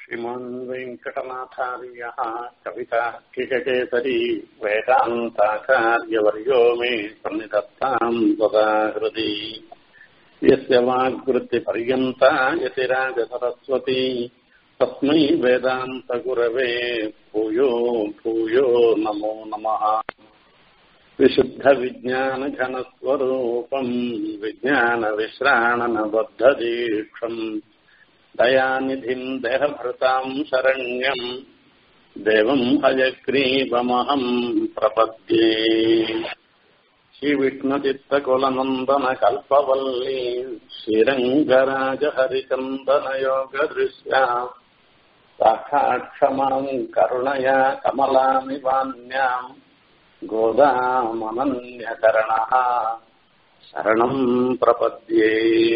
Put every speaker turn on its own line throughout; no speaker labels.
श्रीमान् वेङ्कटनाथार्यः कविता किशकेसरी वेदान्ताचार्यवर्यो मे सन्निधत्ताम् सदा हृदि यस्य वाग्वृत्तिपर्यन्ता यतिराजसरस्वती तस्मै वेदान्तगुरवे भूयो भूयो नमो नमः विशुद्धविज्ञानघनस्वरूपम् विज्ञानविश्राणनबद्धदीक्षम् दयानिधिम् देहभृताम् शरण्यम् देवम् हयग्रीवमहम् प्रपद्ये श्रीविष्णुचित्तकुलनन्दनकल्पवल्ली श्रीरङ्गराजहरिचन्दनयोगदृश्या साक्षाक्षमाम् करुणया कमलामिवान्याम् गोदामनन्यकरणः शरणम् प्रपद्ये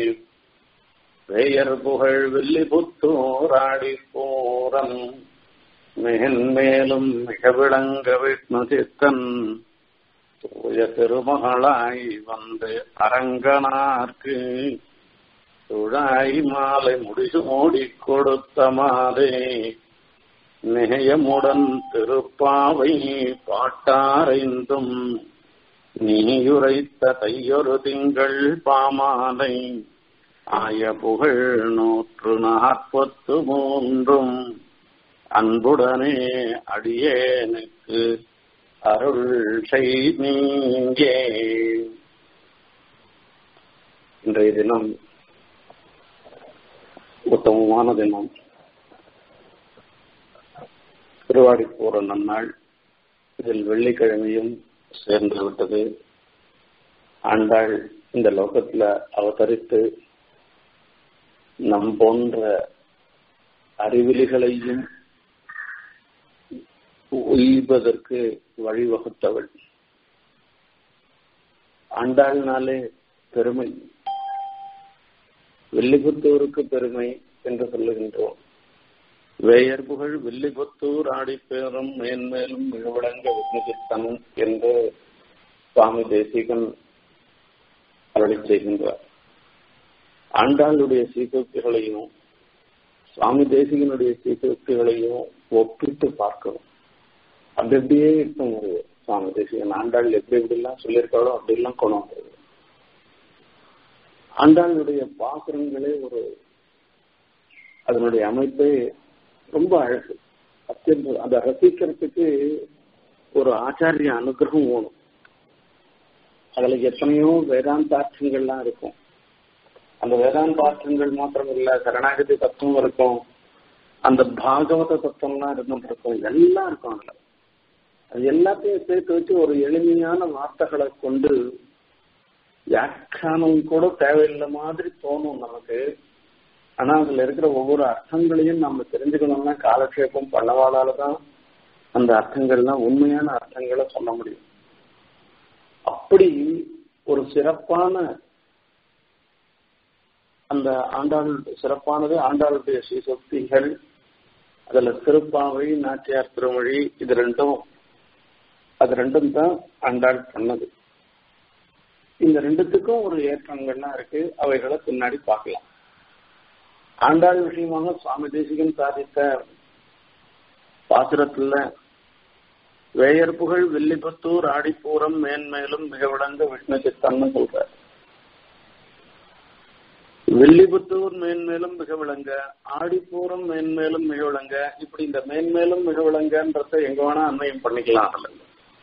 வேயர் புகழ் வில்லிபுத்தூராடி போரம் மேன்மேலும் மிக விளங்க விஷ்ணு சித்தன் தூய திருமகளாய் வந்து அரங்கனார்க்கு துழாய் மாலை முடிசு மூடி கொடுத்த மாதே நேயமுடன் திருப்பாவை பாட்டாரைந்தும் நீயுரைத்த தையொரு திங்கள் பாமாலை ஆய புகழ் நூற்று நாற்பத்து மூன்றும் அன்புடனே அடியேனுக்கு அருள் செய்தீங்கே இன்றைய தினம் உத்தமமான தினம் திருவாடி போற நன்னாள் இதில் வெள்ளிக்கிழமையும் சேர்ந்து விட்டது ஆண்டாள் இந்த லோகத்துல அவதரித்து நம் போன்ற அறிவிலிகளையும் உய்வதற்கு வழிவகுத்தவள் ஆண்டாள்னாலே பெருமை வெள்ளிபுத்தூருக்கு பெருமை என்று சொல்லுகின்றோம் வேயர் புகழ் வில்லிபுத்தூர் ஆடிப்பேரும் மேன்மேலும் மிகவிளங்க விஷ்ணுசித்தன் என்று சுவாமி தேசிகன் அருளி செய்கின்றார் ஆண்டாளுடைய சீசோக்திகளையும் சுவாமி தேசிகனுடைய சீசோக்திகளையும் ஒப்பிட்டு பார்க்கணும் அப்படி அப்படியே இருக்கும் ஒரு சுவாமி தேசிகன் ஆண்டாள் எப்படி எப்படிலாம் சொல்லியிருக்காளோ அப்படிலாம் கொண்டு வந்தது ஆண்டாளுடைய பாசுரங்களே ஒரு அதனுடைய அமைப்பே ரொம்ப அழகு அத்தியந்த அதை ரசிக்கிறதுக்கு ஒரு ஆச்சாரிய அனுகிரகம் வேணும் அதுல எத்தனையோ வேதாந்தார்த்தங்கள்லாம் இருக்கும் அந்த வேதாந்தார்த்தங்கள் மாத்திரம் இல்ல சரணாகதி தத்துவம் இருக்கும் அந்த பாகவத தத்துவம்லாம் இருந்துட்டு இருக்கும் எல்லாம் இருக்கும் அதுல அது எல்லாத்தையும் சேர்த்து வச்சு ஒரு எளிமையான வார்த்தைகளை கொண்டு வியாக்கியானம் கூட தேவையில்லை மாதிரி தோணும் நமக்கு ஆனா அதுல இருக்கிற ஒவ்வொரு அர்த்தங்களையும் நம்ம தெரிஞ்சுக்கணும்னா காலக்ஷேபம் பண்ணவாளால தான் அந்த அர்த்தங்கள்லாம் உண்மையான அர்த்தங்களை சொல்ல முடியும் அப்படி ஒரு சிறப்பான அந்த ஆண்டாள் சிறப்பானது ஆண்டாளுடைய ஸ்ரீசக்திகள் அதுல திருப்பாவை நாச்சியார் திருமொழி இது ரெண்டும் அது ரெண்டும் தான் ஆண்டாள் பண்ணது இந்த ரெண்டுத்துக்கும் ஒரு ஏற்றங்கள்லாம் இருக்கு அவைகளை பின்னாடி பார்க்கலாம் ஆண்டாள் விஷயமாக சுவாமி தேசிகன் சாதித்த பாசுரத்துல வேயர் புகழ் வில்லிபுத்தூர் ஆடிப்பூரம் மேன்மேலும் மிக விளங்க விஷ்ணு சித்தன்னு சொல்றார் வில்லிபுத்தூர் மேன்மேலும் மிக விளங்க ஆடிப்பூரம் மேன்மேலும் மிக விளங்க இப்படி இந்த மேன்மேலும் மிக விளங்கன்றத எங்க வேணா அன்மையம் பண்ணிக்கலாம் அதுல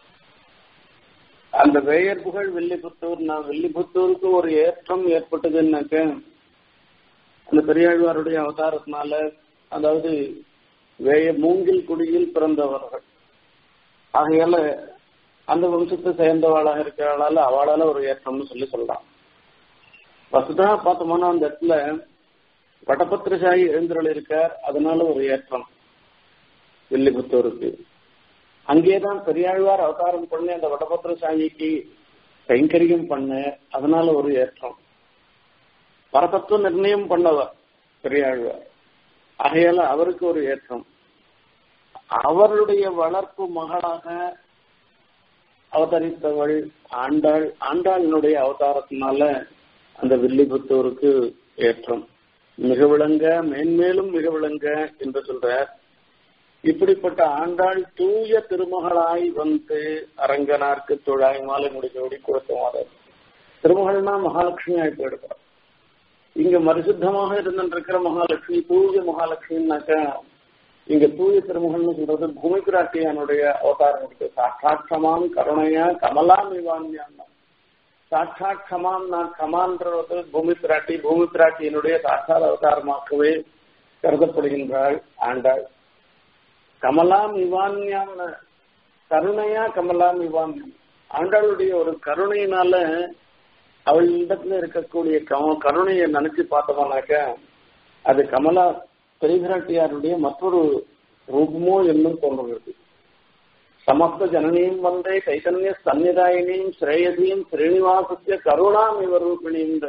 அந்த வேயர் புகழ் வில்லிபுத்தூர் நான் வில்லிபுத்தூருக்கு ஒரு ஏற்றம் ஏற்பட்டதுன்னாக்க அந்த பெரியாழ்வாருடைய அவதாரத்தினால அதாவது வேய மூங்கில் குடியில் பிறந்தவர்கள் ஆகையால அந்த வம்சத்தை சேர்ந்தவாளாக இருக்கிறாளால அவளால ஒரு ஏற்றம்னு சொல்லி சொல்லலாம் வசுதா பார்த்தோம்னா அந்த இடத்துல வடபத்திரசாயி எழுந்தருள் இருக்கார் அதனால ஒரு ஏற்றம் வில்லிபுத்தூருக்கு அங்கேதான் பெரியாழ்வார் அவதாரம் பண்ணி அந்த வடபத்திரசாயிக்கு கைங்கரியம் பண்ண அதனால ஒரு ஏற்றம் பரதத்துவ நிர்ணயம் பண்ணவர் பெரியாழ்வார் ஆகையால அவருக்கு ஒரு ஏற்றம் அவருடைய வளர்ப்பு மகளாக அவதரித்தவள் ஆண்டாள் ஆண்டாளினுடைய அவதாரத்தினால அந்த வில்லிபுத்தூருக்கு ஏற்றம் மிக விளங்க மேன்மேலும் மிக விளங்க என்று சொல்றார் இப்படிப்பட்ட ஆண்டாள் தூய திருமகளாய் வந்து அரங்கனார்க்கு தொழாய் மாலை முடிஞ்சோடி கொடுத்தவாறு திருமகள்னா மகாலட்சுமி ஆகி போயிடுறார் இங்க மறுசுத்தமாக இருந்திருக்கிற மகாலட்சுமி தூய மகாலட்சுமின்னாக்கா இங்க தூய திருமகள்னு சொல்றது பூமி பிராட்டியானுடைய அவதாரம் இருக்கு சாட்சாட்சமாம் கருணையா கமலாம் இவான்யான் சாட்சாத் கமான் நான் கமான்றது பூமி பிராட்டி பூமி பிராட்டியினுடைய சாட்சாத் அவதாரமாகவே கருதப்படுகின்றாள் ஆண்டாள் கமலாம் இவான்யாம் கருணையா கமலாம் இவான்யம் ஆண்டாளுடைய ஒரு கருணையினால அவளிடத்துல இருக்கக்கூடிய கருணையை நினைச்சு பார்த்தோம்னாக்க அது கமலா பெரியபிராட்டியாருடைய மற்றொரு ரூபமோ என்னும் தோன்றுகிறது சமஸ்த ஜனனியும் வந்தே சைதன்ய சந்நிதாயினியும் ஸ்ரேயதியும் ஸ்ரீனிவாசத்திய கருணாம் இவர் ரூபிணின்ற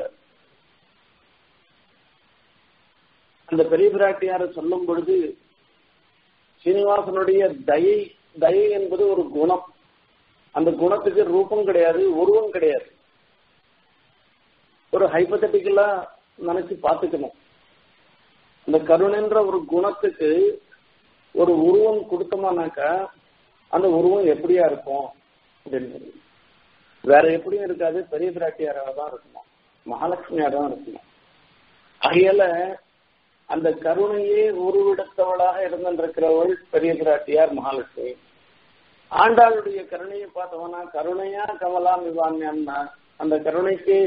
அந்த பெரிய பிராட்டியார சொல்லும் பொழுது சீனிவாசனுடைய தயை தயை என்பது ஒரு குணம் அந்த குணத்துக்கு ரூபம் கிடையாது உருவம் கிடையாது ஒரு ஹைபத்தட்டிக்கலா நினைச்சு பார்த்துக்கணும் அந்த கருணைன்ற ஒரு குணத்துக்கு ஒரு உருவம் கொடுத்தோமானாக்கா அந்த உருவம் எப்படியா இருக்கும் அப்படின்னு வேற எப்படியும் இருக்காது பெரிய பிராட்டியாராக தான் இருக்கணும் மகாலட்சுமியாக தான் இருக்கணும் ஆகையால அந்த கருணையே உருவிடத்தவளாக இருந்திருக்கிறவள் பெரிய பிராட்டியார் மகாலட்சுமி ஆண்டாளுடைய கருணையை பார்த்தோம்னா கருணையா கமலாம் விவான்யான்னா அந்த கருணைக்கு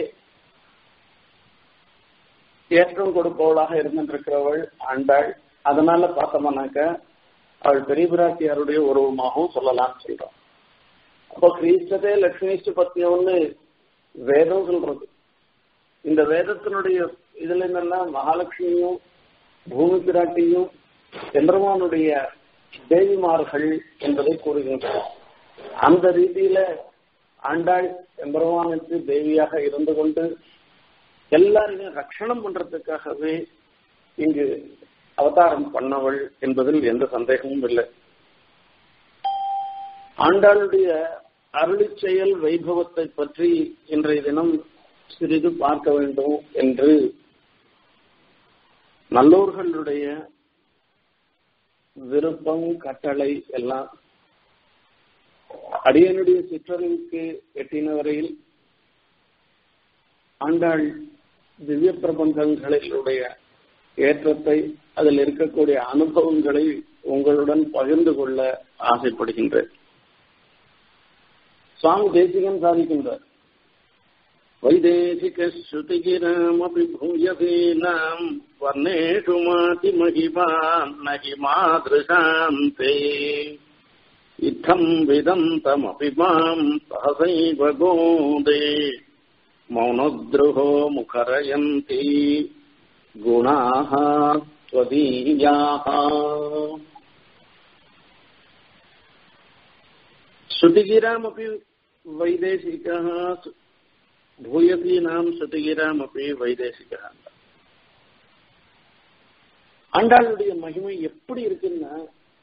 ஏற்றம் கொடுப்பவளாக இருந்திருக்கிறவள் ஆண்டாள் அதனால பார்த்தோம்னாக்க அவள் பெரிய பிராட்டியாருடைய உருவமாகவும் சொல்லலாம்னு சொல்றோம் அப்போ கிரீஸ்டதே லட்சுமிஷ்ட பத்னியம்னு வேதம் சொல்றது இந்த வேதத்தினுடைய இதுல என்னன்னா மகாலட்சுமியும் பூமி பிராட்டியும் சந்திரமானுடைய தேவிமார்கள் என்பதை கூறுகின்றன அந்த ரீதியில ஆண்டாள் எம்பெருமானுக்கு தேவியாக இருந்து கொண்டு எல்லாரையும் ரட்சணம் பண்றதுக்காகவே இங்கு அவதாரம் பண்ணவள் என்பதில் எந்த சந்தேகமும் இல்லை ஆண்டாளுடைய அருளி செயல் வைபவத்தை பற்றி இன்றைய தினம் சிறிது பார்க்க வேண்டும் என்று நல்லோர்களுடைய விருப்பம் கட்டளை எல்லாம் அடியனுடைய சிற்றறிவுக்கு எட்டின வரையில் ஆண்டாள் திவ்ய பிரபந்தங்களிலுடைய ஏற்றத்தை அதில் இருக்கக்கூடிய அனுபவங்களை உங்களுடன் பகிர்ந்து கொள்ள ஆசைப்படுகின்றேன் சுவாமி தேசிகன் சாதிக்கின்றார் வைதேசிக ஸ்ருதிகிராமபி பூயசீனாம் வர்ணேஷு மாதி மகிமாம் நகி மாதృశాந்தே இத்தம் விதந்தமபி மாம் சகசைவ கோதே மௌனத்ருஹோ முகரயந்தி குணாः त्वदीयाः श्रुतिगिरामपि वैदेशिकः भूयसीनां श्रुतिगिरामपि வைதேசிகா ஆண்டாளுடைய மகிமை எப்படி இருக்குன்னா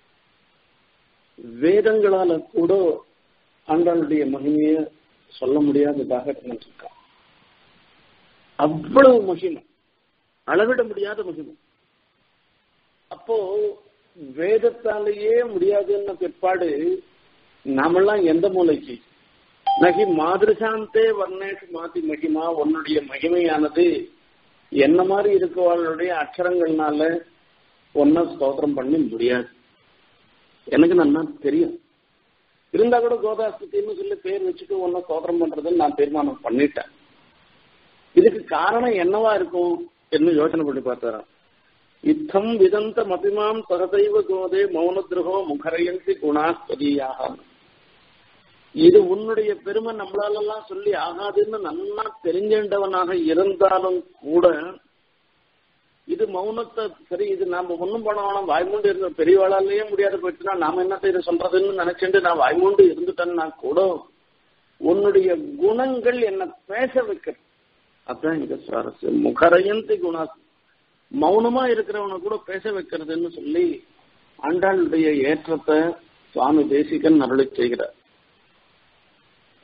வேதங்களால கூட ஆண்டாளுடைய மகிமைய சொல்ல முடியாததாக இருந்திருக்கா அவ்வளவு மகிமை அளவிட முடியாத மகிமை அப்போ வேதத்தாலேயே முடியாதுன்னு பிற்பாடு நாமெல்லாம் எந்த மூலைக்கு நகி மாதிருசாந்தே வர்ணேஷு மாத்தி மகிமா உன்னுடைய மகிமையானது என்ன மாதிரி இருக்கவாளுடைய அக்ஷரங்கள்னால ஒன்ன ஸ்தோத்திரம் பண்ண முடியாது எனக்கு நல்லா தெரியும் இருந்தா கூட கோதாஸ்தின்னு சொல்லி பேர் வச்சுட்டு ஒன்ன ஸ்தோத்திரம் பண்றதுன்னு நான் தீர்மானம் பண்ணிட்டேன் இதுக்கு காரணம் என்னவா இருக்கும் என்று யோசனை பண்ணி பார்த்தாராம் இத்தம் விதந்த மபிமாம் சகதைவ கோதே மௌனத்ருகோ முகரையந்தி குணாஸ்பதியாக இது உன்னுடைய பெருமை நம்மளாலெல்லாம் சொல்லி ஆகாதுன்னு நல்லா தெரிஞ்சவனாக இருந்தாலும் கூட இது மௌனத்தை சரி இது நாம ஒன்றும் பண்ண வேணாம் வாய்மூண்டு இருந்த பெரியவாளாலேயே முடியாத போயிடுச்சுன்னா நாம என்னத்தை இதை சொல்றதுன்னு நினைச்சுட்டு நான் வாய்மூண்டு இருந்துட்டேன்னா கூட உன்னுடைய குணங்கள் என்ன பேச வைக்கிறது அதான் இங்க சுவாரஸ்யம் முகரையந்தி குணா மௌனமா இருக்கிறவனை கூட பேச வைக்கிறதுன்னு சொல்லி ஆண்டாளுடைய ஏற்றத்தை சுவாமி தேசிகன் அருளி செய்கிறார்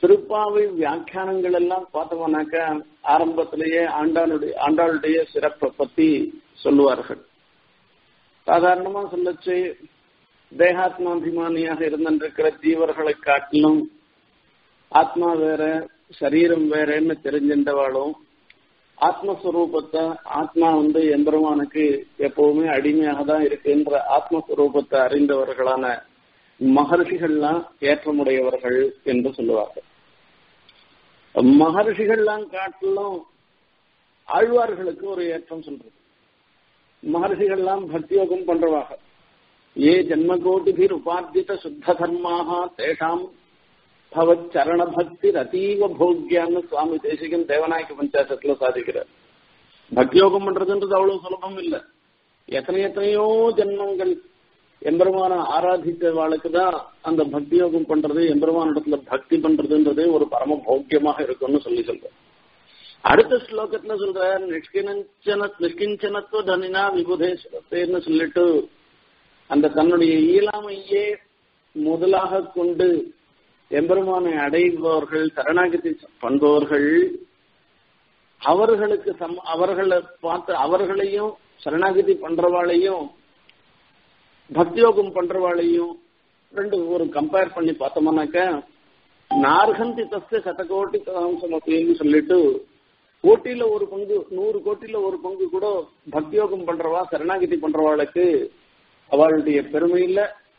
திருப்பாவை வியாக்கியானங்கள் எல்லாம் பார்த்தோம்னாக்க ஆரம்பத்திலேயே ஆண்டாளுடைய ஆண்டாளுடைய சிறப்பை பத்தி சொல்லுவார்கள் சாதாரணமா சொல்லச்சு தேகாத்மாபிமானியாக இருந்திருக்கிற ஜீவர்களை காட்டிலும் ஆத்மா வேற சரீரம் வேறன்னு தெரிஞ்சின்றவாளும் ஆத்மஸ்வரூபத்தை ஆத்மா வந்து எம்பெருமானுக்கு எப்பவுமே அடிமையாக தான் இருக்குன்ற ஆத்மஸ்வரூபத்தை அறிந்தவர்களான மகர்ஷிகள்லாம் ஏற்றமுடையவர்கள் என்று சொல்லுவார்கள் மகர்ஷிகள்லாம் காட்டிலும் ஆழ்வார்களுக்கு ஒரு ஏற்றம் சொல்றது மகர்ஷிகள்லாம் பக்தியோகம் பண்றவாக ஏ ஜன்மகோட்டிபிர் உபார்ஜித சுத்த தர்மாக தேஷாம் பவத் சரண பக்தி அதீவ போக்கியான்னு சுவாமி தேசிகன் தேவநாயக பஞ்சாயத்துல சாதிக்கிறார் பக்தியோகம் பண்றதுன்றது அவ்வளவு சுலபம் இல்லை எத்தனை எத்தனையோ ஜென்மங்கள் எம்பெருமான ஆராதித்த வாழ்க்கை தான் அந்த பக்தி யோகம் பண்றது எம்பெருமான இடத்துல பக்தி பண்றதுன்றது ஒரு பரம போக்கியமாக இருக்கும்னு சொல்லி சொல்றேன் அடுத்த ஸ்லோகத்துல சொல்ற நிஷ்கிஞ்சன நிஷ்கிஞ்சனத்துவ தனினா விபுதேஸ்வரத்தேன்னு சொல்லிட்டு அந்த தன்னுடைய இயலாமையே முதலாக கொண்டு எம்பெருமானை அடைபவர்கள் சரணாகதி பண்பவர்கள் அவர்களுக்கு சம் அவர்களை பார்த்து அவர்களையும் சரணாகதி பண்றவாளையும் பக்தியோகம் பண்றவாளையும் ரெண்டு ஒரு கம்பேர் பண்ணி பார்த்தோம்னாக்க நார்கந்தி தஸ்ய சதகோட்டி கதாம்சம் அப்படின்னு சொல்லிட்டு கோட்டியில ஒரு பங்கு நூறு கோட்டியில ஒரு பங்கு கூட பக்தியோகம் பண்றவா சரணாகதி பண்றவாளுக்கு அவளுடைய பெருமையில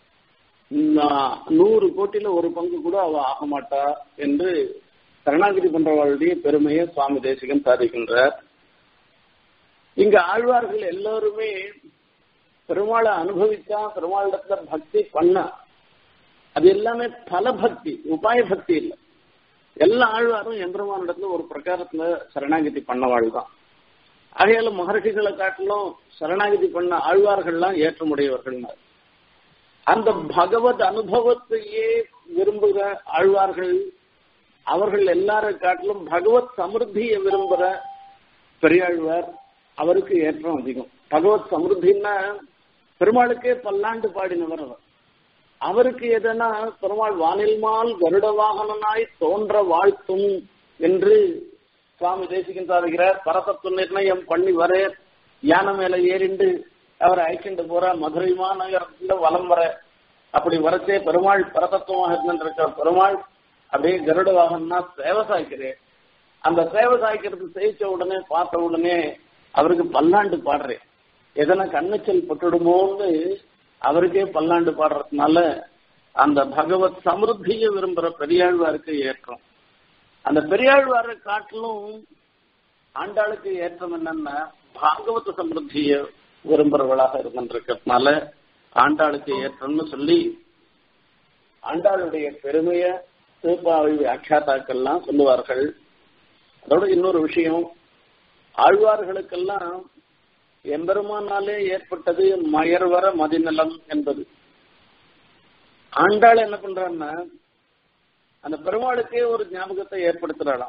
நூறு கோட்டியில ஒரு பங்கு கூட அவ ஆக மாட்டா என்று சரணாகதி பண்றவாளுடைய பெருமையை சுவாமி தேசிகன் சாதிக்கின்றார் இங்க ஆழ்வார்கள் எல்லாருமே பெருமாளை அனுபவிச்சா பெருமாளிடத்துல பக்தி பண்ண அது எல்லாமே பல பக்தி உபாய பக்தி இல்லை எல்லா ஆழ்வாரும் எம்பெருமானிடத்துல ஒரு பிரகாரத்துல சரணாகதி பண்ணவாள் தான் ஆகையால மகர்ஷிகளை காட்டிலும் சரணாகதி பண்ண ஆழ்வார்கள்லாம் ஏற்றமுடையவர்கள் அந்த பகவத் அனுபவத்தையே விரும்புகிற ஆழ்வார்கள் அவர்கள் எல்லாரை காட்டிலும் பகவத் சமிருத்தியை விரும்புகிற பெரியாழ்வார் அவருக்கு ஏற்றம் அதிகம் பகவத் சமிருத்தின்னா பெருமாளுக்கே பல்லாண்டு பாடினவர் அவர் அவருக்கு எதனா பெருமாள் வானில்மால் கருட வாகனனாய் தோன்ற வாழ்த்தும் என்று சுவாமி தேசிகன் சாதிக்கிறார் பரசத்து நிர்ணயம் பண்ணி வர யானை மேல ஏறிண்டு அவரை அழைக்கிண்டு போற மதுரை மாநகரத்துல வலம் வர அப்படி வரச்சே பெருமாள் பரதத்துவமாக இருந்திருக்க பெருமாள் அப்படியே கருட வாகனம்னா சேவை சாய்க்கிறேன் அந்த சேவை சாய்க்கிறது செய்ச்ச உடனே பார்த்த உடனே அவருக்கு பல்லாண்டு பாடுறேன் எதனா கண்ணச்சல் பட்டுடுமோன்னு அவருக்கே பல்லாண்டு பாடுறதுனால அந்த பகவத் சமிருத்தியை விரும்புற பெரியாழ்வாருக்கு ஏற்றம் அந்த பெரியாழ்வாரை காட்டிலும் ஆண்டாளுக்கு ஏற்றம் என்னன்னா பாகவத சமிருத்திய விரும்புறவளாக இருந்திருக்கிறதுனால ஆண்டாளுக்கு ஏற்றம்னு சொல்லி ஆண்டாளுடைய பெருமைய திருப்பாவை வியாக்கியாத்தாக்கள்லாம் சொல்லுவார்கள் அதோட இன்னொரு விஷயம் ஆழ்வார்களுக்கெல்லாம் எம்பெருமானாலே ஏற்பட்டது மயர்வர மதிநலம் என்பது ஆண்டாள் என்ன பண்றான்னா அந்த பெருமாளுக்கே ஒரு ஞாபகத்தை ஏற்படுத்துறாளாம்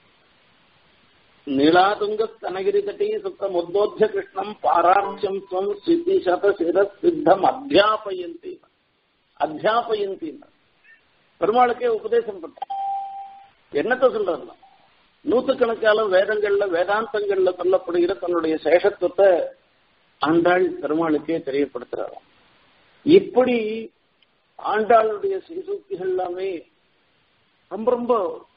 நீலாதுங்க ஸ்தனகிரி தட்டி சுத்த முத்தோத்திய கிருஷ்ணம் பாராட்சியம் துவம் சித்தி சத சிர சித்தம் அத்தியாபயந்தி அத்தியாபயந்தி பெருமாளுக்கே உபதேசம் பண்ற என்னத்த சொல்றதுலாம் நூத்துக்கணக்கான வேதங்கள்ல வேதாந்தங்கள்ல சொல்லப்படுகிற தன்னுடைய சேஷத்துவத்தை ஆண்டாள் பெருமாளுக்கே தெரியப்படுத்துறாராம் இப்படி ஆண்டாளுடைய சிறுசூக்திகள் எல்லாமே ரொம்ப ரொம்ப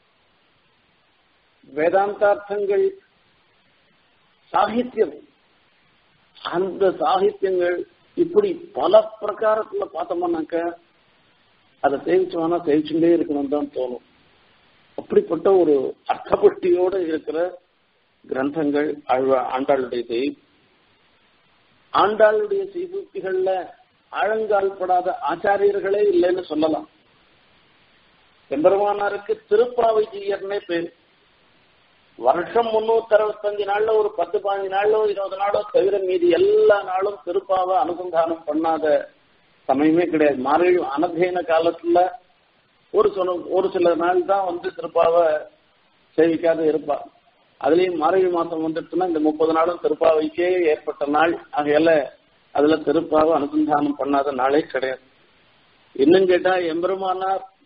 வேதாந்தார்த்தங்கள் சாகித்யம் அந்த சாகித்யங்கள் இப்படி பல பிரகாரத்துல பார்த்தோம்னாக்க அதை சேவிச்சோம்னா சேவிச்சுட்டே இருக்கணும் தான் தோணும் அப்படிப்பட்ட ஒரு அர்த்தபுஷ்டியோடு இருக்கிற கிரந்தங்கள் ஆழ்வா ஆண்டாளுடையது ஆண்டாளுடைய சீசூக்திகள்ல ஆழங்கால் படாத ஆச்சாரியர்களே இல்லைன்னு சொல்லலாம் எம்பெருமானாருக்கு திருப்பாவை ஜீயர்னே பேர் வருஷம் முன்னூத்தி அறுபத்தஞ்சு நாள்ல ஒரு பத்து பதினஞ்சு நாளோ இருபது நாளோ தவிர மீதி எல்லா நாளும் திருப்பாவை அனுசந்தானம் பண்ணாத சமயமே கிடையாது மாறி அனதேன காலத்துல ஒரு சில ஒரு சில நாள் தான் வந்து திருப்பாவை சேவிக்காத இருப்பா அதுலயும் மார்கழி மாசம் வந்துட்டுன்னா இந்த முப்பது நாளும் திருப்பாவைக்கே ஏற்பட்ட நாள் ஆகையால அதுல திருப்பாவை அனுசந்தானம் பண்ணாத நாளே கிடையாது இன்னும் கேட்டா எம்பெருமானார்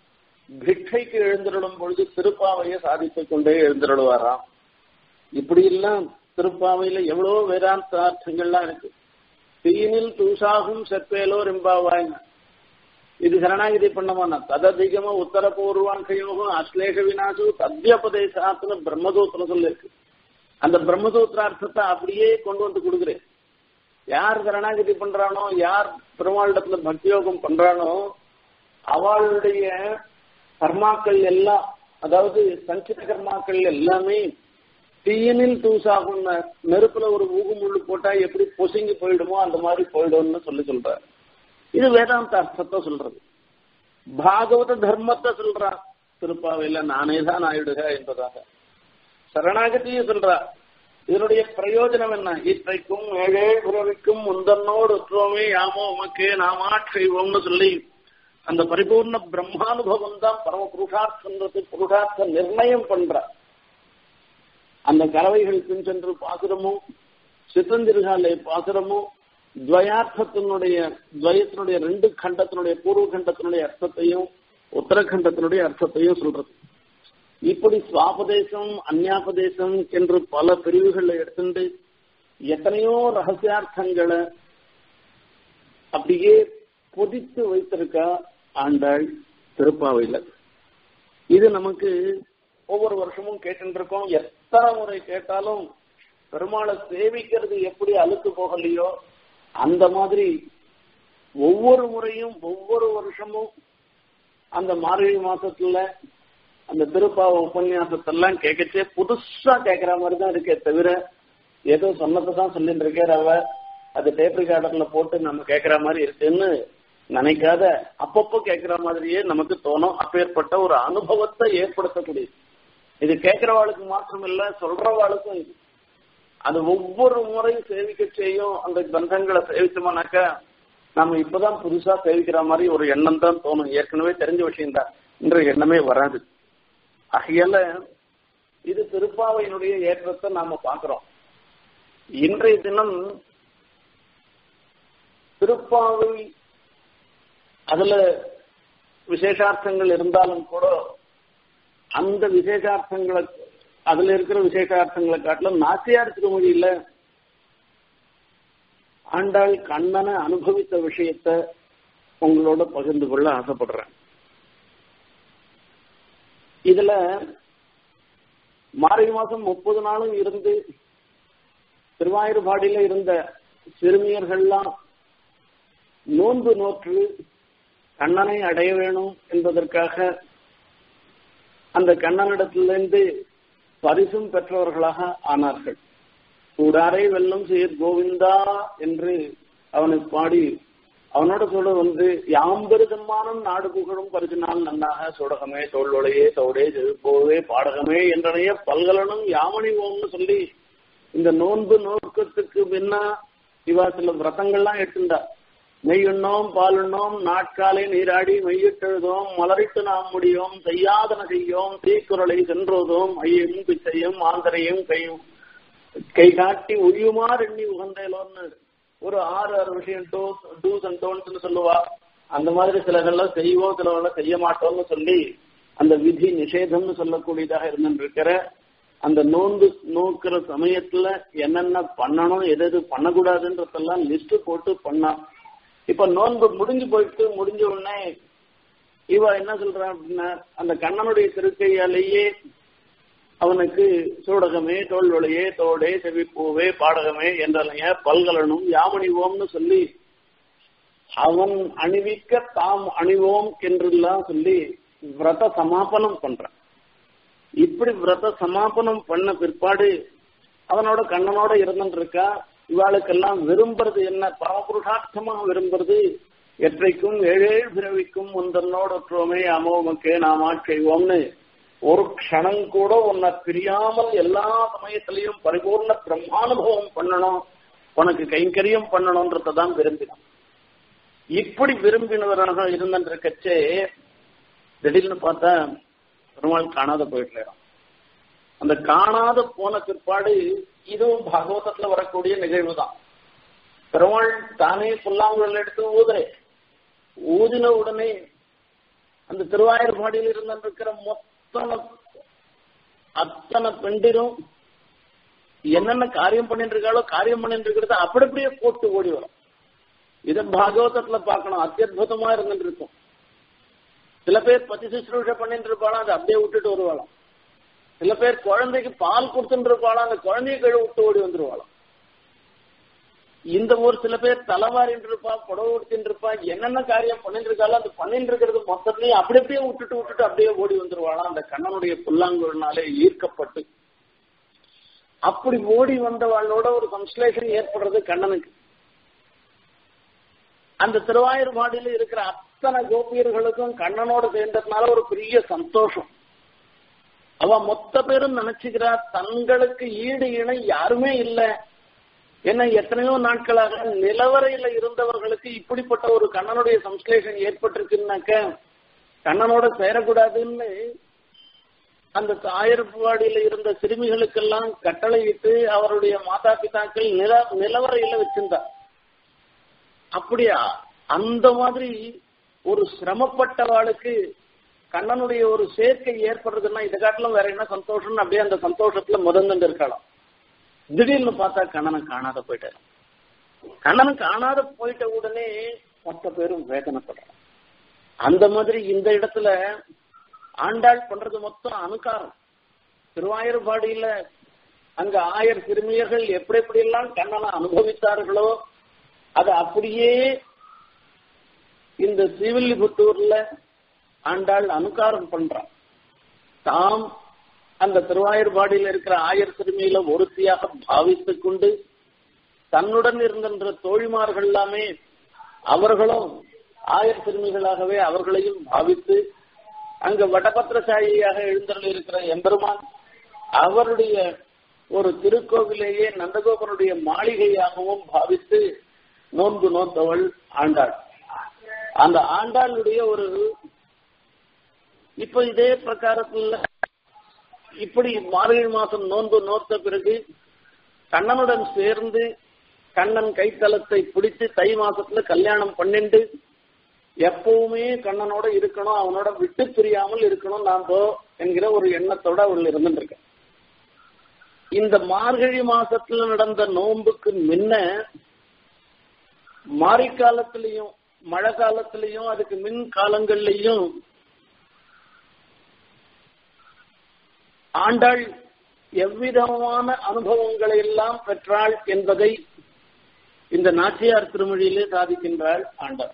பிட்டைக்கு எழுந்திருளும் பொழுது திருப்பாவையை சாதித்துக் கொண்டே எழுந்திருளுவாராம் இப்படி எல்லாம் திருப்பாவையில எவ்வளவு வேதாந்த அர்த்தங்கள்லாம் இருக்கு தீனில் தூசாகும் செப்பேலோ ரெம்பாவாய் இது சரணாகிதி பண்ணமானா தததிகம உத்தர பூர்வாங்கையோகம் அஸ்லேஷ வினாசு தத்யபதேசாத்துன்னு பிரம்மசூத்திரம் சொல்லிருக்கு அந்த பிரம்மசூத்திர அர்த்தத்தை அப்படியே கொண்டு வந்து கொடுக்குறேன் யார் சரணாகிதி பண்றானோ யார் பெருமாளிடத்துல பக்தியோகம் பண்றானோ அவளுடைய கர்மாக்கள் எல்லாம் அதாவது சஞ்சித கர்மாக்கள் எல்லாமே தீயனில் தூசாகும் நெருப்புல ஒரு ஊகு முள்ளு போட்டா எப்படி பொசுங்கி போயிடுமோ அந்த மாதிரி போயிடும்னு சொல்லி சொல்றாரு இது வேதாந்த அர்த்தத்தை சொல்றது பாகவத தர்மத்தை சொல்றா திருப்பாவையில நானே தான் ஆயிடுக என்பதாக சரணாகதியை சொல்றா இதனுடைய பிரயோஜனம் என்ன இற்றைக்கும் ஏழே உறவிக்கும் முந்தன்னோடு ஒற்றுவோமே யாமோ உமக்கே நாமா செய்வோம்னு சொல்லி அந்த பரிபூர்ண பிரம்மானுபவம் தான் பரம புருஷார்த்தன்றது புருஷார்த்த நிர்ணயம் பண்ற அந்த கறவைகள் பின் சென்று பாசுரமும் சித்தந்திருகாலை பாசுரமும் துவயார்த்தத்தினுடைய துவயத்தினுடைய ரெண்டு கண்டத்தினுடைய பூர்வ கண்டத்தினுடைய அர்த்தத்தையும் உத்தரகண்டத்தினுடைய அர்த்தத்தையும் சொல்றது இப்படி சுவாபதேசம் அந்யாபதேசம் என்று பல பிரிவுகளை எடுத்துட்டு எத்தனையோ ரகசியார்த்தங்களை அப்படியே பொதித்து வைத்திருக்கா ஆண்டாள் திருப்பாவையில இது நமக்கு ஒவ்வொரு வருஷமும் கேட்டு இருக்கோம் எத்தனை முறை கேட்டாலும் பெருமாளை சேவிக்கிறது எப்படி அழுத்து போகலையோ அந்த மாதிரி ஒவ்வொரு முறையும் ஒவ்வொரு வருஷமும் அந்த மார்கழி மாசத்துல அந்த திருப்பாவ உபன்யாசத்தெல்லாம் கேட்கச்சே புதுசா கேட்கிற மாதிரி தான் இருக்கே தவிர ஏதோ சொன்னதை தான் சொல்லிட்டு இருக்கார் அவ அது டேப் ரெக்கார்டர்ல போட்டு நம்ம கேட்கிற மாதிரி இருக்குன்னு நினைக்காத அப்பப்போ கேட்கிற மாதிரியே நமக்கு தோணும் அப்பேற்பட்ட ஒரு அனுபவத்தை ஏற்படுத்தக்கூடியது இது கேட்கிறவாளுக்கு மாத்திரம் இல்ல சொல்றவாளுக்கும் இது அது ஒவ்வொரு முறையும் சேவிக்க செய்யும் அந்த கிரந்தங்களை சேவிச்சோம்னாக்கா நம்ம இப்பதான் புதுசா சேவிக்கிற மாதிரி ஒரு எண்ணம் தான் தோணும் ஏற்கனவே தெரிஞ்ச விஷயம் தான் இன்றைய எண்ணமே வராது ஆகையால இது திருப்பாவையினுடைய ஏற்றத்தை நாம பாக்குறோம் இன்றைய தினம் திருப்பாவை அதுல விசேஷார்த்தங்கள் இருந்தாலும் கூட அந்த விசேஷார்த்தங்களை அதுல இருக்கிற விசேஷார்த்தங்களை காட்டிலும் நாச்சியார் திருமொழியில ஆண்டாள் கண்ணனை அனுபவித்த விஷயத்த உங்களோட பகிர்ந்து கொள்ள ஆசைப்படுறேன் இதுல மார்கழி மாசம் முப்பது நாளும் இருந்து திருவாயூர்பாடியில இருந்த சிறுமியர்கள்லாம் நோன்பு நோற்று கண்ணனை அடைய வேணும் என்பதற்காக அந்த கண்ணனிடத்திலிருந்து பரிசும் பெற்றவர்களாக ஆனார்கள் கூடாரை வெல்லும் சீர் கோவிந்தா என்று அவனை பாடி அவனோட சொல்ல வந்து யாம்பெருதம்மானும் நாடு புகழும் பரிசினால் நன்னாக சுடகமே தோல்வளையே தோடே செழுப்போவே பாடகமே என்றனைய பல்கலனும் யாமணி ஓம்னு சொல்லி இந்த நோன்பு நோக்கத்துக்கு முன்னா இவா சில விரதங்கள்லாம் எடுத்துண்டா மெய்யுண்ணோம் பாலுண்ணோம் நாட்காலை நீராடி மெய்யிட்டெழுதோம் மலரிட்டு நாம் முடியோம் செய்யாதன செய்யோம் தீக்குறளை சென்றோதோம் ஐயும் பிச்சையும் ஆந்தரையும் கையும் கை காட்டி ஒழியுமாறு எண்ணி உகந்தேலோன்னு ஒரு ஆறு ஆறு விஷயம் டூஸ் டூஸ் அண்ட் டோன்ஸ்னு சொல்லுவா அந்த மாதிரி சிலகள்லாம் செய்வோம் சிலவெல்லாம் செய்ய மாட்டோம்னு சொல்லி அந்த விதி நிஷேதம்னு சொல்லக்கூடியதாக இருந்துருக்கிற அந்த நோன்பு நோக்கிற சமயத்துல என்னென்ன பண்ணணும் எது எது பண்ணக்கூடாதுன்றதெல்லாம் லிஸ்ட் போட்டு பண்ணா இப்ப நோன்பு முடிஞ்சு போயிட்டு முடிஞ்ச உடனே இவ என்ன சொல்றான் அப்படின்னா அந்த கண்ணனுடைய திருக்கையாலேயே அவனுக்கு சூடகமே தோல்வளையே தோடே செவிப்பூவே பாடகமே என்றலைய பல்கலனும் யாமணிவோம்னு சொல்லி அவன் அணிவிக்க தாம் அணிவோம் என்றெல்லாம் சொல்லி விரத சமாபனம் பண்றான் இப்படி விரத சமாபனம் பண்ண பிற்பாடு அவனோட கண்ணனோட இருந்துட்டு இருக்கா இவாளுக்கெல்லாம் விரும்புறது என்ன பரமபுருஷார்த்தமா விரும்புறது எற்றைக்கும் ஏழேழு பிறவிக்கும் முந்தன்னோடு ஒற்றுவோமே அமோமக்கே நாமா செய்வோம்னு ஒரு க்ஷணம் கூட உன்னை பிரியாமல் எல்லா சமயத்திலையும் பரிபூர்ண பிரம்மானுபவம் பண்ணணும் உனக்கு கைங்கரியம் பண்ணணும்ன்றதான் விரும்பினான் இப்படி விரும்பினவராக இருந்திருக்கச்சே திடீர்னு பார்த்தா பெருமாள் காணாத போயிடுறான் அந்த காணாத போன பிற்பாடு இதுவும் பாகவதத்துல வரக்கூடிய நிகழ்வு தான் பெருமாள் தானே புல்லாங்குழல் எடுத்து ஊதுறே ஊதின உடனே அந்த திருவாயூர்பாடியில் இருந்திருக்கிற மொத்தம் அத்தனை பெண்டிரும் என்னென்ன காரியம் பண்ணிட்டு இருக்காளோ காரியம் பண்ணிட்டு இருக்கிறத அப்படி அப்படியே போட்டு ஓடி வரும் இதை பாகவதத்துல பார்க்கணும் அத்தியுதமா இருந்துட்டு இருக்கும் சில பேர் பத்தி சுற்றுலா பண்ணிட்டு இருப்பாளாம் அதை அப்படியே விட்டுட்டு வருவாளாம் சில பேர் குழந்தைக்கு பால் கொடுத்துட்டு இருப்பாளாம் அந்த குழந்தைய கீழே விட்டு ஓடி வந்துருவாளாம் இந்த ஒரு சில பேர் தலைவாரின்னு இருப்பா புடவை உடுத்தின்னு இருப்பா என்னென்ன காரியம் பண்ணிட்டு இருக்காளோ அந்த பண்ணிட்டு இருக்கிறது மொத்தத்தையும் அப்படி அப்படியே விட்டுட்டு விட்டுட்டு அப்படியே ஓடி வந்துருவாளாம் அந்த கண்ணனுடைய புல்லாங்குழனாலே ஈர்க்கப்பட்டு அப்படி ஓடி வந்தவாளோட ஒரு சம்ஸ்லேஷன் ஏற்படுறது கண்ணனுக்கு அந்த திருவாயூர்பாடியில இருக்கிற அத்தனை கோபியர்களுக்கும் கண்ணனோட சேர்ந்ததுனால ஒரு பெரிய சந்தோஷம் அவ மொத்த பேரும் நினைச்சுக்கிறா தங்களுக்கு ஈடு இணை யாருமே இல்லை ஏன்னா எத்தனையோ நாட்களாக நிலவரையில இருந்தவர்களுக்கு இப்படிப்பட்ட ஒரு கண்ணனுடைய சம்ஸ்லேஷன் ஏற்பட்டிருக்குன்னாக்க கண்ணனோட சேரக்கூடாதுன்னு அந்த ஆயிரப்பாடியில இருந்த சிறுமிகளுக்கெல்லாம் கட்டளையிட்டு அவருடைய மாதா பிதாக்கள் நில நிலவரையில வச்சிருந்தா அப்படியா அந்த மாதிரி ஒரு சிரமப்பட்டவாளுக்கு கண்ணனுடைய ஒரு சேர்க்கை ஏற்படுறதுன்னா இதை காட்டிலும் வேற என்ன சந்தோஷம்னு அப்படியே அந்த சந்தோஷத்துல முதந்து இருக்கலாம் திடீர்னு பார்த்தா கண்ணனை காணாத போயிட்டாரு கண்ணனை காணாத போயிட்ட உடனே மொத்த பேரும் வேதனைப்படுறாங்க அந்த மாதிரி இந்த இடத்துல ஆண்டாள் பண்றது மொத்தம் அனுகாரம் திருவாயூர்பாடியில அங்க ஆயர் சிறுமியர்கள் எப்படி எப்படி எல்லாம் கண்ணனை அனுபவித்தார்களோ அது அப்படியே இந்த ஸ்ரீவில்லிபுத்தூர்ல ஆண்டாள் அனுகாரம் பண்றான் தாம் அந்த திருவாயூர்பாடியில் இருக்கிற ஆயர் சிறுமியில ஒருத்தியாக பாவித்துக் கொண்டு தன்னுடன் இருக்கின்ற தோழிமார்கள் எல்லாமே அவர்களும் ஆயர் சிறுமிகளாகவே அவர்களையும் பாவித்து அங்கு வடபத்திரசாயியாக எழுந்தருள் இருக்கிற எம்பெருமான் அவருடைய ஒரு திருக்கோவிலேயே நந்தகோபனுடைய மாளிகையாகவும் பாவித்து நோன்பு நோத்தவள் ஆண்டாள் அந்த ஆண்டாளுடைய ஒரு இப்ப இதே பிரகாரத்துல இப்படி மார்கழி மாசம் நோன்பு நோத்த பிறகு கண்ணனுடன் சேர்ந்து கண்ணன் கைத்தலத்தை பிடித்து தை மாசத்துல கல்யாணம் பண்ணிண்டு எப்பவுமே கண்ணனோட இருக்கணும் அவனோட விட்டு பிரியாமல் இருக்கணும் நாம என்கிற ஒரு எண்ணத்தோட அவள் இருந்துட்டு இந்த மார்கழி மாசத்துல நடந்த நோன்புக்கு முன்ன மாரி காலத்திலையும் மழை காலத்திலையும் அதுக்கு மின் காலங்கள்லயும் ஆண்டாள் எவ்விதமான அனுபவங்களை எல்லாம் பெற்றாள் என்பதை இந்த நாச்சியார் திருமொழியிலே சாதிக்கின்றாள் ஆண்டாள்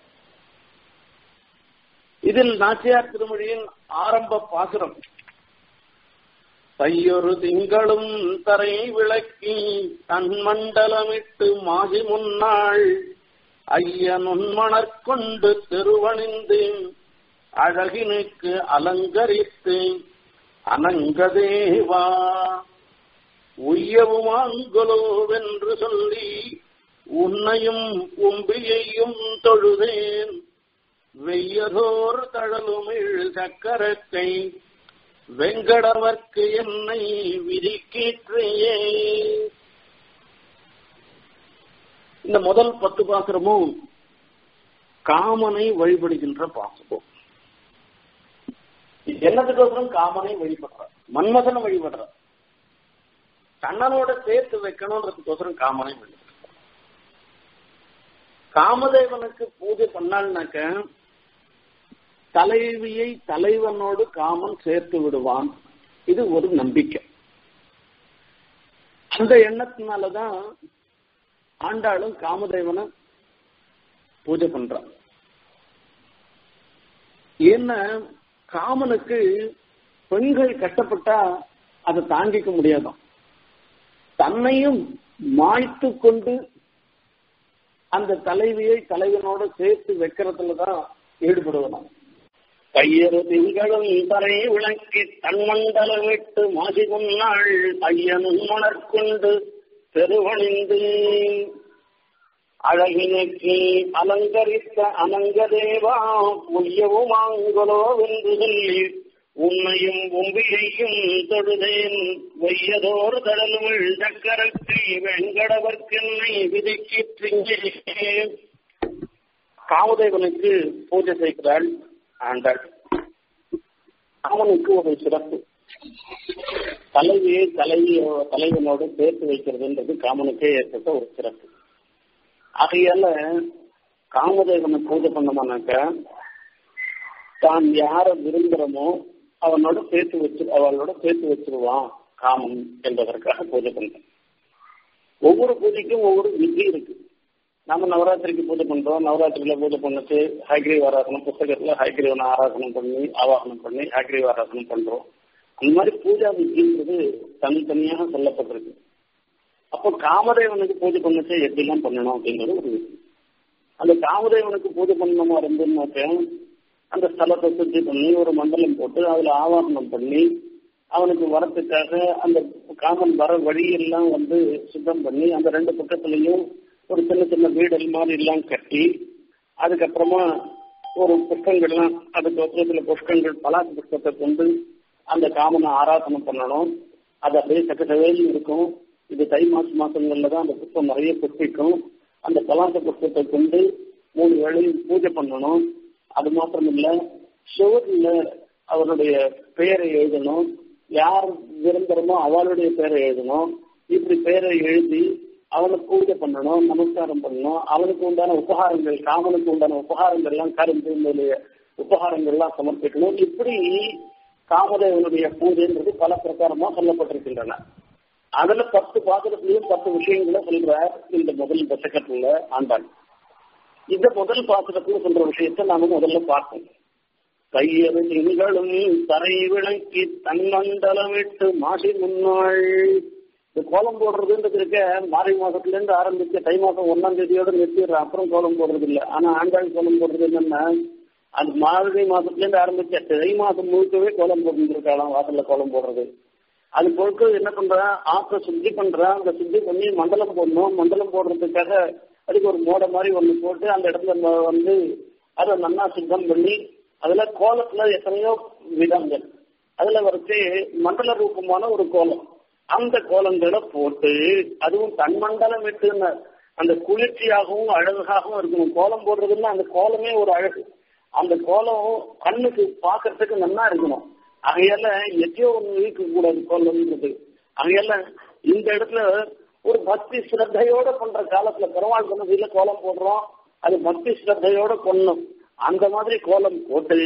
இதில் நாச்சியார் திருமொழியின் ஆரம்ப பாசுரம் தையொரு திங்களும் தரை விளக்கி தன் மண்டலமிட்டு மாசி முன்னாள் ஐயனுன்மணற்கொண்டு திருவணிந்து அழகினுக்கு அலங்கரித்து அனங்கதேவா உய்யவுமாங்கொலோவென்று சொல்லி உன்னையும் உம்பியையும் தொழுதேன் வெய்யதோர் தழலுமிழ் சக்கரக்கை வெங்கடவர்க்கு என்னை விதிக்கீற்றையே இந்த முதல் பத்து பாசுரமும் காமனை வழிபடுகின்ற பாசுரம் என்னதுக்கோசரம் காமனை வழிபடுற மன்மதனை வழிபடுற கண்ணனோட சேர்த்து வைக்கணும்ன்றதுக்கோசரம் காமனை வழிபடுற காமதேவனுக்கு பூஜை பண்ணாள்னாக்க தலைவியை தலைவனோடு காமன் சேர்த்து விடுவான் இது ஒரு நம்பிக்கை அந்த எண்ணத்தினாலதான் ஆண்டாளும் காமதேவனை பூஜை பண்றான் ஏன்னா காமனுக்கு பெண்கள் கஷ்டப்பட்டா அதை தாங்கிக்க முடியாதாம் தன்னையும் மாய்த்து கொண்டு அந்த தலைவியை தலைவனோட சேர்த்து வைக்கிறதுலதான் ஈடுபடுவதாம் கையறு திங்களும் தரை விளக்கி தன்மண்டல விட்டு மாசி முன்னாள் ஐயனும் மணற்கொண்டு பெருவணிந்து அழகினுக்கு அலங்கரித்த அனங்கதேவா உய்யவுமாங்கலோ வென்று சொல்லி உன்னையும் உம்பியையும் தொழுதேன் வையதோர் தடலுமிழ் சக்கரத்தை வெங்கடவர்க்கென்னை விதிக்கிற்றிங்கே காமதேவனுக்கு பூஜை செய்கிறாள் ஆண்டாள் காமனுக்கு ஒரு சிறப்பு தலைவியை தலைவியோ தலைவனோடு சேர்த்து வைக்கிறதுன்றது காமனுக்கே ஏற்பட்ட ஒரு சிறப்பு ஆகையால காமதேவனை பூஜை பண்ணோம்னாக்க தான் யார விரும்புகிறோமோ அவனோட சேர்த்து வச்சு அவளோட சேர்த்து வச்சிருவான் காமன் என்பதற்காக பூஜை பண்றோம் ஒவ்வொரு பூஜைக்கும் ஒவ்வொரு விதி இருக்கு நம்ம நவராத்திரிக்கு பூஜை பண்றோம் நவராத்திரியில பூஜை பண்ணிட்டு ஹைகிரீவ் ஆராதனம் புஸ்தகத்துல ஹைகிரீவனை ஆராதனம் பண்ணி ஆவாகனம் பண்ணி ஹைகிரீவ் ஆராதனம் பண்றோம் அந்த மாதிரி பூஜா வித்தின்றது தனித்தனியாக சொல்லப்பட்டிருக்கு அப்போ காமதேவனுக்கு பூஜை பண்ணிட்டு எப்படிலாம் பண்ணணும் அப்படிங்கிறது ஒரு விதி அந்த காமதேவனுக்கு பூஜை பண்ணணுமா இருந்துன்னாக்க அந்த ஸ்தலத்தை சுத்தி பண்ணி ஒரு மண்டலம் போட்டு அதுல ஆவாகனம் பண்ணி அவனுக்கு வரத்துக்காக அந்த காமன் வர வழியெல்லாம் வந்து சுத்தம் பண்ணி அந்த ரெண்டு பக்கத்துலயும் ஒரு சின்ன சின்ன வீடல் மாதிரி எல்லாம் கட்டி அதுக்கப்புறமா ஒரு புஷ்பங்கள்லாம் அதுக்கு பக்கத்துல புஷ்பங்கள் பலாக்கு புஷ்பத்தை கொண்டு அந்த காமனை ஆராதனம் பண்ணணும் அது அப்படியே சக்கசவேலி இருக்கும் இது தை மாச மாசங்கள்ல தான் அந்த புஷ்பம் நிறைய புஷ்பிக்கும் அந்த பலாச புஷ்பத்தை கொண்டு மூணு வேளையும் பூஜை பண்ணணும் அது மாத்திரம் இல்ல சுவர்ல அவருடைய பெயரை எழுதணும் யார் விரும்புறமோ அவளுடைய பெயரை எழுதணும் இப்படி பெயரை எழுதி அவனுக்கு பூஜை பண்ணணும் நமஸ்காரம் பண்ணணும் அவனுக்கு உண்டான உபகாரங்கள் காமனுக்கு உண்டான உபகாரங்கள் எல்லாம் கரும்பு முதலிய உபகாரங்கள் எல்லாம் சமர்ப்பிக்கணும் இப்படி காமதேவனுடைய பூஜைன்றது பல பிரகாரமா சொல்லப்பட்டிருக்கின்றன அதுல பத்து பாத்திரத்திலையும் பத்து விஷயங்களை சொல்றார் இந்த முதல் தசகத்துல ஆண்டாள் இந்த முதல் பாத்திரத்துல சொல்ற விஷயத்த நாம முதல்ல பார்ப்போம் கையறு திங்களும் தரை விளக்கி தன்மண்டலமிட்டு மாசி முன்னாள் இந்த கோலம் போடுறதுன்றது இருக்க மாரி மாசத்துல இருந்து ஆரம்பிச்சு தை மாசம் ஒன்னாம் தேதியோட நிறுத்திடுற அப்புறம் கோலம் போடுறது இல்லை ஆனா ஆண்டாள் கோலம் போடுறது என்னன்னா அந்த மார்கழி மாசத்துல இருந்து ஆரம்பிச்ச தை மாசம் முழுக்கவே கோலம் போட்டுருக்காளாம் வாசல்ல கோலம் போடுறது அது பொழுது என்ன பண்றான் ஆற்ற சுத்தி பண்றான் அந்த சுத்தி பண்ணி மண்டலம் போடணும் மண்டலம் போடுறதுக்காக அதுக்கு ஒரு மோடை மாதிரி ஒண்ணு போட்டு அந்த இடத்துல வந்து அதை நல்லா சுத்தம் பண்ணி அதுல கோலத்துல எத்தனையோ விதங்கள் அதுல வரைச்சு மண்டல ரூபமான ஒரு கோலம் அந்த கோலங்களை போட்டு அதுவும் தன்மண்டலம் விட்டுன்னு அந்த குளிர்ச்சியாகவும் அழகாகவும் இருக்கணும் கோலம் போடுறதுன்னா அந்த கோலமே ஒரு அழகு அந்த கோலம் கண்ணுக்கு பாக்குறதுக்கு நல்லா இருக்கணும் அதையால எத்தையோ ஒண்ணு இருக்க கூடாது கோலம்ன்றது அதையால இந்த இடத்துல ஒரு பக்தி ஸ்ரத்தையோட பண்ற காலத்துல பெருமாள் சொன்னதுல கோலம் போடுறோம் அது பக்தி ஸ்ரத்தையோட கொண்ணும் அந்த மாதிரி கோலம் போட்டு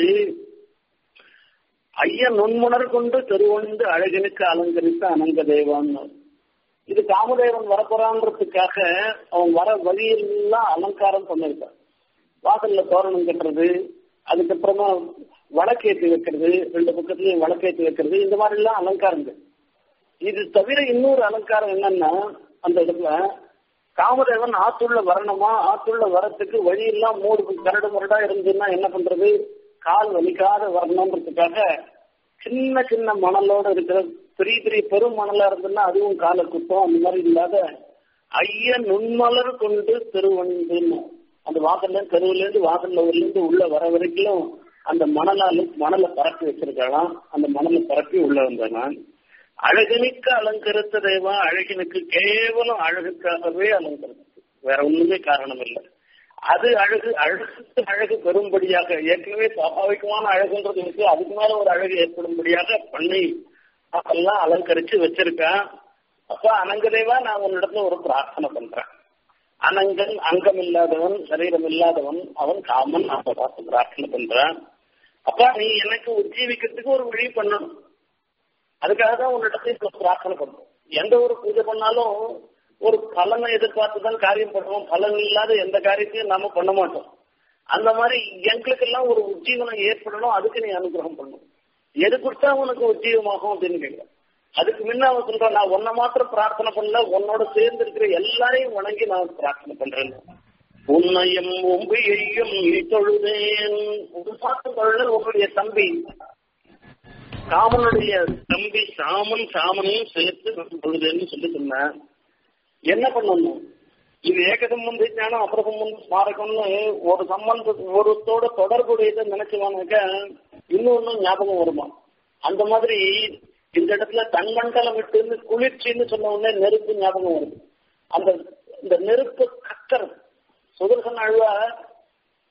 ஐய நுண்முணர் கொண்டு தெருவொண்டு அழகனுக்கு அலங்கரித்த அனங்க தேவான்னு இது காமதேவன் வரப்போறான்றதுக்காக அவன் வர வழியெல்லாம் அலங்காரம் பண்ணிருக்கான் வாசல்ல தோரணம் கட்டுறது அதுக்கப்புறமா வழக்கேற்றி வைக்கிறது ரெண்டு பக்கத்துலயும் வழக்கேற்றி வைக்கிறது இந்த மாதிரி எல்லாம் அலங்காரங்கள் இது தவிர இன்னொரு அலங்காரம் என்னன்னா அந்த இடத்துல காமதேவன் ஆத்துள்ள வரணுமா ஆத்துள்ள வரத்துக்கு வழியெல்லாம் மூடு கரடு முரடா இருந்ததுன்னா என்ன பண்றது கால் வலிக்காத வரணுன்றதுக்காக சின்ன சின்ன மணலோட இருக்கிற பெரிய பெரிய பெரும் மணலா இருந்ததுன்னா அதுவும் காலை குத்தம் அந்த மாதிரி இல்லாத ஐய நுண்மலர் கொண்டு திருவண்டுன்னு அந்த வாசல்ல தெருவுல இருந்து வாசல்ல இருந்து உள்ள வர வரைக்கும் அந்த மணலால மணலை பரப்பி வச்சிருக்கலாம் அந்த மணலை பரப்பி உள்ள வந்தான் அழகனுக்கு அலங்கரித்த தேவா அழகனுக்கு கேவலம் அழகுக்காகவே அலங்கரித்தது வேற ஒண்ணுமே காரணம் இல்லை அது அழகு அழகுக்கு அழகு பெறும்படியாக ஏற்கனவே சுவாபாவிகமான அழகுன்றது இருக்கு அதுக்கு மேல ஒரு அழகு ஏற்படும்படியாக பண்ணி அதெல்லாம் அலங்கரிச்சு வச்சிருக்கேன் அப்ப அனங்கதேவா நான் உன்னிடத்துல ஒரு பிரார்த்தனை பண்றேன் அனங்கன் அங்கம் இல்லாதவன் சரீரம் இல்லாதவன் அவன் காமன் நான் பார்த்து பிரார்த்தனை பண்றேன் அப்பா நீ எனக்கு உஜ்ஜீவிக்கிறதுக்கு ஒரு வழி பண்ணணும் அதுக்காக தான் உன்னிடத்துல பிரார்த்தனை பண்றோம் எந்த ஒரு பூஜை பண்ணாலும் ஒரு பலனை எதிர்பார்த்து தான் காரியம் பண்ணுவோம் பலன் இல்லாத எந்த காரியத்தையும் நாம பண்ண மாட்டோம் அந்த மாதிரி எங்களுக்கு எல்லாம் ஒரு உஜ்ஜீவனம் ஏற்படணும் அதுக்கு நீ அனுகிரகம் பண்ணணும் எது கொடுத்தா உனக்கு உஜ்ஜீவமாகும் அப்படின்னு கேட்க அதுக்கு முன்ன அவன் சொல்றான் நான் உன்னை மாத்திரம் பிரார்த்தனை பண்ணல உன்னோட சேர்ந்து இருக்கிற எல்லாரையும் வணங்கி நான் பிரார்த்தனை பண்றேன் உன்னையும் உம்பியையும் நீ தொழுதேன் ஒரு மாத்திரம் தொழில உங்களுடைய தம்பி சாமனுடைய தம்பி சாமன் சாமனையும் சேர்த்து தொழுதேன்னு சொல்லி சொன்னேன் என்ன பண்ணணும் இது ஏக சம்பந்த ஞானம் அப்புற சம்பந்த ஸ்மாரகம்னு ஒரு சம்பந்த ஒருத்தோட தொடர்புடையதை நினைச்சுவானாக்க இன்னொன்னு ஞாபகம் வருமா அந்த மாதிரி இந்த இடத்துல தன்மண்டலம் விட்டு குளிர்ச்சின்னு சொன்ன உடனே நெருப்பு ஞாபகம் வருது அந்த இந்த நெருப்பு கக்கர் சுதர்சன் அழுவ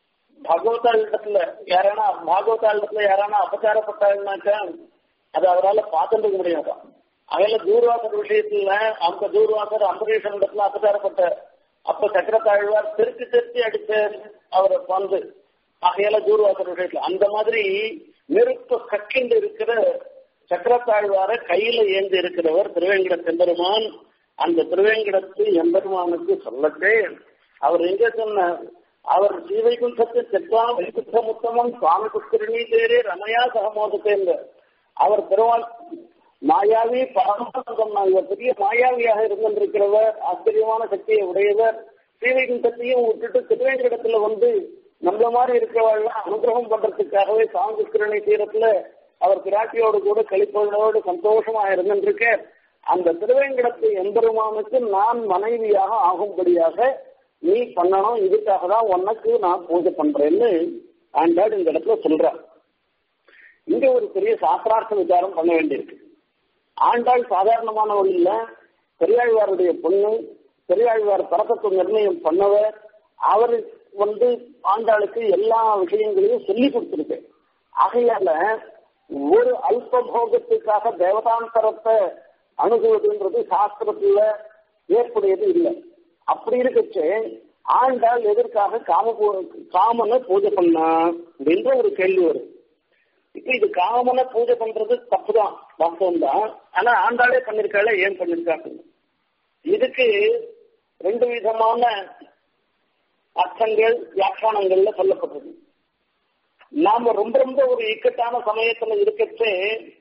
பாகவதாள் இடத்துல யாரானா பாகவதாள் இடத்துல யாரானா அபச்சாரப்பட்டாங்கன்னாக்கா அது அவரால் பார்த்துட்டு முடியாது அவையில தூர்வாசர் விஷயத்துல அந்த தூர்வாசர் அம்பரீஷன் இடத்துல அபச்சாரப்பட்ட அப்ப சக்கரத்தாழ்வார் திருத்தி திருத்தி அடிச்ச அவரை வந்து ஆகையால தூர்வாசர் விஷயத்துல அந்த மாதிரி நெருப்ப கக்கிண்டு இருக்கிற சக்கரத்தாழ்வார கையில ஏந்தி இருக்கிறவர் திருவேங்கட செம்பெருமான் அந்த திருவேங்கடத்து எம்பெருமானுக்கு சொல்லட்டே அவர் எங்க சொன்னார் அவர் ஸ்ரீவைகுண்டத்தை செத்வா வைகுண்ட முத்தமன் சுவாமி புஷ்கரணி தேரே ரமயா சகமோதத்தேங்க அவர் பெருமாள் மாயாவி பரமானந்தம் இவர் பெரிய மாயாவியாக இருந்திருக்கிறவர் ஆச்சரியமான சக்தியை உடையவர் ஸ்ரீவைகுண்டத்தையும் விட்டுட்டு திருவேங்கடத்துல வந்து நம்மள மாதிரி இருக்கிறவர்கள் அனுகிரகம் பண்றதுக்காகவே சுவாமி புஷ்கரணி தீரத்துல அவர் பிராட்டியோடு கூட கழிப்பதோடு சந்தோஷமா இருந்திருக்க அந்த திருவேங்கடத்து எம்பெருமானுக்கு நான் மனைவியாக ஆகும்படியாக நீ பண்ணணும் இதுக்காக தான் உனக்கு நான் பூஜை பண்றேன்னு ஆண்டாள் இந்த இடத்துல சொல்றார் இங்க ஒரு பெரிய சாஸ்திரார்த்த விசாரம் பண்ண வேண்டியிருக்கு ஆண்டாள் சாதாரணமானவள் இல்ல பெரியாழ்வாருடைய பொண்ணு பெரியாழ்வார் பறக்கத்தை நிர்ணயம் பண்ணவர் அவர் வந்து ஆண்டாளுக்கு எல்லா விஷயங்களையும் சொல்லி கொடுத்திருக்கு ஆகையால ஒரு அல்ப போகத்துக்காக தேவதாந்தரத்தை அணுகுவதுன்றது சாஸ்திரத்துல ஏற்புடையது இல்லை அப்படி இருக்கச்சு ஆண்டாள் எதற்காக காம காமனை பூஜை பண்ணா அப்படின்ற ஒரு கேள்வி வரும் இப்ப இது காமனை பூஜை பண்றது தப்புதான் வாஸ்தவம் தான் ஆனா ஆண்டாளே பண்ணிருக்காளே ஏன் பண்ணிருக்காங்க இதுக்கு ரெண்டு விதமான அர்த்தங்கள் வியாக்கியானங்கள்ல சொல்லப்பட்டது நாம ரொம்ப ரொம்ப ஒரு இக்கட்டான சமயத்துல இருக்கச்சே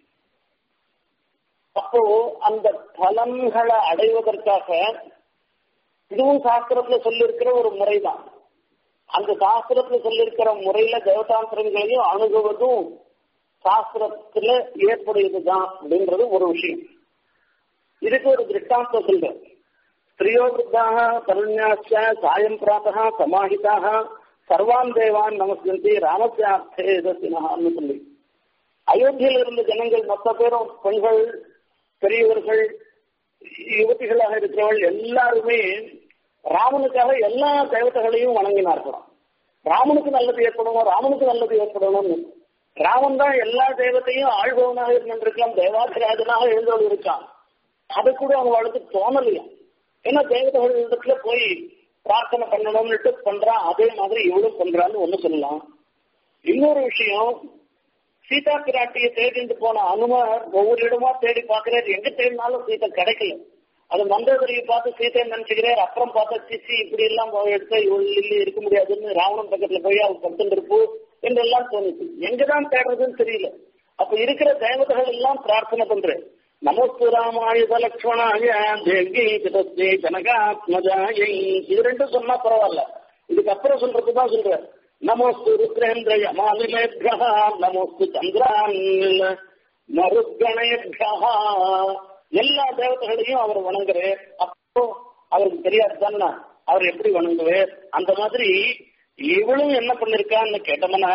அப்போ அந்த பலன்களை அடைவதற்காக இதுவும் சாஸ்திரத்துல சொல்லியிருக்கிற ஒரு முறைதான் அந்த சாஸ்திரத்துல சொல்லியிருக்கிற முறையில தேவதாந்திரங்களையும் அணுகுவதும் சாஸ்திரத்துல ஏற்புடையதுதான் அப்படின்றது ஒரு விஷயம் இதுக்கு ஒரு திருஷ்டாந்தம் சொல்ற ஸ்திரியோ விருத்தாக தருண்யாச்ச சாயம் பிராத்தா சமாஹிதாக சர்வான் தேவான் நமஸ்கந்தி ராமத்தியார்த்தே எதத்தினான்னு சொல்லி அயோத்தியில் இருந்த ஜனங்கள் மொத்த பேரும் பெண்கள் பெரியவர்கள் யுவதிகளாக இருக்கிறவர்கள் எல்லாருமே ராமனுக்காக எல்லா தேவதைகளையும் வணங்கினார்களாம் ராமனுக்கு நல்லது ஏற்படணும் ராமனுக்கு நல்லது ஏற்படணும்னு ராமன் தான் எல்லா தெய்வத்தையும் ஆழ்பவனாக இருந்திருக்கலாம் தேவாதிராஜனாக எழுந்தோடு இருக்கான் அது கூட அவங்களுக்கு தோணலையா ஏன்னா தேவதைகள் இடத்துல போய் பிரார்த்தனை பண்ணணும்னுட்டு பண்றான் அதே மாதிரி இவளும் பண்றான்னு ஒண்ணு சொல்லலாம் இன்னொரு விஷயம் சீதா பிராட்டியை தேடிட்டு போன அனுமர் ஒவ்வொரு இடமா தேடி பாக்குறாரு எங்க தேடினாலும் சீதை கிடைக்கல அது மந்தோதரியை பார்த்து சீதை நினைச்சுக்கிறார் அப்புறம் பார்த்தா சிசி இப்படி எல்லாம் எடுத்து இவ்வளவு இருக்க முடியாதுன்னு ராவணன் பக்கத்துல போய் அவர் படுத்துட்டு இருப்போம் என்றெல்லாம் தோணுச்சு எங்கதான் தேடுறதுன்னு தெரியல அப்ப இருக்கிற தேவதைகள் எல்லாம் பிரார்த்தனை பண்றேன் நமஸ்து ராமாயுத லக்ஷ்மணாய தேவி கிதஸ்தே ஜனகாத்மஜாயை இது ரெண்டும் சொன்னா பரவாயில்ல இதுக்கப்புறம் சொல்றதுதான் சொல்றேன் நமஸ்து ருத்ரேந்திர யமானிலேபியா நமஸ்து சந்திரான் மருத்கணேபியா எல்லா தேவதைகளையும் அவர் வணங்குறார் அப்போ அவருக்கு தெரியாது தானே அவர் எப்படி வணங்குவார் அந்த மாதிரி இவளும் என்ன பண்ணிருக்கான்னு கேட்டோம்னா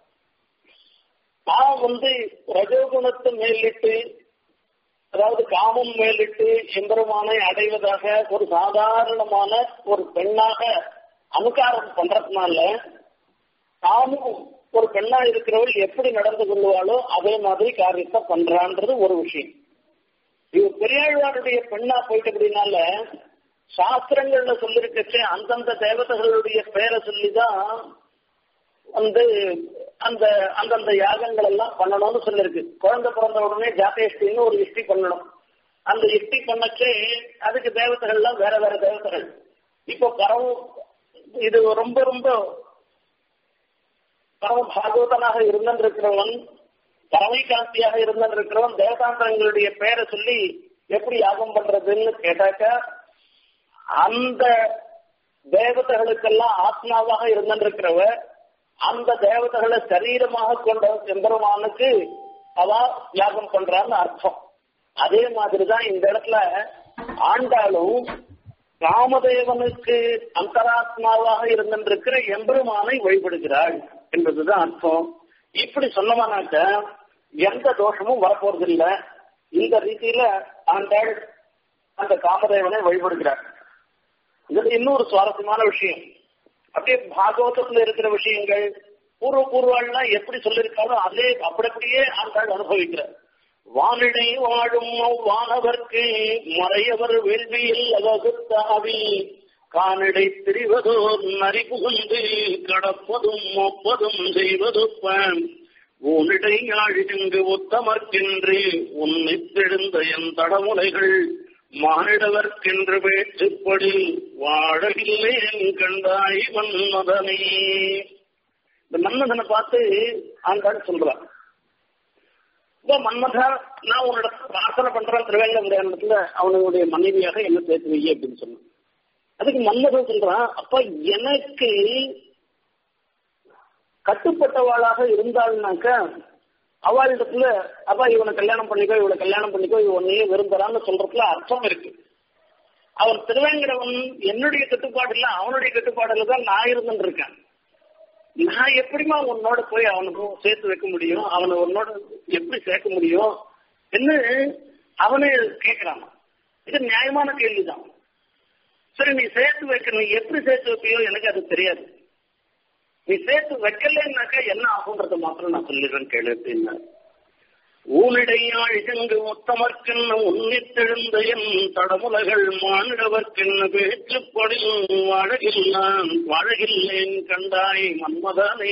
நான் வந்து ரஜோகுணத்தை மேலிட்டு அதாவது காமம் மேலிட்டு எம்பெருமானை அடைவதாக ஒரு சாதாரணமான ஒரு பெண்ணாக அனுகாரம் பண்றதுனால தானும் ஒரு பெண்ணா இருக்கிறவள் எப்படி நடந்து கொள்வாளோ அதே மாதிரி காரியத்தை பண்றான்றது ஒரு விஷயம் இது பெரியாழ்வாருடைய பெண்ணா போயிட்டு அப்படின்னால சாஸ்திரங்கள்ல சொல்லிருக்கச்சே அந்தந்த தேவதைகளுடைய பேரை சொல்லிதான் வந்து அந்த அந்தந்த யாகங்கள் எல்லாம் பண்ணணும்னு சொல்லிருக்கு குழந்தை பிறந்த உடனே ஜாதேஷ்டின்னு ஒரு இஷ்டி பண்ணணும் அந்த இஷ்டி பண்ணச்சே அதுக்கு தேவதைகள் எல்லாம் வேற வேற தேவதைகள் இப்போ பரவ இது ரொம்ப ரொம்ப பரம பாகவதனாக இருந்திருக்கிறவன் பறவை காந்தியாக இருந்திருக்கிறவன் தேவதாந்தங்களுடைய பேரை சொல்லி எப்படி யாகம் பண்றதுன்னு கேட்டாக்க அந்த தேவதைகளுக்கெல்லாம் ஆத்மாவாக இருந்திருக்கிறவ அந்த தேவதைகளை சரீரமாக கொண்ட எம்பெருமானுக்கு அவ யாகம் பண்றான்னு அர்த்தம் அதே மாதிரிதான் இந்த இடத்துல ஆண்டாலும் ராமதேவனுக்கு அந்தராத்மாவாக இருந்திருக்கிற எம்பெருமானை வழிபடுகிறாள் என்பதுதான் அர்த்தம் இப்படி சொன்னமானாக்க எந்த தோஷமும் வரப்போறதில்ல இந்த ரீதியில ஆண்டாள் அந்த காமதேவனை வழிபடுகிறார் இதுல இன்னொரு சுவாரஸ்யமான விஷயம்
அப்படியே பாகவதத்துல இருக்கிற விஷயங்கள் பூர்வ பூர்வாள்லாம் எப்படி சொல்லியிருக்காரோ அதே அப்படி அப்படியே ஆண்டாள் அனுபவிக்கிறார் வானிடை வாழும் வானவர்க்கு மறையவர் வேள்வியில் அவகுத்தாவி கானிடை திரிவதோர் நரி புகுந்து கடப்பதும் ஒப்பதும் செய்வதுப்பம் ஊனிடை யாழிங்கு ஒத்தமர்க்கென்று உன்னித்தெழுந்த என் தடமுலைகள் மானிடவர்க்கென்று வேற்றுப்படி வாழவில்லேன் கண்டாய் மன்மதனே இந்த மன்மதனை பார்த்து ஆண்டாள் சொல்றான் இப்போ மன்மதா நான் உன்னோட பிரார்த்தனை பண்றேன் திருவேங்கடத்துல அவனுடைய மனைவியாக என்ன சேர்த்து வை அப்படின்னு சொன்னான் அதுக்கு மன்மதன் சொல்றான் அப்ப எனக்கு கட்டுப்பட்டவாளாக இருந்தாள்னாக்க அவளிடத்துல அப்பா இவனை கல்யாணம் பண்ணிக்கோ இவளை கல்யாணம் பண்ணிக்கோ இவ உன்னையே விரும்புறான்னு சொல்றதுல அர்த்தம் இருக்கு அவன் திருவேங்கடவன் என்னுடைய கட்டுப்பாடு இல்ல அவனுடைய கட்டுப்பாடுல தான் நான் இருந்துட்டு இருக்கேன் நான் எப்படிமா உன்னோட போய் அவனுக்கும் சேர்த்து வைக்க முடியும் அவனை உன்னோட எப்படி சேர்க்க முடியும் என்ன அவனே கேட்கிறான் இது நியாயமான கேள்விதான் சரி நீ சேர்த்து வைக்க நீ எப்படி சேர்த்து வைப்பியோ எனக்கு அது தெரியாது நீ சேர்த்து வைக்கலன்னாக்கா என்ன ஆகுன்றத மாத்திரம் நான் சொல்லிடுறேன் கேளு அப்படின்னா ஊனிடையாள் இங்கு மொத்தமர்க்கென்ன உன்னித்தெழுந்த என் தடமுலகள் மானிடவர்க்கென்ன பேச்சுப்படில் வாழகில்லான் வாழகில்லேன் கண்டாய் மன்மதனே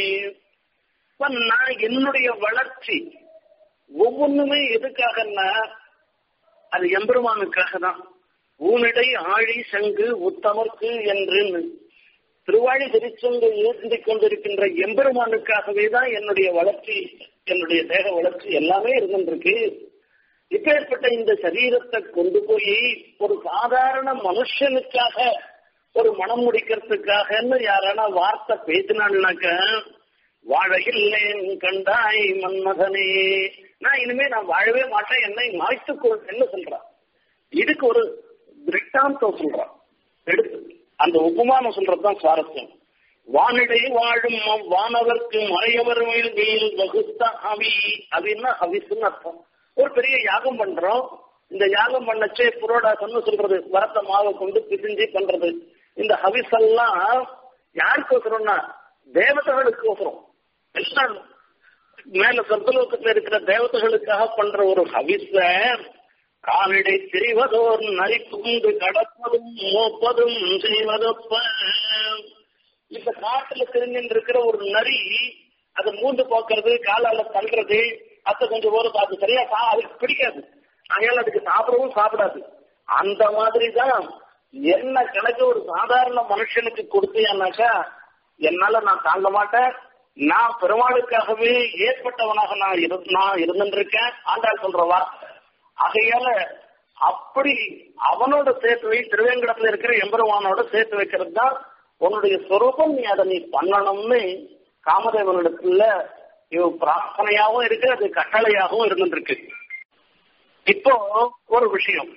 நான் என்னுடைய வளர்ச்சி ஒவ்வொன்றுமே எதுக்காகன்னா அது எம்பெருமானுக்காக தான் ஊனிடை ஆழி சங்கு உத்தமர்க்கு என்று திருவாழி திருச்செங்கு ஏந்தி கொண்டிருக்கின்ற எம்பெருமானுக்காகவே தான் என்னுடைய வளர்ச்சி என்னுடைய தேக வளர்ச்சி எல்லாமே இருந்துருக்கு இப்பேற்பட்ட இந்த சரீரத்தை கொண்டு போய் ஒரு சாதாரண மனுஷனுக்காக ஒரு மனம் முடிக்கிறதுக்காகன்னு யாரான வார்த்தை பேசினான்னாக்க வாழகில்லேன் கண்டாய் மன்மதனே நான் இனிமே நான் வாழவே மாட்டேன் என்னை மாய்த்துக்கொள் என்ன சொல்றான் இதுக்கு ஒரு திருஷ்டாந்தம் சொல்றான் எடுத்து அந்த உபமானம் சொல்றதுதான் சுவாரஸ்யம் வானிடை வாழும் வானவர்க்கு மறையவர் மேல் வகுத்த அவி அப்படின்னா ஹவிஸ்ன்னு அர்த்தம் ஒரு பெரிய யாகம் பண்றோம் இந்த யாகம் பண்ணச்சே புரோடாசன்னு சொல்றது வரத்த மாவை கொண்டு பிரிஞ்சு பண்றது இந்த ஹவிஸ் எல்லாம் யாருக்கு ஒசரம்னா தேவதைகளுக்கு ஒசரம் எல்லாம் மேல சொர்க்கலோகத்துல இருக்கிற தேவதைகளுக்காக பண்ற ஒரு ஹவிஸ காலிடை திரிவதோர் நரி புகுந்து கடப்பதும் மோப்பதும் செய்வதொப்ப இந்த காட்டுல தெரிஞ்சுட்டு இருக்கிற ஒரு நரி அதை மூந்து போக்குறது காலால தள்ளுறது அத்தை கொஞ்சம் போறது அது சரியா சா அதுக்கு பிடிக்காது அதனால அதுக்கு சாப்பிடவும் சாப்பிடாது அந்த மாதிரி தான் என்ன கணக்கு ஒரு சாதாரண மனுஷனுக்கு கொடுத்தீங்கன்னாக்கா என்னால நான் தாங்க மாட்டேன் நான் பெருமாளுக்காகவே ஏற்பட்டவனாக நான் இரு நான் இருந்துருக்கேன் ஆண்டாள் சொல்ற வார்த்தை ஆகையால அப்படி அவனோட சேர்த்து வை திருவேங்கடத்துல இருக்கிற எம்பெருமானோட சேர்த்து வைக்கிறது தான் உன்னுடைய சொரூபம் நீ அதை நீ பண்ணணும்னு காமதேவனிடத்துல இவ பிரார்த்தனையாகவும் இருக்கு அது கட்டளையாகவும் இருந்துருக்கு இப்போ ஒரு விஷயம்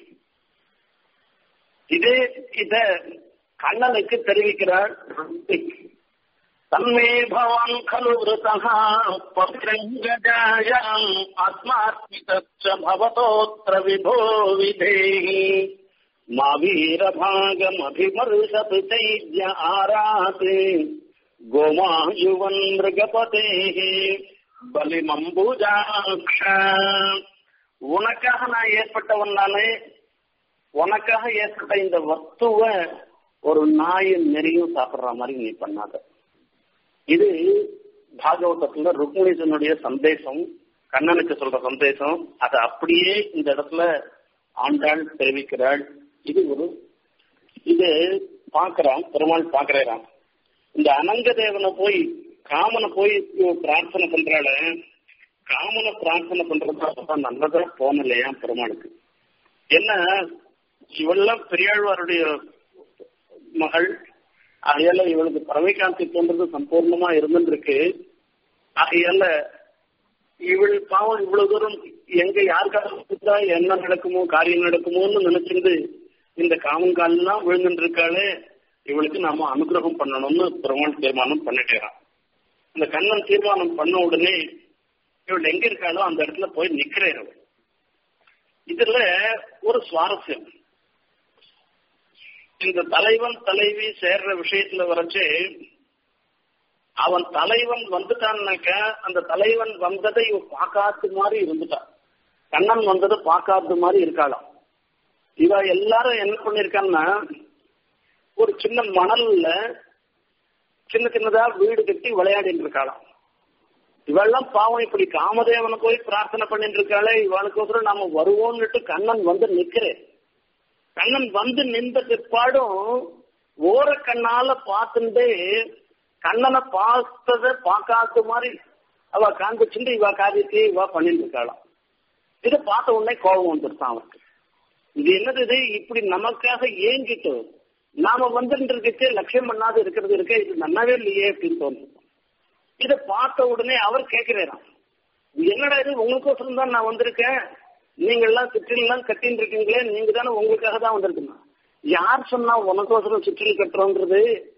இதே இத கண்ணனுக்கு தெரிவிக்கிறார் தன்மே பவான் खलु वृतः पत्रङ्गजायाम् आत्मार्पितश्च भवतोऽत्र विभो विधेहि मा वीरभागमभिमर्शतु चैद्य आरात् गोमायुवन् मृगपतेः பலிமம்பூஜாக்ஷ உனக்காக நான் ஏற்பட்டவன் நானே உனக்காக ஏற்பட்ட இந்த வஸ்துவ ஒரு நாயும் நெறியும் சாப்பிடுற மாதிரி நீ பண்ணாத இது பாகவதத்துல ருக்மிணிசனுடைய சந்தேசம் கண்ணனுக்கு சொல்ற சந்தேசம் அதை அப்படியே இந்த இடத்துல ஆண்டாள் தெரிவிக்கிறாள் இது ஒரு இது பாக்குறான் பெருமாள் பாக்குறான் இந்த அனங்க தேவனை போய் காமனை போய் பிரார்த்தனை பண்றாள காமனை பிரார்த்தனை பண்றது நல்லதா போனலையா பெருமாளுக்கு என்ன இவெல்லாம் பெரியாழ்வாருடைய மகள் ஆகையால இவளுக்கு பறவைக்காந்தி தோன்றது சம்பூர்ணமா இருந்துருக்கு ஆகையால இவள் பாவம் இவ்வளவு தூரம் எங்க யாருக்காக என்ன நடக்குமோ காரியம் நடக்குமோன்னு நினைச்சிருந்து இந்த காமங்கால்லாம் விழுந்துட்டு இருக்காளே இவளுக்கு நாம அனுகிரகம் பண்ணணும்னு பெருமாள் தீர்மானம் பண்ணிட்டேறான் இந்த கண்ணன் தீர்மானம் பண்ண உடனே இவள் எங்க இருக்காளோ அந்த இடத்துல போய் நிக்கிறேன் இதுல ஒரு சுவாரஸ்யம் இந்த தலைவன் தலைவி சேர்ற விஷயத்துல வரைச்சு அவன் தலைவன் வந்துட்டான்னாக்க அந்த தலைவன் வந்ததை இவ பார்க்காத மாதிரி இருந்துட்டான் கண்ணன் வந்ததை பார்க்காத மாதிரி இருக்காளாம் இவ எல்லாரும் என்ன பண்ணிருக்கான்னா ஒரு சின்ன மணல்ல சின்ன சின்னதா வீடு கட்டி விளையாடிட்டு இருக்காளாம் இவெல்லாம் பாவம் இப்படி காமதேவனை போய் பிரார்த்தனை பண்ணிட்டு இருக்காளே இவளுக்கோசரம் நாம வருவோம்னுட்டு கண்ணன் வந்து நிக்கிறேன் கண்ணன் வந்து நின்ற பிற்பாடும் ஓர கண்ணால பார்த்துட்டே கண்ணனை பார்த்தத பார்க்காத மாதிரி அவ காண்பிச்சுட்டு இவ காரியத்தையே இவ பண்ணிட்டு இருக்காளாம் இதை பார்த்த உடனே கோபம் வந்துருச்சான் அவனுக்கு இது என்னது இது இப்படி நமக்காக ஏங்கிட்டு நாம வந்துட்டு இருக்கே லட்சியம் பண்ணாத இருக்கிறது இருக்க இது நல்லாவே இல்லையே அப்படின்னு தோணுது இதை பார்த்த உடனே அவர் கேட்கிறாராம் என்னடா இது உங்களுக்கோசரம் தான் நான் வந்திருக்கேன் நீங்க எல்லாம் சுற்றிலாம் கட்டின்னு இருக்கீங்களே நீங்க தானே உங்களுக்காக தான் வந்திருக்கணும் யார் சொன்னா உனக்கோசரம் சுற்றில் கட்டுறோன்றது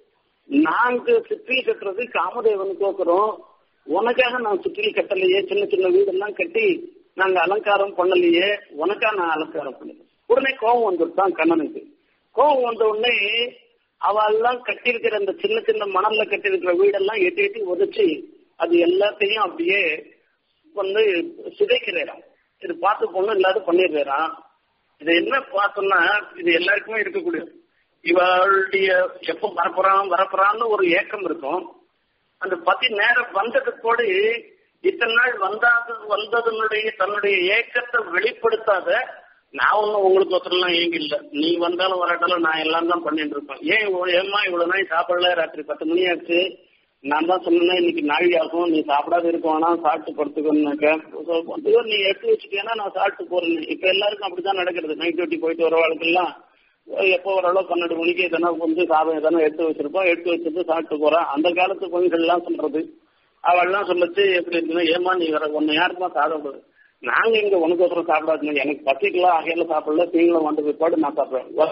நாங்க சுற்றில் கட்டுறது காமதேவனுக்கோசரம் உனக்காக நான் சுற்றில் கட்டலையே சின்ன சின்ன வீடெல்லாம் கட்டி நாங்க அலங்காரம் பண்ணலையே உனக்கா நான் அலங்காரம் பண்ணல உடனே கோபம் வந்துட்டான் கண்ணனுக்கு கோபம் வந்த உடனே அவெல்லாம் கட்டியிருக்கிற அந்த சின்ன சின்ன மணல்ல கட்டியிருக்கிற வீடெல்லாம் எட்டி எட்டி உதச்சி அது எல்லாத்தையும் அப்படியே வந்து சிதைக்கிறாராம் இது பார்த்து பொண்ணு இல்லாத பண்ணிடுறாராம் இது என்ன பார்த்தோம்னா இது எல்லாருக்குமே இருக்கக்கூடிய இவளுடைய எப்ப வரப்போறான் வரப்போறான்னு ஒரு ஏக்கம் இருக்கும் அந்த பத்தி நேரம் வந்ததுக்கோடு இத்தனை நாள் வந்தாது வந்ததனுடைய தன்னுடைய ஏக்கத்தை வெளிப்படுத்தாத நான் ஒன்னும் உங்களுக்கு ஒருத்தரெல்லாம் ஏங்க இல்ல நீ வந்தாலும் வராட்டாலும் நான் எல்லாம் தான் பண்ணிட்டு இருப்பேன் ஏன் ஏமா இவ்வளவு நாள் சாப்பிடல ராத்திரி பத்து மணி ஆச்சு நான் தான் சொன்னேன் இன்னைக்கு நாழி ஆகும் நீ சாப்பிடாத இருக்க வேணாம் சாப்பிட்டு படுத்துக்கணுனாக்க நீ எடுத்து வச்சுட்டேன்னா நான் சாப்பிட்டு போறேன் இப்ப எல்லாருக்கும் அப்படிதான் நடக்கிறது நைட் டியூட்டி போயிட்டு வரவாளுக்கெல்லாம் எப்போ ஓரளவு பன்னெண்டு மணிக்கு எதனா வந்து சாதம் எதனா எடுத்து வச்சிருப்போம் எடுத்து வச்சுட்டு சாப்பிட்டு போறான் அந்த காலத்து பெண்கள் எல்லாம் சொல்றது அவள்லாம் சொல்லச்சு எப்படி இருக்குன்னா ஏமா நீ வர ஒன்னு யாருக்குமா சாப்பிட நாங்க இங்க உனக்கோசரம் சாப்பிடாதுங்க எனக்கு பசிக்கலாம் அகையில சாப்பிடல நீங்களும் வந்த பிற்பாடு நான் சாப்பிடுறேன்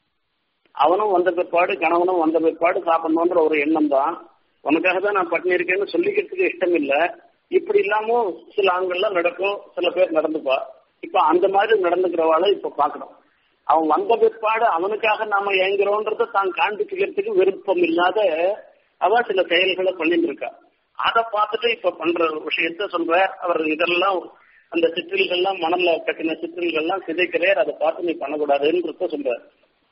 அவனும் வந்த பிற்பாடு கணவனும் வந்த பிற்பாடு சாப்பிடணுன்ற ஒரு எண்ணம் தான் உனக்காக தான் நான் பட்டினி இருக்கேன்னு சொல்லிக்கிறதுக்கு இஷ்டம் இல்ல இப்படி இல்லாம சில ஆண்கள்லாம் நடக்கும் சில பேர் நடந்துப்பா இப்ப அந்த மாதிரி நடந்துக்கிறவாளை இப்ப பாக்கணும் அவன் வந்த பிற்பாடு அவனுக்காக நாம ஏங்குறோன்றத தான் காண்பிச்சுக்கிறதுக்கு விருப்பம் இல்லாத அவ சில செயல்களை பண்ணிட்டு இருக்கா அதை பார்த்துட்டு இப்ப பண்ற விஷயத்த சொல்ற அவர் இதெல்லாம் அந்த சிற்றில்கள்லாம் மணல்ல கட்டின சிற்றில்கள்லாம் சிதைக்கிறார் அதை பார்த்து நீ பண்ணக்கூடாதுன்றத சொல்றார்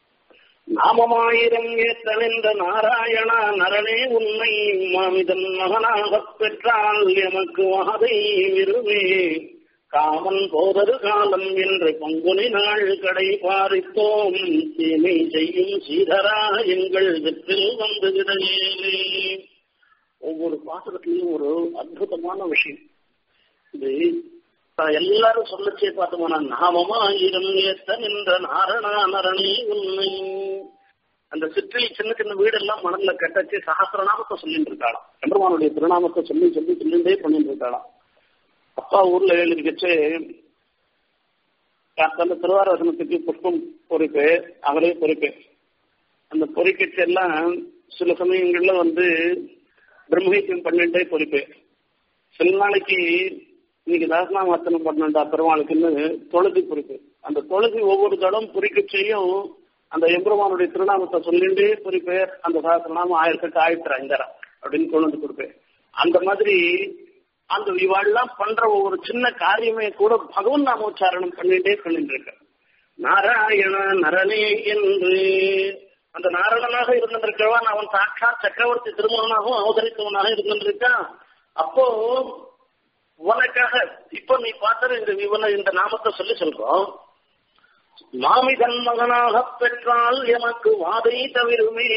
நாமமாயிரம் ஏத்தனின்ற நாராயணா நரனே உன்னை மாமிதன் மகனாகப் பெற்றால் எமக்கு வாதை விருவே காமன் போதரு காலம் என்று பங்குனி நாள் கடை பாரித்தோம் தீமை செய்யும் சீதரா எங்கள் வெற்றில் வந்து விடையேலே ஒவ்வொரு பாசகத்திலையும் ஒரு அற்புதமான விஷயம் இது எல்லாரும் சொல்லச்சே பார்த்தோம்னா நாமமாயிரம் ஏத்த நின்ற நாரணா நரணி உண்மை அந்த சிற்றில் சின்ன சின்ன வீடெல்லாம் மணல்ல கட்டச்சு சகசிரநாமத்தை சொல்லிட்டு இருக்காளாம் எம்பெருமானுடைய திருநாமத்தை சொல்லி சொல்லி சொல்லிட்டே பண்ணிட்டு இருக்காளாம் அப்பா ஊர்ல எழுதிக்கச்சு அந்த திருவாரசனத்துக்கு புஷ்பம் பொறிப்பு அவரே பொறிப்பு அந்த பொறிக்கச்சு எல்லாம் சில சமயங்கள்ல வந்து பிரம்மஹித்தியம் பண்ணிட்டே பொறிப்பு சில நாளைக்கு இன்னைக்கு தாசனாமர்த்தனம் பண்ணா பெருமாளுக்குன்னு தொழுதி பொறிப்பு அந்த தொழுதி ஒவ்வொரு தடம் பொறிக்கச்சையும் அந்த எம்பெருமானுடைய திருநாமத்தை சொல்லிண்டே பொறிப்பேர் அந்த சாஸ்திரநாமம் ஆயிரத்தெட்டு ஆயிரத்தி ஐந்தாயிரம் அப்படின்னு கொண்டு வந்து கொடுப்பேன் அந்த மாதிரி அந்த இவாள்லாம் பண்ற ஒவ்வொரு சின்ன காரியமே கூட பகவன் நாமோச்சாரணம் பண்ணிட்டே பண்ணிட்டு இருக்க நாராயண நரனே என்று அந்த நாராயணனாக இருந்திருக்கிறவன் அவன் சாட்சாத் சக்கரவர்த்தி திருமணனாகவும் அவதரித்தவனாக இருந்திருக்கான் அப்போ உனக்காக இப்ப நீ பார்த்தது இந்த இவனை இந்த நாமத்தை சொல்லி சொல்றோம் மாமிதன் மகனாக பெற்றால் எமக்கு வாதை தவிருமே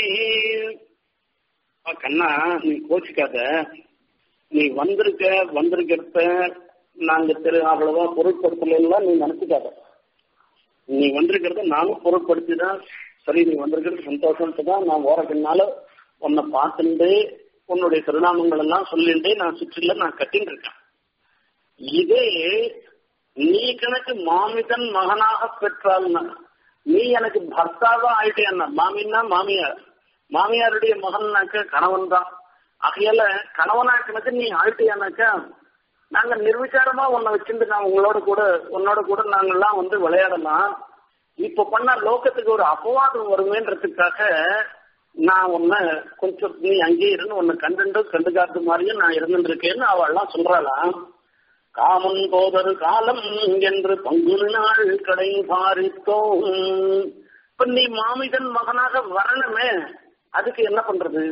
கண்ணா நீ கோச்சிக்காத நீ வந்திருக்க வந்திருக்கிறத நாங்க திரு அவ்வளவா பொருட்படுத்தல நீ நினைச்சுக்காத நீ வந்திருக்கிறத நானும் பொருட்படுத்திதான் சரி நீ வந்திருக்கிறது சந்தோஷம்ட்டு தான் நான் ஓரக்கண்ணால உன்னை பார்த்துட்டு உன்னுடைய திருநாமங்கள் எல்லாம் சொல்லிட்டு நான் சுற்றில நான் கட்டின்னு இருக்கேன் இதே நீ கணக்கு மாமிதன் மகனாக பெற்றால் நீ எனக்கு பர்த்தாவா ஆயிட்டேன்னா மாமின்னா மாமியார் மாமியாருடைய மகன்னாக்க கணவன் தான் ஆகையால கணவனாக்கினது நீ ஆயிட்டியானாக்கா நாங்க நிர்விச்சாரமா உன்னை வச்சுட்டு நான் உங்களோட கூட உன்னோட கூட நாங்கெல்லாம் வந்து விளையாடலாம் இப்ப பண்ண லோகத்துக்கு ஒரு அபவாதம் வருமேன்றதுக்காக நான் உன்னை கொஞ்சம் நீ அங்கேயே இருந்து உன்னை கண்டுண்டு கண்டுக்காத மாதிரியும் நான் இருந்துட்டு இருக்கேன்னு அவள்லாம் சொல்றாளாம் காமன் போதரு காலம் என்று பங்கு நாள் கடை பாரித்தோம் இப்ப நீ மாமிதன் மகனாக வரணுமே அதுக்கு என்ன பண்றது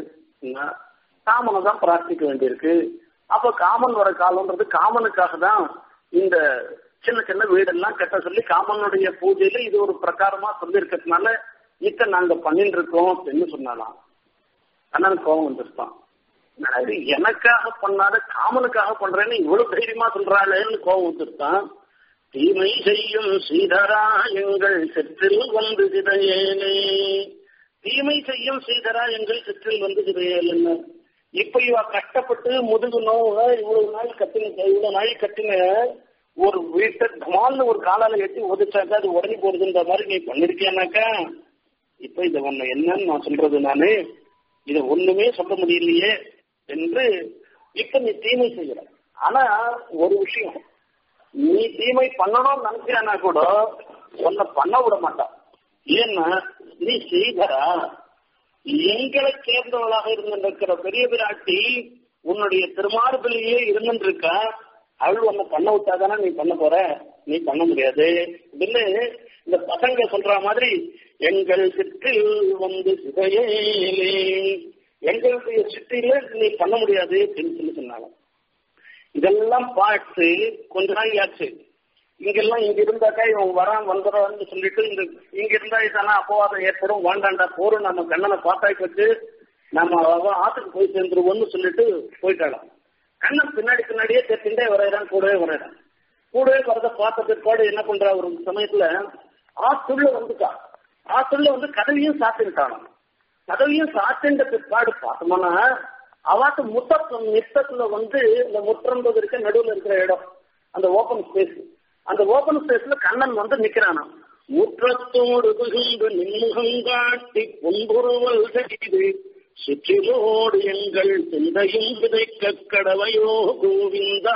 காமனை தான் பிரார்த்திக்க வேண்டியிருக்கு அப்ப காமன் வர காலம்ன்றது காமனுக்காக தான் இந்த சின்ன சின்ன வீடெல்லாம் கட்ட சொல்லி காமனுடைய பூஜையில இது ஒரு பிரகாரமா சொல்லி இருக்கிறதுனால இத்த நாங்க பண்ணிட்டு இருக்கோம் அப்படின்னு சொன்னாலாம் அண்ணன் கோபம் வந்துருப்பான் அது எனக்காக பண்ணாத காமனுக்காக பண்றேன்னு இவ்வளவு தைரியமா சொல்றாளேன்னு கோபம் வந்துருப்பான் தீமை செய்யும் சீதரா எங்கள் செற்றில் வந்து சிதையேனே தீமை செய்யும் சீதரா எங்கள் செற்றில் வந்து சிதையேன்னு இப்ப இவ கஷ்டப்பட்டு முதுகு நோவு இவ்வளவு நாள் கட்டின இவ்வளவு நாள் கட்டின ஒரு வீட்டை தமால்னு ஒரு காலால எட்டி உதச்சாக்கா அது உடனே போறதுன்ற மாதிரி நீ பண்ணிருக்கியானாக்கா இப்ப இத ஒண்ணு என்னன்னு நான் சொல்றது நானு இத ஒண்ணுமே சொல்ல முடியலையே என்று இப்ப நீ தீமை செய்யற ஆனா ஒரு விஷயம் நீ தீமை பண்ணணும்னு நினைச்சியானா கூட உன்னை பண்ண விட மாட்டான் ஏன்னா நீ செய்தரா எங்களை சேர்ந்தவளாக இருந்திருக்கிற பெரிய பிராட்டி உன்னுடைய திருமார்பிலேயே இருந்துருக்கா அவள் உன்னை பண்ண விட்டாதானே நீ பண்ண போற நீ பண்ண முடியாது அப்படின்னு இந்த பசங்க சொல்ற மாதிரி எங்கள் சிற்றில் வந்து சிதையேலே எங்களுடைய சிற்றில நீ பண்ண முடியாது அப்படின்னு சொல்லி சொன்னாங்க இதெல்லாம் பார்த்து கொஞ்ச நாள் ஆச்சு இங்கெல்லாம் இங்க இருந்தாக்கா இவன் வரான் வந்துடுறான்னு சொல்லிட்டு இந்த இங்க இருந்தா இதானா அப்பவாதம் ஏற்படும் வேண்டாண்டா போரும் நம்ம கண்ணனை பார்த்தாய் வச்சு நம்ம அவ ஆத்துக்கு போய் சேர்ந்துருவோம்னு சொல்லிட்டு போயிட்டாளாம் கண்ணன் பின்னாடி பின்னாடியே தெரிஞ்சுட்டே வரையறான் கூடவே வரையறான் கூடவே வரத பார்த்த பிற்பாடு என்ன பண்றா ஒரு சமயத்துல ஆத்துள்ள வந்துட்டா ஆத்துள்ள வந்து கதவையும் சாத்திட்டான் கதவையும் சாத்தின்ற பிற்பாடு பார்த்தோம்னா அவாத்து முத்தம் நித்தத்துல வந்து இந்த முற்றம்பது இருக்க நடுவில் இருக்கிற இடம் அந்த ஓபன் ஸ்பேஸ் அந்த ஓபன் ஸ்பேஸ்ல கண்ணன் வந்து நிக்கிறானா முற்றத்தோடு புகுந்து நின்முகம் காட்டி பொன்பொருவல் செய்து சுற்றிலோடு எங்கள் சிந்தையும் விதைக்க கடவையோ கோவிந்தா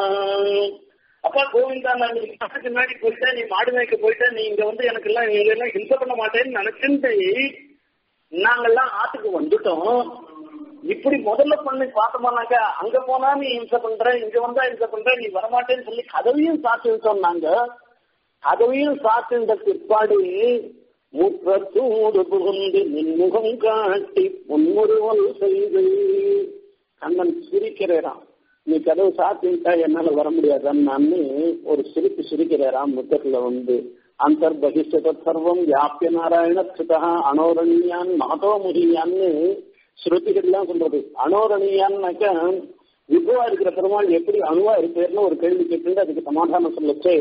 அப்பா கோவிந்தா நான் நீ பக்கத்துக்கு முன்னாடி போயிட்ட நீ மாடு மேய்க்க போயிட்ட நீ இங்க வந்து எனக்கு எல்லாம் எல்லாம் ஹிம்சை பண்ண மாட்டேன்னு நினைச்சுட்டு நாங்கெல்லாம் ஆத்துக்கு வந்துட்டோம் இப்படி முதல்ல பண்ணி பார்த்தோம்னாக்கா அங்க போனா நீ இம்சை பண்ற இங்க வந்தா இம்சை பண்ற நீ வரமாட்டேன்னு சொல்லி கதவையும் சாத்தி விட்டோம் நாங்க கதவையும் சாத்தின்ற பிற்பாடு மூற்றத்தோடு புகுந்து நின்முகம் காட்டி பொன்முருவல் செய்து கண்ணன் சிரிக்கிறான் நீ கதவு சாத்திட்டா என்னால வர முடியாதான்னு ஒரு சிரிப்பு சிரிக்கிறாராம் முத்தத்துல வந்து அந்தர்பகிஷ்ட சர்வம் வியாபிய நாராயண சுதா அனோரணியான் மகதோ முகியான்னு ஸ்ருதிகள்லாம் சொல்றது அனோரணியான்னாக்க விபுவா இருக்கிற பெருமாள் எப்படி அணுவா இருப்பேர்னு ஒரு கேள்வி கேட்டு அதுக்கு சமாதானம் சொல்லச்சு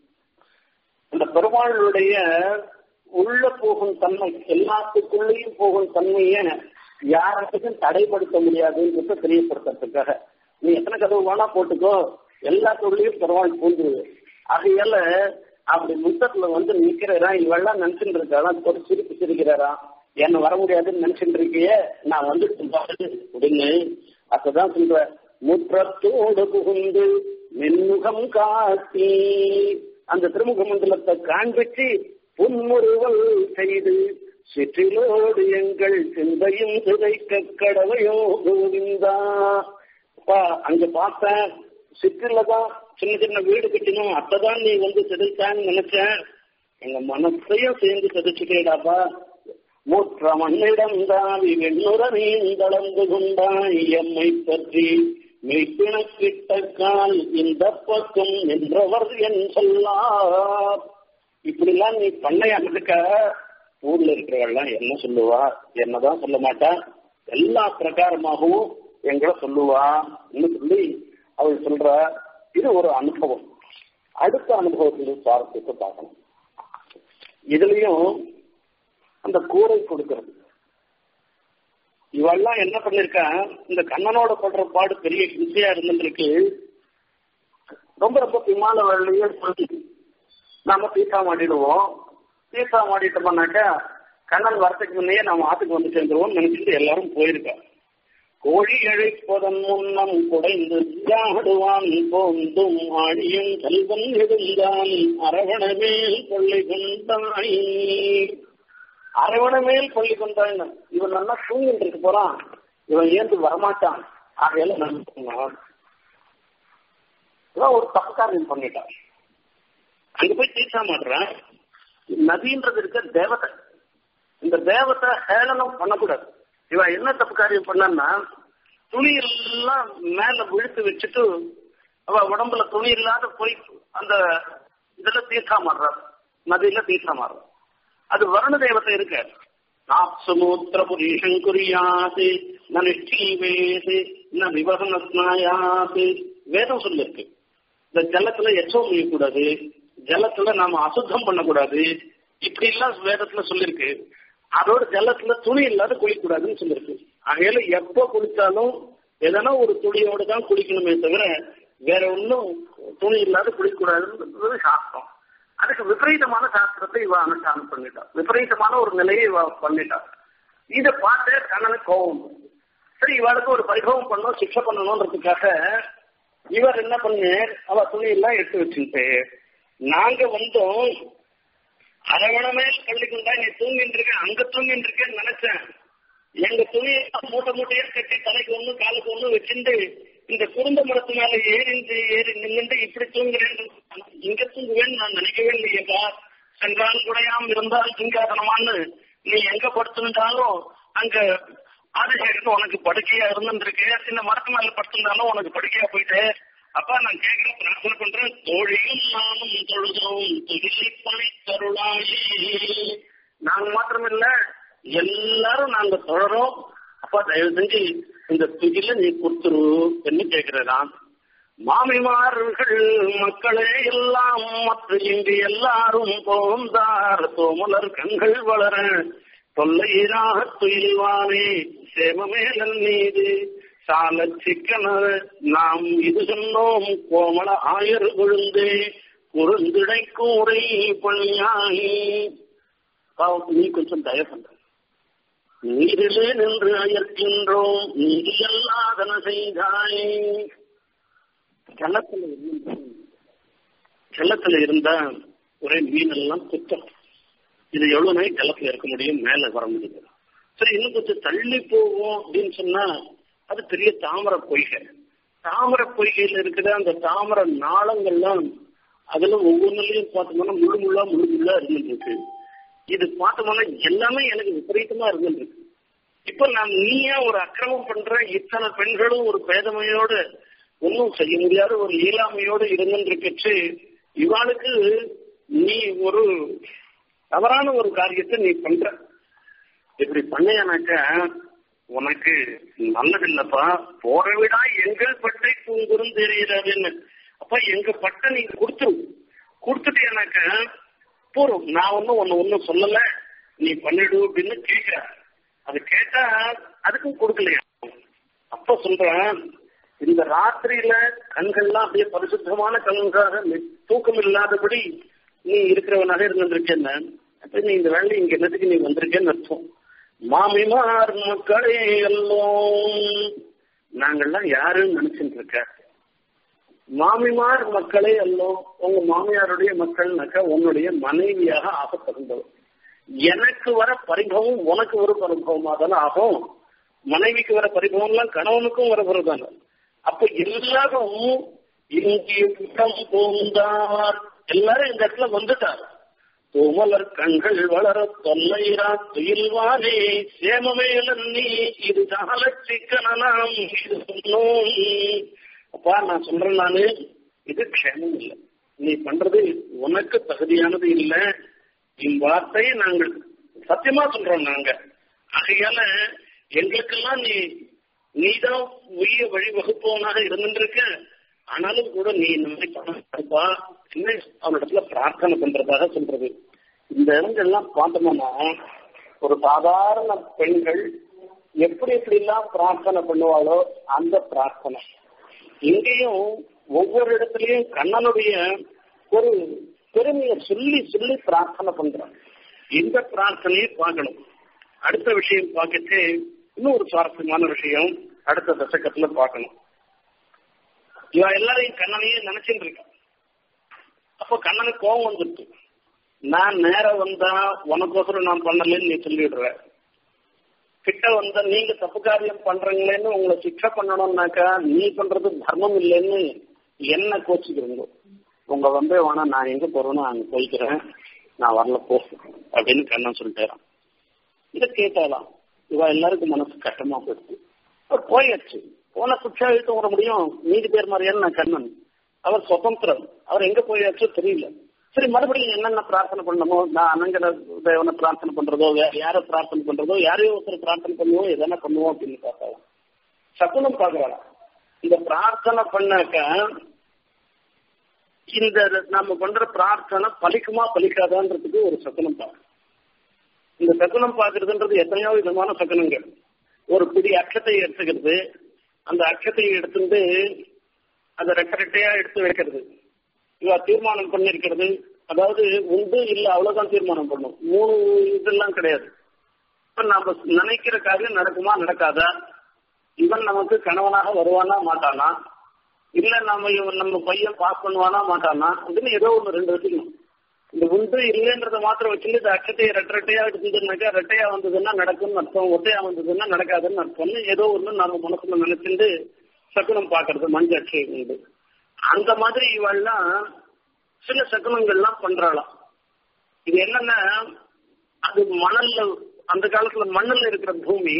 அந்த பெருமாளுடைய உள்ள போகும் தன்மை எல்லாத்துக்குள்ளேயும் போகும் தன்மைய யாருக்கும் தடைப்படுத்த முடியாதுன்னு தெரியப்படுத்துறதுக்காக நீ எத்தனை கதவு வேணா போட்டுக்கோ எல்லாத்துக்குள்ளேயும் பெருமாள் பூந்துருது ஆகையால அப்படி முத்தத்துல வந்து நிக்கிறா இவெல்லாம் நினைச்சுட்டு இருக்காளாம் ஒரு சிரிப்பு சிரிக்கிறாரா என்ன வர முடியாதுன்னு நினைச்சுட்டு இருக்கியே நான் வந்துட்டு பாரு அப்படின்னு அப்பதான் சொல்ற முற்றத்தோடு புகுந்து மென்முகம் காட்டி அந்த திருமுக மண்டலத்தை காண்பிச்சு புன்முறுவல் செய்து சிற்றிலோடு எங்கள் சிந்தையும் சிதைக்க கடவையோ கோவிந்தா அப்பா அங்க பார்த்தேன் சிற்றில தான் சின்ன சின்ன வீடு கட்டினோம் அப்பதான் நீ வந்து சிதைச்சான்னு நினைச்சேன் எங்க மனசையும் சேர்ந்து சிதைச்சுட்டேடாப்பா மூற்ற மண்ணிடம் தாவி வெண்ணுற நீந்தளந்து கொண்டாய் எம்மை பற்றி மெய்ப்பிணக்கிட்ட கால் இந்த பக்கம் நின்றவர் என் சொல்லார் இப்படிலாம் நீ பண்ணையானதுக்க ஊர்ல இருக்கிறவெல்லாம் என்ன சொல்லுவா என்னதான் சொல்ல மாட்டா எல்லா பிரகாரமாகவும் எங்களை சொல்லுவான்னு சொல்லி அவள் சொல்ற இது ஒரு அனுபவம் அடுத்த அனுபவத்தில் சுவாரஸ்யத்தை பார்க்கணும் இதுலயும் அந்த கூரை கொடுக்கிறது இவெல்லாம் என்ன பண்ணிருக்கா இந்த கண்ணனோட படுற பாடு பெரிய ஹிம்சையா இருந்துருக்கு ரொம்ப ரொம்ப விமான வேலையே சொல்லி நாம தீர்த்தா மாட்டிடுவோம் தீர்த்தா மாட்டிட்டோம்னாக்கா கண்ணன் வரத்துக்கு முன்னையே நம்ம ஆத்துக்கு வந்து சேர்ந்துருவோம் நினைச்சிட்டு எல்லாரும் போயிருக்கா கோழி அழைப்பதன் முன்னம் குடைந்து ஜாடுவான் போந்தும் ஆழியும் கல்வன் எழுந்தான் அரவணமேல் கொள்ளை கொண்டாய் அரவணமேல் கொள்ளை கொண்டாய் இவன் நல்லா தூங்கிட்டு இருக்க போறான் இவன் ஏந்து வரமாட்டான் ஆகையில நான் இவன் ஒரு தப்பு காரியம் பண்ணிட்டான் அங்க போய் தீர்த்தா மாடுறான் நதின்றது இருக்க தேவதை இந்த தேவத்தை ஹேளனம் பண்ணக்கூடாது இவன் என்ன தப்பு காரியம் பண்ணான்னா துணி எல்லாம் மேல விழுத்து வச்சுட்டு அவ உடம்புல துணி இல்லாத போய் அந்த இதுல தீர்த்தா மாறுறார் நதியில தீர்த்தா மாறுறார் அது வருண தேவத்தை இருக்க நாப்சமுத்திர புரீஷன் குறியாது ந நிஷ்டீவேது ந விவகனஸ்னாயாது வேதம் சொல்லிருக்கு இந்த ஜலத்துல எச்சம் செய்யக்கூடாது ஜலத்துல நாம அசுத்தம் பண்ணக்கூடாது இப்படி எல்லாம் வேதத்துல சொல்லிருக்கு அதோட ஜலத்துல துணி இல்லாத குளிக்கூடாதுன்னு சொல்லிருக்கு ஆகையில எப்ப குளிச்சாலும் எதனா ஒரு துணியோடு தான் குளிக்கணுமே தவிர வேற ஒன்றும் துணி இல்லாத குளிக்கூடாதுன்றது சாஸ்திரம் அதுக்கு விபரீதமான சாஸ்திரத்தை இவ அனுஷ்டானம் பண்ணிட்டா விபரீதமான ஒரு நிலையை இவ பண்ணிட்டா இதை பார்த்து கண்ணனுக்கு கோபம் சரி இவளுக்கு ஒரு பரிபவம் பண்ணணும் சிக்ஷை பண்ணணும்ன்றதுக்காக இவர் என்ன பண்ணு அவ துணி எல்லாம் எடுத்து வச்சுட்டு நாங்க வந்தோம் அரவணமே பள்ளிக்குண்டா நீ தூங்கிட்டு இருக்க அங்க தூங்கிட்டு இருக்கேன்னு நினைச்சேன் எங்க துணியை மூட்டை மூட்டையா கட்டி தலைக்கு ஒண்ணு காலுக்கு ஒண்ணு வச்சுட்டு இந்த குடும்ப மரத்து மேல ஏறி ஏறி நின்றுட்டு இப்படி தூங்குறேன் இங்க தூங்குவேன்னு நான் நினைக்கவே இல்லையேப்பா சென்றால் குடையாம இருந்தால் தூங்காதனமான்னு நீ எங்க படுத்துட்டாலும் அங்க ஆதிசேகரன் உனக்கு படுக்கையா இருந்துருக்கு இந்த மரத்து மேல படுத்திருந்தாலும் உனக்கு படுக்கையா போயிட்டு அப்பா நான் கேட்கிறேன் பிரார்த்தனை பண்றேன் தோழியும் நானும் தொழுதோம் தொழிலை பணி தருளாயே நாங்க மாத்திரம் இல்ல எல்லாரும் நாங்க தொழறோம் அப்பா தயவு செஞ்சு இந்த துகில நீ கொடுத்துரு என்று கேட்கிறேன் மாமிமார்கள் மக்களே எல்லாம் மற்ற இங்கு எல்லாரும் போந்தார் தோமலர் கண்கள் வளர தொல்லையிராக துயில்வானே சேமமேலன் மீது சால சிக்கன நாம் இது சொன்னோம் கோமள ஆயர் கொழுந்தே குறுந்திடை கூரை பணியாகி நீ கொஞ்சம் தய பண்ற நீரிலே நின்று அயர்க்கின்றோம் நீதி அல்லாதன செய்தாய் ஜலத்துல இருந்தா ஜலத்துல இருந்தா ஒரே மீன் எல்லாம் குத்தம் இது எவ்வளவு நாள் ஜலத்துல இருக்க முடியும் மேல வர முடியும் சரி இன்னும் கொஞ்சம் தள்ளி போவோம் அப்படின்னு சொன்னா அது பெரிய தாமரை பொய்கை தாமரை பொய்கையில இருக்கிற அந்த தாமரை நாளங்கள்லாம் அதுல ஒவ்வொன்றுலயும் பார்த்தோம்னா முழு முள்ளா முழு முள்ளா இருந்துட்டு இருக்கு இது பார்த்தோம்னா எல்லாமே எனக்கு விபரீதமா இருந்துட்டு இருக்கு இப்ப நான் நீயா ஒரு அக்கிரமம் பண்ற இத்தனை பெண்களும் ஒரு பேதமையோடு ஒன்றும் செய்ய முடியாத ஒரு இயலாமையோடு இருந்துருக்கச்சு இவாளுக்கு நீ ஒரு தவறான ஒரு காரியத்தை நீ பண்ற இப்படி பண்ணையானாக்க உனக்கு நல்லதில்லப்பா போற விடா எங்கள் பட்டை பூங்குறும் தெரியுறாதுன்னு அப்ப எங்க பட்டை நீ கொடுத்துரு கொடுத்துட்டேனாக்க போறோம் நான் ஒன்னும் ஒன்னு ஒன்னும் சொல்லல நீ பண்ணிடு அப்படின்னு கேட்கிற அது கேட்டா அதுக்கும் கொடுக்கலையா அப்ப சொல்றேன் இந்த ராத்திரியில கண்கள்லாம் அப்படியே பரிசுத்தமான கண்களாக தூக்கம் இல்லாதபடி நீ இருக்கிறவனாக இருந்திருக்கேன்னு அப்ப நீ இந்த வேலை இங்க என்னத்துக்கு நீ வந்திருக்கேன்னு அர்த்தம் மாமிமார் மக்களே எல்லோம் நாங்கள்லாம் யாருன்னு நினைச்சுட்டு இருக்க மாமிமார் மக்களே எல்லோம் உங்க மாமியாருடைய மக்கள்னாக்கா உன்னுடைய மனைவியாக ஆக தகுந்தவர் எனக்கு வர பரிபவம் உனக்கு ஒரு பரிபவமா தானே ஆகும் மனைவிக்கு வர பரிபவம் எல்லாம் கணவனுக்கும் வர தானே அப்ப எல்லாரும் இங்கே போந்தார் எல்லாரும் இந்த இடத்துல வந்துட்டார் கோமலர் கண்கள் வளர தொல்லைரா துயில்வானே சேமமேலன் நீ இது ஜால சிக்கனலாம் இது சொன்னோம் அப்பா நான் சொல்றேன் நானு இது க்ஷேமம் இல்லை நீ பண்றது உனக்கு தகுதியானது இல்லை இவ்வார்த்தையை நாங்கள் சத்தியமா சொல்றோம் நாங்க ஆகையால எங்களுக்கெல்லாம் நீ நீதான் உரிய வழி வகுப்பவனாக இருந்துருக்க ஆனாலும் கூட நீ இந்த மாதிரி பணப்பா சின்ன அவனிடத்துல பிரார்த்தனை பண்றதாக சொல்றது இந்த இடங்கள்லாம் பார்த்தோம்னா ஒரு சாதாரண பெண்கள் எப்படி எப்படி எல்லாம் பிரார்த்தனை பண்ணுவாளோ அந்த பிரார்த்தனை இங்கேயும் ஒவ்வொரு இடத்துலயும் கண்ணனுடைய ஒரு பெருமையை சொல்லி சொல்லி பிரார்த்தனை பண்றான் இந்த பிரார்த்தனையை பார்க்கணும் அடுத்த விஷயம் பார்க்கச்சு இன்னும் ஒரு சுவாரஸ்யமான விஷயம் அடுத்த தசக்கத்துல பார்க்கணும் இவ எல்லாரையும் கண்ணனையே நினைச்சுட்டு இருக்கான் அப்போ கண்ணனுக்கு கோபம் வந்துருக்கு நான் நேரம் வந்தா உனக்கோசரம் நான் பண்ணலன்னு நீ சொல்லிடுற கிட்ட வந்தா நீங்க தப்பு காரியம் பண்றீங்களேன்னு உங்களை சிக்ஷை பண்ணணும்னாக்கா நீ பண்றது தர்மம் இல்லைன்னு என்ன கோச்சுக்கிறீங்க உங்க வந்து வேணா நான் எங்க போறேனோ அங்க போய்க்கிறேன் நான் வரல போ அப்படின்னு கண்ணன் சொல்லிட்டேறான் இதை கேட்டாலாம் இவ எல்லாருக்கும் மனசு கஷ்டமா போயிடுச்சு அவர் போயாச்சு போன குச்சா இழுத்து வர முடியும் நீதி பேர் மாதிரியான நான் கண்ணன் அவர் சுதந்திரம் அவர் எங்க போயாச்சோ தெரியல சரி மறுபடியும் என்னென்ன பிரார்த்தனை பண்ணணுமோ நான் அனங்கட தேவனை பிரார்த்தனை பண்றதோ வேற யாரை பிரார்த்தனை பண்றதோ யாரையோ ஒருத்தர் பிரார்த்தனை பண்ணுவோம் எதனா பண்ணுவோம் அப்படின்னு பார்த்தாலும் சகுனம் பாக்குறாங்க இந்த பிரார்த்தனை பண்ணாக்க இந்த நம்ம பண்ற பிரார்த்தனை பலிக்குமா பலிக்காதான்றதுக்கு ஒரு சகுனம் பார்க்க இந்த சகுனம் பார்க்கறதுன்றது எத்தனையோ விதமான சகுனங்கள் ஒரு பிடி அக்கத்தை எடுத்துக்கிறது அந்த அக்கத்தை எடுத்துட்டு அந்த ரெட்ட ரெட்டையா எடுத்து வைக்கிறது இவ தீர்மானம் பண்ணிருக்கிறது அதாவது உண்டு இல்ல அவ்வளவுதான் தீர்மானம் பண்ணும் மூணு இதெல்லாம் கிடையாது இப்ப நாம நினைக்கிற காரியம் நடக்குமா நடக்காதா இவன் நமக்கு கணவனாக வருவானா மாட்டானா இல்ல நம்ம இவன் நம்ம பையன் பாஸ் பண்ணுவானா மாட்டானா அப்படின்னு ஏதோ ஒண்ணு ரெண்டு வச்சுக்கணும் இந்த உண்டு இல்லைன்றத மாத்திரம் வச்சுட்டு இந்த அச்சத்தையை ரெட்ட ரெட்டையா எடுத்துனாக்கா ரெட்டையா வந்ததுன்னா நடக்கும்னு அர்த்தம் ஒட்டையா வந்ததுன்னா நடக்காதுன்னு அர்த்தம்னு ஏதோ ஒண்ணு நம்ம மனசுல நினைச்சுட்டு சகுனம் பாக்குறது மஞ்ச அட்சயம் உண்டு அந்த மாதிரி இவெல்லாம் சில சகுனங்கள்லாம் பண்றாளாம் இது என்னன்னா அது மணல்ல அந்த காலத்துல மண்ணுல இருக்கிற பூமி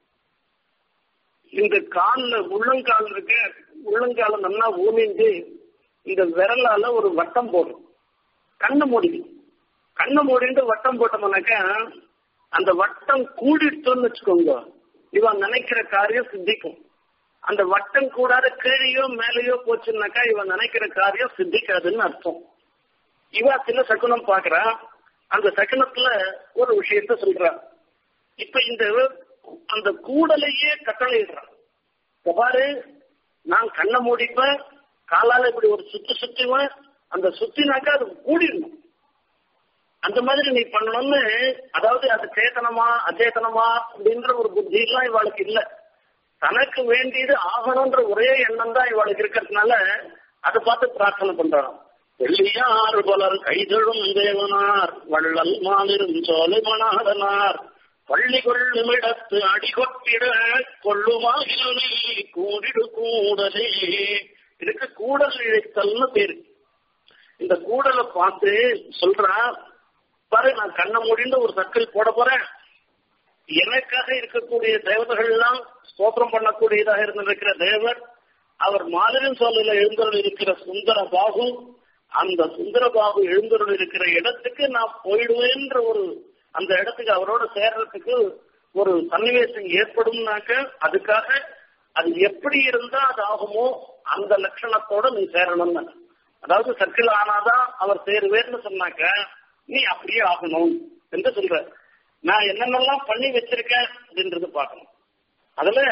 இந்த கால்ல உள்ளங்கால் இருக்க உள்ளங்கால நல்லா ஊனிந்து இந்த விரலால ஒரு வட்டம் போடும் கண்ணை மூடிடும் கண்ணை மூடிட்டு வட்டம் போட்டோம்னாக்கா அந்த வட்டம் கூடிட்டோம்னு வச்சுக்கோங்க இவன் நினைக்கிற காரியம் சித்திக்கும் அந்த வட்டம் கூடாத கீழேயோ மேலேயோ போச்சுன்னாக்கா இவன் நினைக்கிற காரியம் சித்திக்காதுன்னு அர்த்தம் இவ சில சகுனம் பாக்குறா அந்த சகுனத்துல ஒரு விஷயத்த சொல்றா இப்ப இந்த அந்த கூடலையே கட்டளையிடுறான் பாரு நான் கண்ணை மூடிப்பேன் காலால இப்படி ஒரு சுத்து சுத்துவேன் அந்த சுத்தினாக்கா அது கூடிடணும் அந்த மாதிரி நீ பண்ணணும்னு அதாவது அது சேத்தனமா அச்சேதனமா அப்படின்ற ஒரு புத்தி எல்லாம் இவாளுக்கு இல்ல தனக்கு வேண்டியது ஆகணும்ன்ற ஒரே எண்ணம் தான் இவாளுக்கு இருக்கிறதுனால அதை பார்த்து பிரார்த்தனை பண்றான் வெள்ளியார் பலர் கைதழும் தேவனார் வள்ளல் மாலிரும் சோலை மணாடனார் பள்ளி கொள்ளுமிடத்து அடிகொட்டிட கொள்ளுமாகிலே கூடிடு கூடலே இதுக்கு கூடல் இழைத்தல்னு பேரு இந்த கூடலை பார்த்து சொல்றா பாரு நான் கண்ணை மூடிந்து ஒரு சர்க்கிள் போட போறேன் எனக்காக இருக்கக்கூடிய தேவதைகள் எல்லாம் ஸ்தோத்திரம் பண்ணக்கூடியதாக இருந்திருக்கிற தேவர் அவர் மாலின் சோலையில எழுந்தருள் இருக்கிற சுந்தர பாபு அந்த சுந்தர பாபு எழுந்தருள் இருக்கிற இடத்துக்கு நான் போயிடுவேன்ற ஒரு அந்த இடத்துக்கு அவரோட சேர்றதுக்கு ஒரு சன்னிவேசம் ஏற்படும்னாக்க அதுக்காக அது எப்படி இருந்தா அது ஆகுமோ அந்த லட்சணத்தோட நீ சேரணும்னு அதாவது சர்க்கிள் ஆனாதான் அவர் சேருவேர்னு சொன்னாக்க நீ அப்படியே ஆகணும் என்று சொல்ற நான் என்னென்னலாம் பண்ணி வச்சிருக்கேன் அப்படின்றது பார்க்கணும் அதுல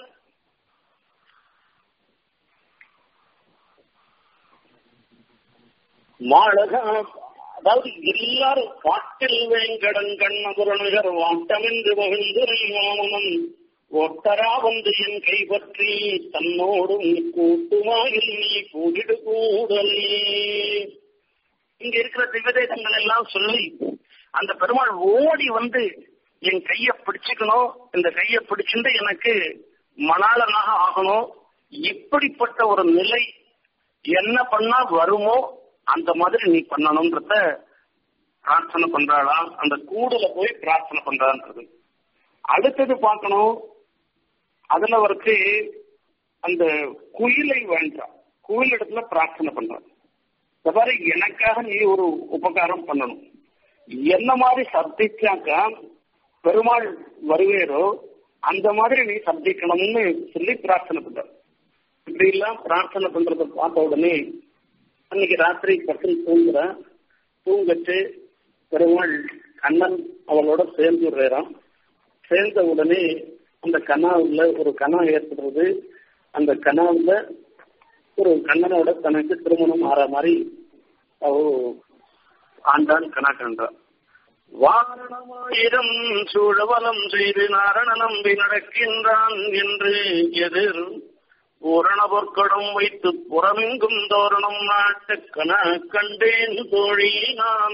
மாழகா அதாவது எல்லாரும் பாட்டில் வேங்கடன் கண்ணபுரணிகர் வாட்டமென்று மகிழ்ந்துரை வாமனன் ஒட்டரா வந்து என் கைப்பற்றி தன்னோடும் கூட்டுமாயில் நீ கூடிடு கூடலே இங்க இருக்கிற திவ்யதேசங்கள் எல்லாம் சொல்லி அந்த பெருமாள் ஓடி வந்து என் கைய பிடிச்சுக்கணும் இந்த கைய பிடிச்சிட்டு எனக்கு மணாளனாக ஆகணும் இப்படிப்பட்ட ஒரு நிலை என்ன பண்ணா வருமோ அந்த மாதிரி நீ பண்ணணும்ன்றத பிரார்த்தனை பண்றாளா அந்த கூடல போய் பிரார்த்தனை பண்றான்றது அடுத்தது பார்க்கணும் அதுல அவருக்கு அந்த குயிலை வேண்டாம் குயில் இடத்துல பிரார்த்தனை பண்றான் இந்த மாதிரி எனக்காக நீ ஒரு உபகாரம் பண்ணணும் என்ன மாதிரி சப்திச்சாக்கா பெருமாள் வருவேரோ அந்த மாதிரி நீ சப்திக்கணும்னு சொல்லி பிரார்த்தனை பண்ற இப்படி எல்லாம் பிரார்த்தனை பண்றத பார்த்த உடனே அன்னைக்கு ராத்திரி பக்கம் தூங்குற தூங்கச்சு பெருமாள் கண்ணன் அவளோட சேர்ந்து விடுறான் சேர்ந்த உடனே அந்த கனாவுல ஒரு கனா ஏற்படுறது அந்த கனாவுல ஒரு கண்ணனோட தனக்கு திருமணம் ஆற மாதிரி அவ ஆண்டான் கனா கண்டான் வாரணமாயிரம் சூழவலம் செய்து நாரண நம்பி நடக்கின்றான் என்று எதிர் பூரண பொற்கடம் வைத்து புறமெங்கும் தோரணம் நாட்டுக்கன கண்டேன் தோழி நான்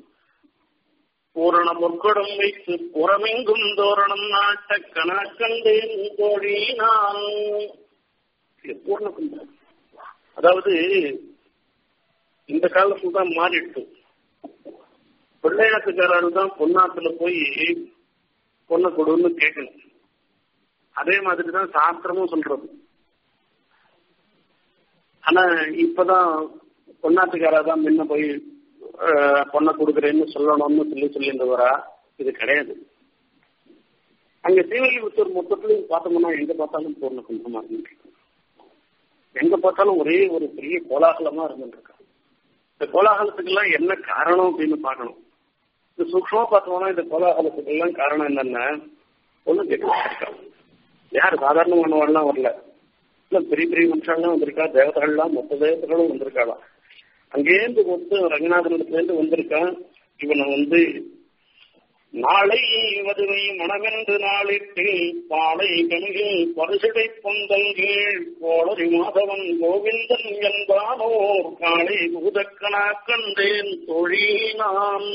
பூரண பொற்கடம் வைத்து புறமெங்கும் தோரணம் நாட்டக்கன கண்டேன் தோழி நான் பூர்ண குந்தம் அதாவது இந்த காலத்துல தான் மாறிட்டு பிள்ளையாட்டுக்காரர் தான் பொன்னாத்துல போய் பொண்ணை கொடுன்னு கேட்கணும் அதே மாதிரி தான் சாஸ்திரமும் சொல்றது ஆனா இப்பதான் பொன்னாட்டுக்காரா தான் முன்ன போய் பொண்ணை கொடுக்குறேன்னு சொல்லணும்னு சொல்லி சொல்லிட்டு வரா இது கிடையாது அங்க ஸ்ரீவில்லிபுத்தூர் மொத்தத்திலையும் பார்த்தோம்னா எங்க பார்த்தாலும் பூர்ண குந்தமா இருந்துட்டு எங்க பார்த்தாலும் ஒரே ஒரு பெரிய கோலாகலமா இருந்துட்டு இந்த கோலாகலத்துக்கு எல்லாம் என்ன காரணம் அப்படின்னு பார்க்கணும் இந்த சூக்ஷமா பார்த்தோம்னா இந்த கோலாகலத்துக்கு எல்லாம் காரணம் என்னன்னா ஒண்ணு கேட்க யார் சாதாரணமானவெல்லாம் வரல இல்ல பெரிய பெரிய மனுஷாலாம் வந்திருக்கா தேவதைகள்லாம் மொத்த தேவதைகளும் வந்திருக்காளாம் அங்கேருந்து மொத்தம் ரங்கநாதனிடத்துல இருந்து வந்திருக்கான் இவனை வந்து நாளை வதுவை மனமென்று நாளிட்டு பாலை கணிகில் பரிசுடை பொந்தல் கீழ் கோளரி மாதவன் கோவிந்தன் என்பானோர் காளை பூதக்கணா கண்டேன் தொழி நான்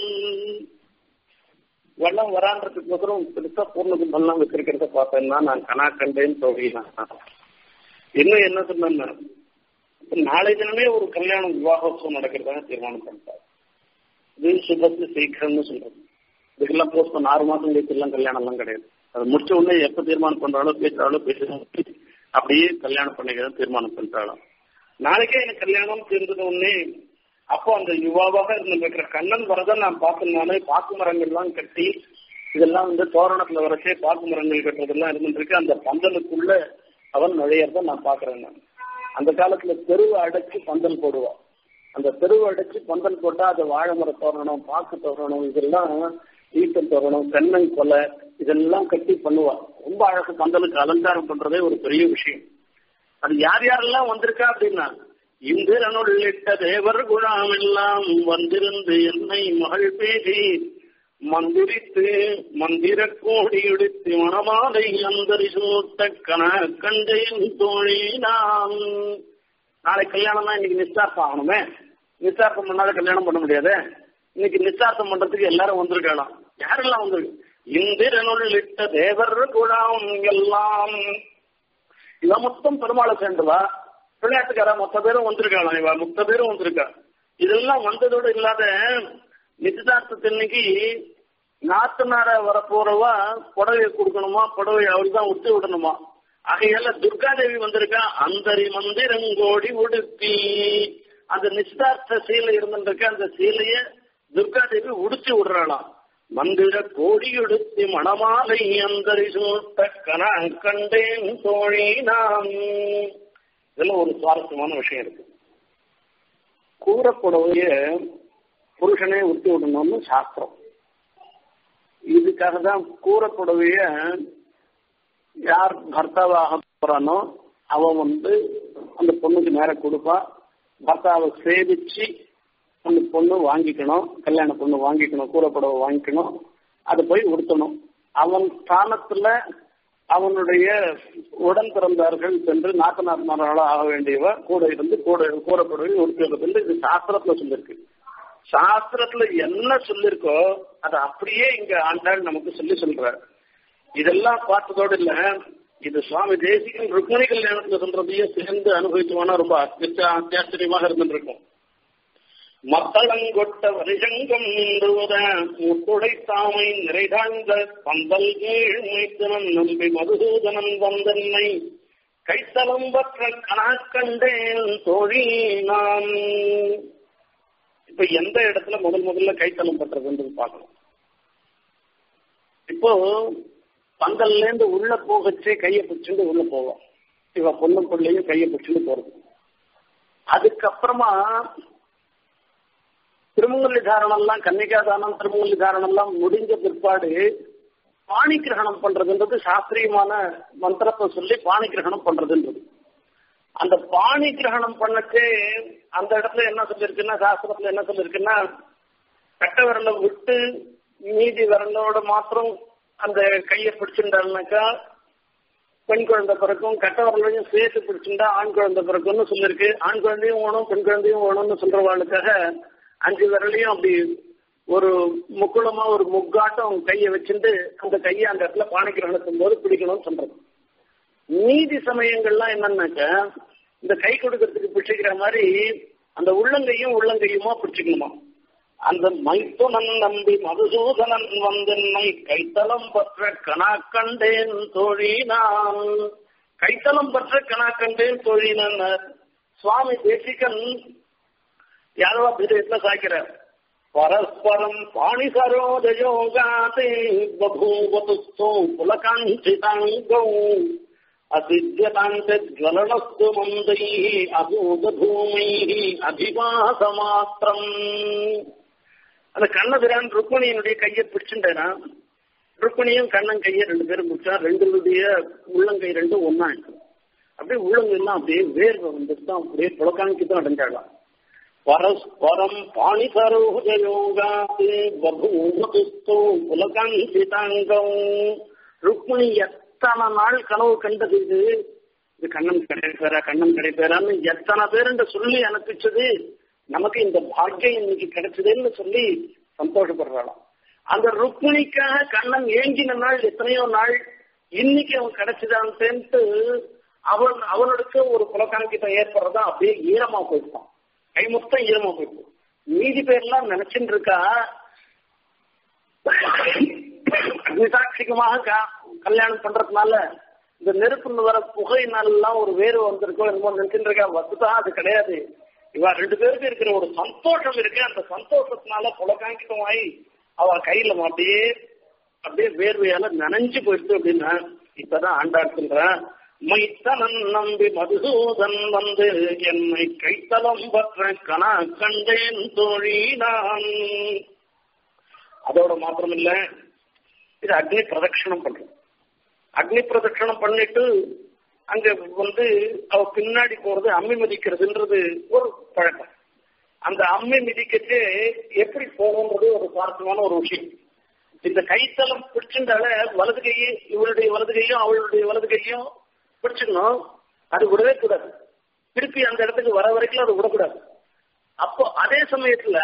வெள்ளம் வரான்றதுக்கு பத்திரம் பெருசா பூர்ணகும்பெல்லாம் வச்சிருக்கிறத பார்த்தேன்னா நான் கணா கண்டேன் தொழினா இன்னும் என்ன சொன்னா நாளை தினமே ஒரு கல்யாணம் விவாகோத்சவம் நடக்கிறதாக தீர்மானம் பண்ணிட்டார் இது சுபத்து சீக்கிரம்னு சொல்றது இதுக்கெல்லாம் போஸ்ட் பண்ண ஆறு மாசம் கழிச்சு எல்லாம் கல்யாணம் எல்லாம் கிடையாது அது முடிச்ச உடனே எப்ப தீர்மானம் பண்றாலோ பேசுறாலோ பேசுறாலும் அப்படியே கல்யாணம் பண்ணிக்கிறத தீர்மானம் பண்றாலும் நாளைக்கே எனக்கு கல்யாணம் தீர்ந்தது உடனே அப்போ அந்த யுவாவாக இருந்திருக்கிற கண்ணன் வரதான் நான் பார்த்தனாலே பாக்கு மரங்கள்லாம் கட்டி இதெல்லாம் வந்து தோரணத்துல வரச்சே பாக்கு மரங்கள் கட்டுறதெல்லாம் இருந்துருக்கு அந்த பந்தலுக்குள்ள அவன் நுழையறத நான் பாக்குறேன் நான் அந்த காலத்துல தெருவை அடைச்சு பந்தல் போடுவான் அந்த தெருவை அடைச்சு பந்தல் போட்டா அது வாழை மர தோரணம் பாக்கு தோரணம் இதெல்லாம் ஈட்டம் தோரணம் தென்னை கொலை இதெல்லாம் கட்டி பண்ணுவா ரொம்ப அழகு பந்தலுக்கு அலங்காரம் பண்றதே ஒரு பெரிய விஷயம் அது யார் யாரெல்லாம் வந்திருக்கா அப்படின்னா இந்திரனுள்ளிட்ட தேவர் குழாம் எல்லாம் வந்திருந்து என்னை மகள் பேசி மந்திரித்து மந்திர கோடி எடுத்து மணமாலை அந்தரி சூத்த கண கண்டேன் தோழி நாம் நாளை கல்யாணம்னா இன்னைக்கு நிச்சயார்த்தம் ஆகணுமே நிச்சயார்த்தம் பண்ணாத கல்யாணம் பண்ண முடியாது இன்னைக்கு நிச்சயார்த்தம் பண்றதுக்கு எல்லாரும் வந்திருக்கலாம் யாரெல்லாம் வந்திருக்கு இந்திரனுள்ளிட்ட தேவர் குழாம் எல்லாம் இவ மொத்தம் பெருமாளை சேர்ந்துவா விளையாட்டுக்காரா மொத்த பேரும் வந்திருக்காளாம் இவ மொத்த பேரும் வந்திருக்கா இதெல்லாம் வந்ததோடு இல்லாத நிச்சயதார்த்தத்தன்னைக்கு நாத்தனார வரப்போறவா புடவையை கொடுக்கணுமா புடவை அவள் தான் விட்டு விடணுமா ஆகையால துர்காதேவி வந்திருக்கா அந்தரி மந்திரங்கோடி உடுத்தி அந்த நிச்சயதார்த்த சீலை இருந்துருக்க அந்த சீலைய துர்காதேவி உடுத்தி விடுறாளாம் மந்திர கோடி உடுத்தி மணமாலை அந்தரி சூட்ட கன கண்டேன் தோழி நாம் இதுல ஒரு சுவாரஸ்யமான விஷயம் இருக்கு கூறப்புடவைய புருஷனே உடுத்தி விடணும்னு சாஸ்திரம் இதுக்காக தான் கூறப்புடவைய யார் பர்த்தாவாக போறானோ அவன் வந்து அந்த பொண்ணுக்கு நேரம் கொடுப்பா பர்த்தாவை சேவிச்சு அந்த பொண்ணு வாங்கிக்கணும் கல்யாண பொண்ணு வாங்கிக்கணும் கூறப்புடவை வாங்கிக்கணும் அதை போய் உடுத்தணும் அவன் ஸ்தானத்துல அவனுடைய உடன் பிறந்தார்கள் சென்று நாத்தனாத்மார்களாக ஆக வேண்டியவ கூட இருந்து கூட கூறப்படுவது உடுத்துறது இது சாஸ்திரத்துல சொல்லியிருக்கு சாஸ்திரத்துல என்ன சொல்லிருக்கோ அதை அப்படியே இங்க ஆண்டாள் நமக்கு சொல்லி சொல்ற இதெல்லாம் பார்த்ததோடு இல்ல இது சுவாமி தேசிகன் ருக்மணி கல்யாணத்துல சொல்றதையும் சேர்ந்து அனுபவிச்சோம்னா ரொம்ப அத்தியாச்சரியமாக இருந்துருக்கும் மத்தளங்கொட்ட வரிசங்கம் நின்றுவத முத்துடை தாமை நிறைதாழ்ந்த பந்தல் கீழ் மைத்தனன் நம்பி மதுசூதனன் வந்தன்னை கைத்தலம் பற்ற கணக்கண்டேன் தோழி நான் இப்ப எந்த இடத்துல முதல் முதல்ல கைத்தலம் பற்றதுன்றது பார்க்கணும் இப்போ பந்தல்ல இருந்து உள்ள போகச்சு கையை பிடிச்சுட்டு உள்ள போவோம் இவ பொண்ணும் பிள்ளையும் கையை பிடிச்சுட்டு போறது அதுக்கப்புறமா திருமங்கலி தாரணம் எல்லாம் கன்னிகா தானம் திருமங்கலி தாரணம் எல்லாம் முடிஞ்ச பிற்பாடு பாணி கிரகணம் பண்றதுன்றது சாஸ்திரியமான மந்திரத்தை சொல்லி பாணி கிரகணம் பண்றதுன்றது அந்த பாணி கிரகணம் பண்ணச்சு அந்த இடத்துல என்ன சொல்லிருக்குன்னா சாஸ்திரத்துல என்ன சொல்லிருக்குன்னா கட்ட விரலை விட்டு மீதி விரலோட மாத்திரம் அந்த கையை பிடிச்சிருந்தாருனாக்கா பெண் குழந்தை பிறக்கும் கட்ட விரலையும் சேர்த்து பிடிச்சிருந்தா ஆண் குழந்தை பிறக்கும்னு சொல்லியிருக்கு ஆண் குழந்தையும் வேணும் பெண் குழந்தையும் வேணும்னு சொல்றவாளுக்காக அஞ்சு விரலையும் அப்படி ஒரு முக்குளமா ஒரு முக்காட்டம் கையை வச்சுட்டு அந்த கையை அந்த இடத்துல பானைக்கு நடத்தும் போது பிடிக்கணும்னு சொல்றது நீதி சமயங்கள்லாம் என்னன்னாக்க இந்த கை கொடுக்கறதுக்கு பிடிச்சிக்கிற மாதிரி அந்த உள்ளங்கையும் உள்ளங்கையுமா பிடிச்சிக்கணுமா அந்த மைத்துனன் நம்பி மதுசூதனன் வந்தென்னை கைத்தலம் பற்ற கணா கண்டேன் தோழினான் கைத்தலம் பற்ற கணா கண்டேன் தோழினான் சுவாமி தேசிகன் யாரோ விதயத்துல சாய்க்கிறார் பரஸ்பரம் பாணி சரோஜயோகாதே பபூவதுஸ்தோ புலகாஞ்சிதாங்கௌ அசித்தியதாஞ்சலனஸ்து மந்தைः அபூதபூமைः அதிவாசமாத்திரம் அந்த கண்ணபிரான் ருக்மணியனுடைய கையை பிடிச்சுட்டேனா ருக்மணியும் கண்ணன் கையை ரெண்டு பேரும் பிடிச்சா ரெண்டுடைய உள்ளங்கை ரெண்டும் ஒன்னா அப்படியே உள்ளங்கையெல்லாம் அப்படியே வேர்வை வந்துட்டு தான் அப்படியே புலக்காணிக்கு தான் அடைஞ்சாளாம் பரஸ்பரம் பாணி சரோஜயோகாத்து பபூமதுஸ்தோ புலகாஞ்சிதாங்கம் ருக்மிணி எத்தனை நாள் கனவு கண்டது இது இது கண்ணன் கிடைப்பேரா கண்ணன் கிடைப்பேரான்னு எத்தனை பேருன்ற சொல்லி அனுப்பிச்சது நமக்கு இந்த பாக்கியம் இன்னைக்கு கிடைச்சதுன்னு சொல்லி சந்தோஷப்படுறாளாம் அந்த ருக்மிணிக்காக கண்ணன் ஏங்கின நாள் எத்தனையோ நாள் இன்னைக்கு அவன் கிடைச்சதான்ட்டு அவன் அவனுக்கு ஒரு புலக்காங்கிட்டம் ஏற்படுறதா அப்படியே ஈரமா போயிட்டான் கை மொத்தம் ஈரமா போயிடும் மீதி பேர்லாம் நினைச்சுட்டு இருக்கா அக்னிசாட்சிகமாக கல்யாணம் பண்றதுனால இந்த நெருப்புன்னு வர புகையினாலாம் ஒரு வேறு வந்திருக்கோ என்னமோ நினைச்சுட்டு இருக்கா வசுதா அது கிடையாது இவ ரெண்டு பேருக்கு இருக்கிற ஒரு சந்தோஷம் இருக்கு அந்த சந்தோஷத்தினால புலகாங்கிட்டமாயி அவ கையில அப்படியே அப்படியே வேர்வையால நனைஞ்சு போயிடுச்சு அப்படின்னா இப்பதான் ஆண்டாள் சொல்றான் மைத்தனன் நம்பி மதுசூதன் வந்து என்னை கைத்தலம் பற்ற கணா கண்டேன் தோழி நான் அதோட மாத்திரம் இல்ல இது அக்னி பிரதட்சணம் பண்றோம் அக்னி பிரதட்சணம் பண்ணிட்டு அங்க வந்து அவ பின்னாடி போறது அம்மி மிதிக்கிறதுன்றது ஒரு பழக்கம் அந்த அம்மி மிதிக்கச்சு எப்படி போகணுன்றது ஒரு சுவாரஸ்யமான ஒரு விஷயம் இந்த கைத்தலம் பிடிச்சிருந்தால வலது கையை இவளுடைய வலது கையும் அவளுடைய வலது கையும் பிடிச்சிக்கணும் அது விடவே கூடாது திருப்பி அந்த இடத்துக்கு வர வரைக்கும் அது விடக்கூடாது அப்போ அதே சமயத்துல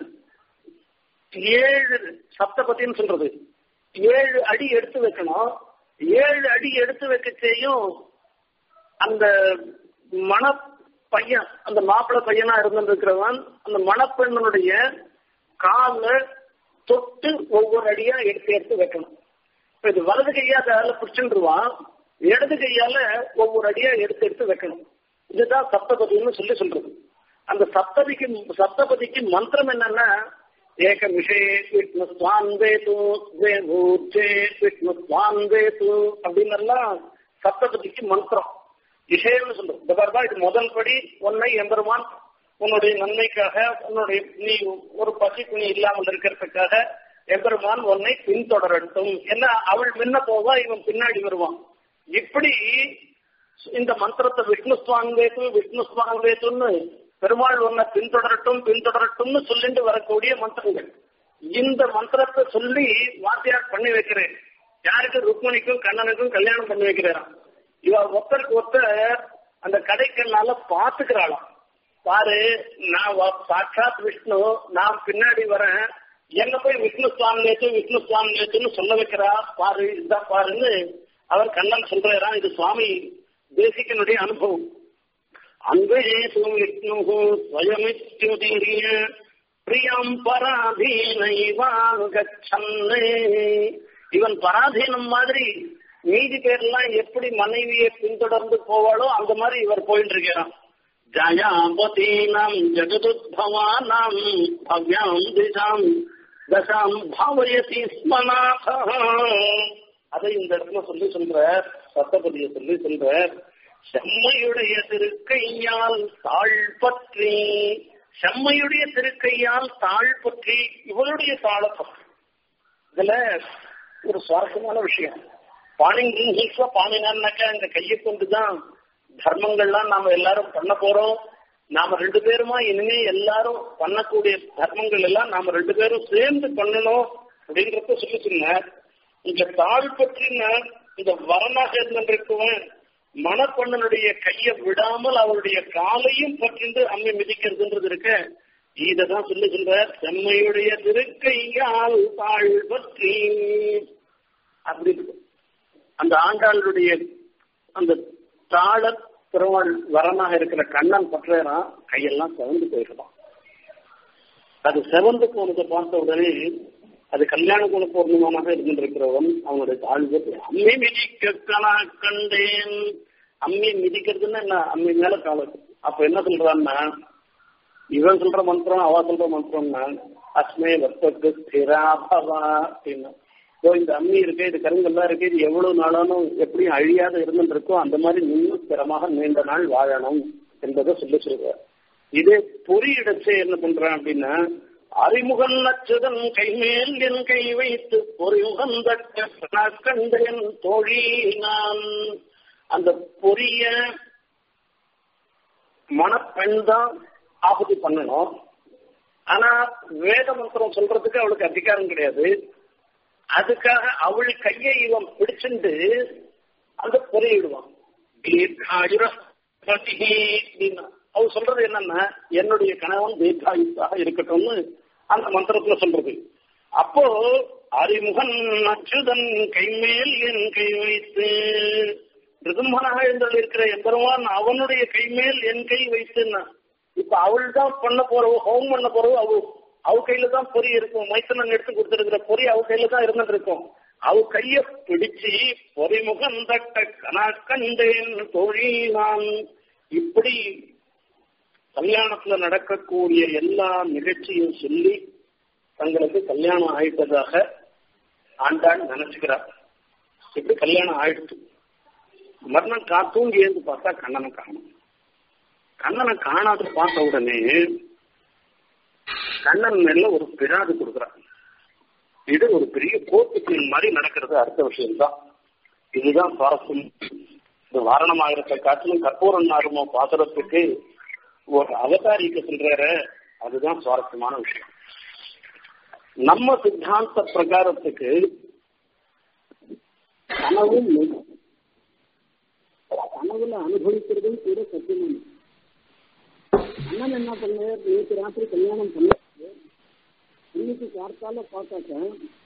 ஏழு சப்தபத்தின்னு சொல்றது ஏழு அடி எடுத்து வைக்கணும் ஏழு அடி எடுத்து வைக்கச்சேயும் அந்த மண பையன் அந்த மாப்பிள்ளை பையனா இருந்திருக்கிறவன் அந்த மணப்பெண்ணனுடைய கால தொட்டு ஒவ்வொரு அடியா எடுத்து எடுத்து வைக்கணும் இப்ப இது வலது கையா அதை பிடிச்சுருவான் இடது கையால ஒவ்வொரு அடியா எடுத்து எடுத்து வைக்கணும் இதுதான் சப்தபதினு சொல்லி சொல்றது அந்த சப்ததிக்கு சப்தபதிக்கு மந்திரம் என்னன்னா ஏக விஷய விஷ்ணு ஸ்வான் வேது வேதூர்ச்சே விஷ்ணு ஸ்வான் வேது அப்படின்னு எல்லாம் சப்தபதிக்கு மந்திரம் விஷயம்னு சொல்றோம் இந்த பாருப்பா இது முதல் படி உன்னை எம்பெருமான் உன்னுடைய நன்மைக்காக உன்னுடைய நீ ஒரு பசி துணி இல்லாமல் இருக்கிறதுக்காக எம்பெருமான் உன்னை பின்தொடரட்டும் ஏன்னா அவள் முன்ன போவா இவன் பின்னாடி வருவான் இப்படி இந்த மந்திரத்தை விஷ்ணு சுவாங்கேத்து விஷ்ணு சுவாங்கேத்துன்னு பெருமாள் உன்னை பின்தொடரட்டும் பின்தொடரட்டும்னு சொல்லிட்டு வரக்கூடிய மந்திரங்கள் இந்த மந்திரத்தை சொல்லி வாத்தியார் பண்ணி வைக்கிறேன் யாருக்கு ருக்மணிக்கும் கண்ணனுக்கும் கல்யாணம் பண்ணி வைக்கிறாராம் இவ ஒருத்தருக்கு ஒருத்தர் அந்த கடைக்கண்ணால பாத்துக்கிறாளாம் பாரு நான் சாட்சாத் விஷ்ணு நான் பின்னாடி வரேன் என்ன போய் விஷ்ணு சுவாமி நேத்து விஷ்ணு சுவாமி நேத்துன்னு சொல்ல வைக்கிறா பாரு இதுதான் பாருன்னு அவர் கண்ணன் சொல்றாராம் இது சுவாமி தேசிகனுடைய அனுபவம் அன்பேசு விஷ்ணு ஸ்வயமித்யுதீரிய பிரியம் பராதீனைவாங்கச்சன்னே இவன் பராதீனம் மாதிரி மீதி பேர்லாம் எப்படி மனைவியை பின்தொடர்ந்து போவாளோ அந்த மாதிரி இவர் போயிட்டு இருக்கிறான் ஜயாபதீனாம் ஜகதுத்பவானாம் பவ்யாம் திசாம் தசாம் பாவயசி ஸ்மநாத அதை இந்த இடத்துல சொல்லி சொல்ற சத்தபதியை சொல்லி சொல்ற செம்மையுடைய திருக்கையால் தாழ் பற்றி செம்மையுடைய திருக்கையால் தாழ் பற்றி இவளுடைய தாழ பற்றி இதுல ஒரு சுவாரஸ்யமான விஷயம் பாணிங்க பாணினான்னாக்கா இந்த கையை கொண்டுதான் தர்மங்கள்லாம் நாம எல்லாரும் பண்ண போறோம் நாம ரெண்டு பேருமா இனிமே எல்லாரும் பண்ணக்கூடிய தர்மங்கள் எல்லாம் நாம ரெண்டு பேரும் சேர்ந்து பண்ணணும் அப்படின்றத சொல்லி சொன்னார் இந்த தாழ் பற்றின இந்த வரனாக இருந்திருக்கவன் மணப்பெண்ணனுடைய கையை விடாமல் அவருடைய காலையும் பற்றிண்டு அம்மை மிதிக்கிறதுன்றது இருக்க இததான் சொல்லி சொல்றார் செம்மையுடைய திருக்கையால் தாழ் பற்றி அப்படி அந்த ஆண்டாளுடைய அந்த தாழ திருவாள் வரனாக இருக்கிற கண்ணன் பற்றையனா கையெல்லாம் செவந்து போயிடலாம் அது செவந்து போனதை பார்த்த உடனே அது கல்யாண குண பூர்ணிமமாக இருந்திருக்கிறவன் அவனுடைய தாழ்வு அம்மி மிதிக்க கணா கண்டேன் அம்மி மிதிக்கிறதுன்னா என்ன அம்மி மேல காலம் அப்ப என்ன சொல்றான்னா இவன் சொல்ற மந்திரம் அவ சொல்ற மந்திரம்னா அஸ்மே வர்த்தக்கு ஸ்திராபவா அப்படின்னு ஸோ இந்த அம்மி இருக்கு இது கருங்கல்லாம் இருக்கு இது எவ்வளவு நாளாலும் எப்படியும் அழியாத இருந்துருக்கோ அந்த மாதிரி நீங்களும் ஸ்திரமாக நீண்ட நாள் வாழணும் என்பதை சொல்லி சொல்றார் இதே பொறியிடச்சே என்ன பண்றான் அப்படின்னா அறிமுகன் நச்சுதன் கைமேல் என் கை வைத்து பொறிமுகன் தட்ட கண்டேன் தோழி நான் அந்த பொரிய மணப்பெண் தான் ஆபத்து பண்ணணும் ஆனா வேத மந்திரம் சொல்றதுக்கு அவளுக்கு அதிகாரம் கிடையாது அதுக்காக அவள் கையை இவன் பிடிச்சிட்டு அந்த பொறியிடுவான் அவ சொல்றது என்னன்னா என்னுடைய கணவன் தீர்காயுசாக இருக்கட்டும்னு அந்த மந்திரத்துல சொல்றது அப்போ அறிமுகன் அச்சுதன் கைமேல் என் கை வைத்து ரிதும்பனாக எழுந்தல் இருக்கிற எம்பெருமான் அவனுடைய கைமேல் என் கை வைத்துன்னா இப்ப அவள் தான் பண்ண போறவோ ஹோம் பண்ண போறவோ அவ அவ கையில தான் பொறி இருக்கும் மைத்தனன் எடுத்து கொடுத்திருக்கிற பொறி அவ கையில தான் இருந்துட்டு இருக்கும் அவ கைய பிடிச்சு பொறிமுகம் தட்ட கணக்கண்டேன் தோழி நான் இப்படி கல்யாணத்துல நடக்கக்கூடிய எல்லா நிகழ்ச்சியும் சொல்லி தங்களுக்கு கல்யாணம் ஆயிட்டதாக ஆண்டாள் நினைச்சுக்கிறார் இப்படி கல்யாணம் ஆயிடுச்சு மறுநாள் கா தூங்கி எழுந்து பார்த்தா கண்ணனை காணும் கண்ணனை காணாத பார்த்த உடனே கண்ணன் மேல ஒரு பிராது கொடுக்குறான் இது ஒரு பெரிய கோர்ட்டு மாதிரி நடக்கிறது அடுத்த விஷயம்தான் இதுதான் சுவாரஸ்யம் இந்த வாரணமாயிரத்தை காட்டிலும் கற்பூரம் நாடுமோ பாசுரத்துக்கு ஒரு அவதாரிக்க சொல்றாரு அதுதான் சுவாரஸ்யமான விஷயம் நம்ம சித்தாந்த பிரகாரத்துக்கு கனவும் கனவுல அனுபவிக்கிறதும் கூட சத்தியமான அண்ணன் என்ன பண்ணார் நேற்று ராத்திரி கல்யாணம் பண்ணாரு இன்னைக்கு பார்த்தால பார்த்தாக்க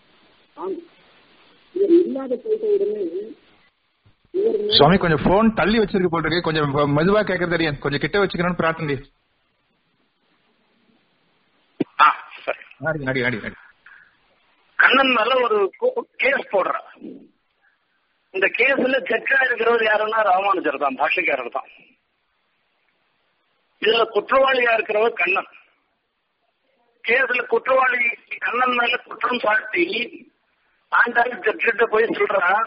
இவர் இல்லாத போயிட்ட உடனே
சுவாமி கொஞ்சம் போன் தள்ளி வச்சிருக்கு போல் இருக்கு கொஞ்சம் மெதுவா கேட்கறது தெரியும் கொஞ்சம் கிட்ட வச்சுக்கணும்னு பிரார்த்தனை நடி நடி நடி நடி
கண்ணன் மேல ஒரு கேஸ் போடுற இந்த கேஸ்ல ஜட்ஜா இருக்கிறவர் யாருன்னா ராமானுஜர் தான் பாஷக்காரர் தான் இதுல குற்றவாளியா இருக்கிறவர் கண்ணன் கேஸ்ல குற்றவாளி கண்ணன் மேல குற்றம் சாட்டி ஆண்டாள் ஜட்ஜிட்ட போய் சொல்றான்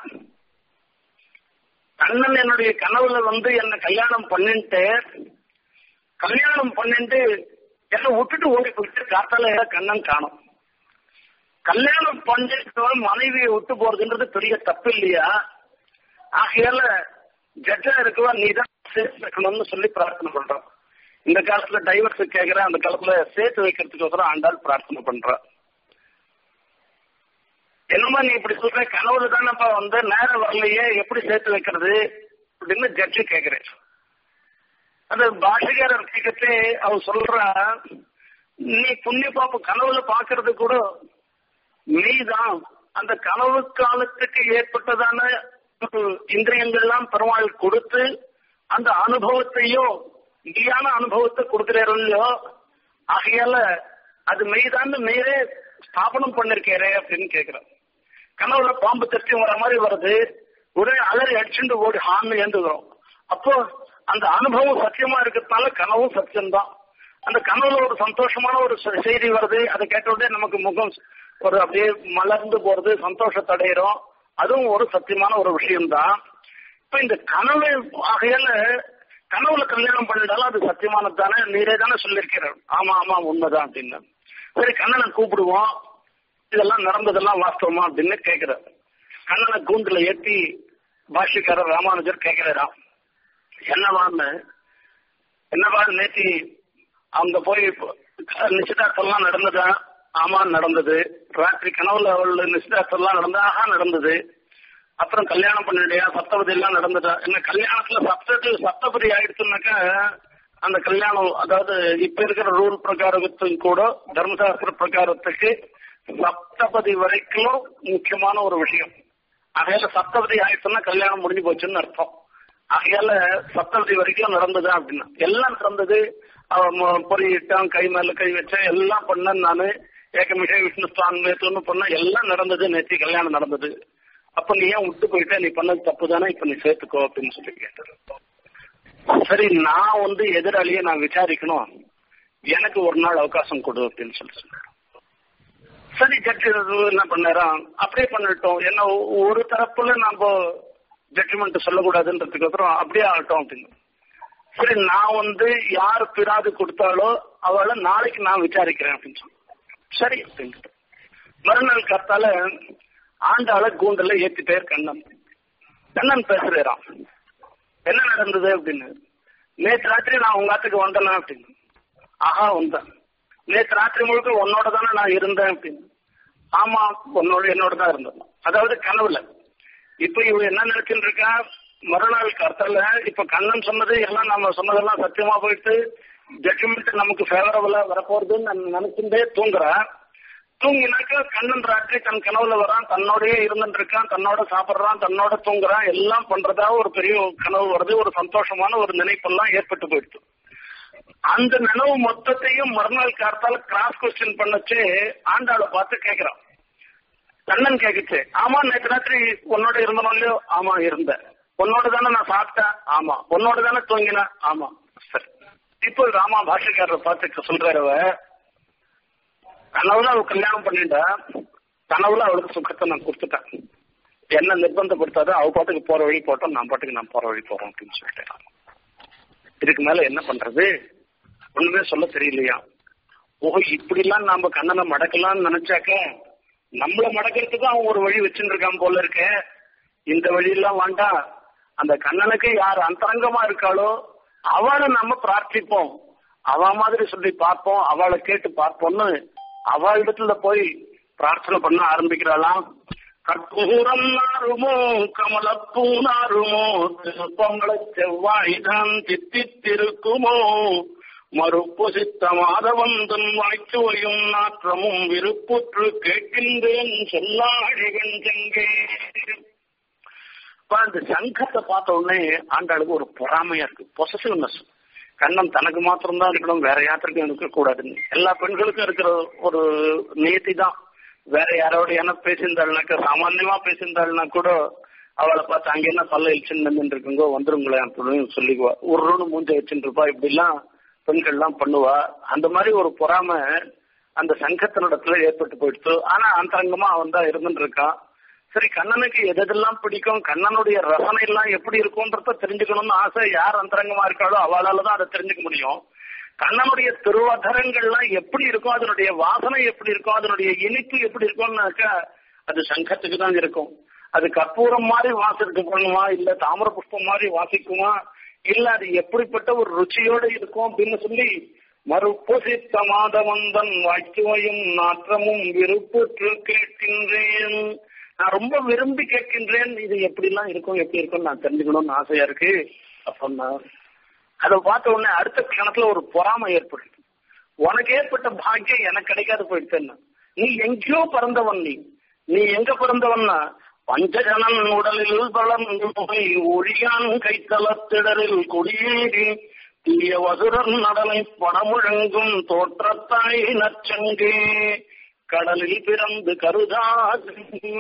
கண்ணன் என்னுடைய கனவுல வந்து என்ன கல்யாணம் பண்ணிட்டு கல்யாணம் பண்ணிட்டு என்ன விட்டுட்டு ஓடி போயிட்டு காத்தால கண்ணன் காணும் கல்யாணம் பண்ணிட்டு மனைவியை விட்டு போறதுன்றது பெரிய தப்பு இல்லையா ஆகையால ஜட்ஜா இருக்கவா நீ தான் இருக்கணும்னு சொல்லி பிரார்த்தனை பண்றோம் இந்த காலத்துல டைவர்ஸ் கேக்குற அந்த காலத்துல சேர்த்து வைக்கிறதுக்கு ஆண்டாள் பிரார்த்தனை பண்ற என்னமா நீ இப்படி சொல்ற கனவுல தானப்பா வந்து நேரம் வரலையே எப்படி சேர்த்து வைக்கிறது அப்படின்னு ஜட்ஜு கேக்குறேன் அந்த பாஷகாரர் கேட்கத்தே அவ சொல்றா நீ புண்ணிய பாப்பு கனவுல பாக்குறது கூட நீதான் அந்த கனவு காலத்துக்கு ஏற்பட்டதான இந்திரியங்கள்லாம் பெருமாள் கொடுத்து அந்த அனுபவத்தையும் நீயான அனுபவத்தை கொடுக்கிறீரோ இல்லையோ ஆகையால அது மெய்தான் மெய்ரே ஸ்தாபனம் பண்ணிருக்கேரே அப்படின்னு கேக்குறேன் கனவுல பாம்பு தட்டி வர மாதிரி வருது ஒரே அலறி அடிச்சுட்டு ஓடி ஹான்னு ஏந்துக்கிறோம் அப்போ அந்த அனுபவம் சத்தியமா இருக்கிறதுனால கனவும் சத்தியம்தான் அந்த கனவுல ஒரு சந்தோஷமான ஒரு செய்தி வருது அதை கேட்ட உடனே நமக்கு முகம் ஒரு அப்படியே மலர்ந்து போறது சந்தோஷத்தடைகிறோம் அதுவும் ஒரு சத்தியமான ஒரு விஷயம்தான் இப்ப இந்த கனவு ஆகையால கனவுல கல்யாணம் பண்ணிட்டாலும் அது சத்தியமானது தானே நீரே தானே சொல்லியிருக்கிறார் ஆமா ஆமா உண்மைதான் அப்படின்னு சரி கண்ணனை கூப்பிடுவோம் இதெல்லாம் நடந்ததெல்லாம் வாஸ்தவமா அப்படின்னு கேட்கிறார் கண்ணனை கூண்டுல ஏற்றி பாஷ்யக்காரர் ராமானுஜர் கேட்கிறாராம் என்னவான்னு என்னவா நேத்தி அவங்க போய் நிச்சயதார்த்தம்லாம் நடந்ததா ஆமா நடந்தது ராத்திரி கனவுல அவள் நிச்சயதார்த்தம் எல்லாம் நடந்தா ஆஹா நடந்தது அப்புறம் கல்யாணம் பண்ணிடையா சப்தபதி எல்லாம் நடந்ததா என்ன கல்யாணத்துல சப்தத்து சப்தபதி ஆயிடுச்சுனாக்கா அந்த கல்யாணம் அதாவது இப்ப இருக்கிற ரூல் பிரகாரத்துக்கு கூட தர்மசாஸ்திர பிரகாரத்துக்கு சப்தபதி வரைக்கும் முக்கியமான ஒரு விஷயம் ஆகையால சப்தபதி ஆயிடுச்சுன்னா கல்யாணம் முடிஞ்சு போச்சுன்னு அர்த்தம் ஆகையால சப்தபதி வரைக்கும் நடந்தது அப்படின்னா எல்லாம் நடந்தது அவன் மு- பொறியிட்டான் கை மேல கை வச்சேன் எல்லாம் பண்ணேன் நானு ஏகமிக விஷ்ணு ஸ்தான் நேத்து பண்ண எல்லாம் நடந்தது நேற்று கல்யாணம் நடந்தது அப்ப நீ ஏன் விட்டு போயிட்ட நீ பண்ணது தப்பு தானே இப்ப நீ சேர்த்துக்கோ அப்படின்னு சொல்லி கேட்டாரு சரி நான் வந்து எதிராளியை நான் விசாரிக்கணும் எனக்கு ஒரு நாள் அவகாசம் கொடு அப்படின்னு சொல்லி சொன்னாரு சரி ஜட்ஜி என்ன பண்ணாராம் அப்படியே பண்ணிட்டோம் என்ன ஒரு தரப்புல நம்ம ஜட்ஜ்மெண்ட் சொல்லக்கூடாதுன்றதுக்கு அப்புறம் அப்படியே ஆகட்டும் அப்படின்னு சரி நான் வந்து யார் பிராது கொடுத்தாலோ அவளை நாளைக்கு நான் விசாரிக்கிறேன் அப்படின்னு சொல்லி சரி அப்படின்ட்டு மறுநாள் கத்தால ஆண்டாள கூண்டல ஏத்திட்டே கண்ணன் கண்ணன் பேசுறாராம் என்ன நடந்தது அப்படின்னு நேற்று ராத்திரி நான் உங்க ஆத்துக்கு வந்தேனா அப்படின்னு ஆஹா வந்தேன் நேற்று ராத்திரி முழுக்க உன்னோட தானே நான் இருந்தேன் அப்படின்னு ஆமா உன்னோட என்னோட தான் இருந்தேன் அதாவது கனவுல இப்ப இவ என்ன நினைச்சுட்டு இருக்கா மறுநாள் கர்த்தல இப்ப கண்ணன் சொன்னது எல்லாம் நம்ம சொன்னதெல்லாம் சத்தியமா போயிட்டு ஜட்ஜ்மெண்ட் நமக்கு ஃபேவரபிளா வரப்போறதுன்னு நான் நினைச்சுட்டே தூங்குறா தூங்கினாக்கா கண்ணன் ராத்திரி தன் கனவுல வரான் தன்னோடயே இருந்துட்டு இருக்கான் தன்னோட சாப்பிடுறான் தன்னோட தூங்குறான் எல்லாம் பண்றதா ஒரு பெரிய கனவு வருது ஒரு சந்தோஷமான ஒரு நினைப்பெல்லாம் ஏற்பட்டு போயிடுது அந்த நினைவு மொத்தத்தையும் மறுநாள் காத்தால கிராஸ் கொஸ்டின் பண்ணச்சு ஆண்டாளை பார்த்து கேக்குறான் கண்ணன் கேக்குச்சு ஆமா நேற்று ராத்திரி உன்னோட இருந்தனோ இல்லையோ ஆமா இருந்தேன் உன்னோட தானே நான் சாப்பிட்டேன் ஆமா உன்னோட தானே தூங்கினேன் ஆமா சரி இப்போ ராமா பாஷக்காரரை பார்த்து சொல்றாரு அவ கனவுல அவ கல்யாணம் பண்ணிட்டா கனவுல அவளுக்கு சுகத்தை நான் கொடுத்துட்டேன் என்ன நிர்பந்தப்படுத்தாத அவ பாட்டுக்கு போற வழி போட்டோம் நான் பாட்டுக்கு நான் போற வழி போறோம் அப்படின்னு சொல்லிட்டேன் இதுக்கு மேல என்ன பண்றது ஒண்ணுமே சொல்ல தெரியலையா ஓ இப்படிலாம் நாம கண்ணனை மடக்கலாம்னு நினைச்சாக்க நம்மள மடக்கிறதுக்கு அவன் ஒரு வழி வச்சுட்டு இருக்கான் போல இருக்க இந்த வழியெல்லாம் வேண்டாம் அந்த கண்ணனுக்கு யார் அந்தரங்கமா இருக்காளோ அவளை நம்ம பிரார்த்திப்போம் அவ மாதிரி சொல்லி பார்ப்போம் அவளை கேட்டு பார்ப்போம்னு அவளிடத்துல போய் பிரார்த்தனை பண்ண ஆரம்பிக்கிறாளாம் கற்பூரம் நாருமோ கமலப்பூ நாருமோ திருப்பங்கள செவ்வாய்தான் தித்தித்திருக்குமோ மறுப்பு சித்த மாதவந்தன் வாய்ச்சுவையும் நாற்றமும் விருப்புற்று கேட்கின்றேன் சொல்லாழிவன் செங்கே இப்ப அந்த சங்கத்தை பார்த்த உடனே ஆண்டாளுக்கு ஒரு பொறாமையா இருக்கு பொசசிவ்னஸ் கண்ணன் தனக்கு மாத்திரம் தான் இருக்கணும் வேற யாத்திரைக்கும் இருக்க கூடாதுன்னு எல்லா பெண்களுக்கும் இருக்கிற ஒரு நியத்தி தான் வேற யாரோட என்ன பேசியிருந்தாள்னாக்க சாமான்யமா பேசியிருந்தாள்னா கூட அவளை பார்த்து அங்க என்ன பல்ல இழிச்சுன்னு நின்று இருக்குங்கோ வந்துருங்களேன் அப்படின்னு சொல்லிக்குவா ஒரு மூஞ்ச வச்சுட்டு இருப்பா இப்படிலாம் பெண்கள்லாம் பண்ணுவா அந்த மாதிரி ஒரு பொறாமை அந்த சங்கத்தினிடத்துல ஏற்பட்டு போயிடுச்சு ஆனா அந்தரங்கமா அவன் தான் இருந்துட்டு இருக்கான் சரி கண்ணனுக்கு எதெல்லாம் பிடிக்கும் கண்ணனுடைய ரசனை எல்லாம் எப்படி இருக்கும்ன்றத தெரிஞ்சுக்கணும்னு ஆசை யார் அந்தரங்கமா இருக்காளோ அவளால தான் அதை தெரிஞ்சுக்க முடியும் கண்ணனுடைய திருவதரங்கள்லாம் எப்படி இருக்கும் அதனுடைய வாசனை எப்படி இருக்கும் அதனுடைய இனிப்பு எப்படி இருக்கும்னாக்கா அது சங்கத்துக்கு தான் இருக்கும் அது கற்பூரம் மாதிரி வாசிக்க பண்ணுமா இல்ல தாமிர புஷ்பம் மாதிரி வாசிக்குமா இல்ல அது எப்படிப்பட்ட ஒரு ருச்சியோட இருக்கும் அப்படின்னு சொல்லி மறுப்பொசித்த மாதவந்தன் வாய்ச்சுவையும் நாற்றமும் விருப்புற்று கேட்கின்றேன் நான் ரொம்ப விரும்பி கேட்கின்றேன் இது எப்படிலாம் இருக்கும் எப்படி இருக்கும் நான் தெரிஞ்சுக்கணும்னு ஆசையா இருக்கு அப்படின்னா அதை பார்த்த உடனே அடுத்த கணத்துல ஒரு பொறாமை ஏற்படுது உனக்கு ஏற்பட்ட பாக்கியம் எனக்கு கிடைக்காது போயிடுச்சுன்னா நீ எங்கேயோ பிறந்தவன் நீ நீ எங்க பிறந்தவன்னா பஞ்சஜனன் உடலில் வளர்ந்து போய் ஒழியான் கைத்தளத்திடரில் குடியேறி தீய வசுரன் நடனை பணமுழங்கும் தோற்றத்தாய் நச்சங்கே கடலில் பிறந்து கருதாது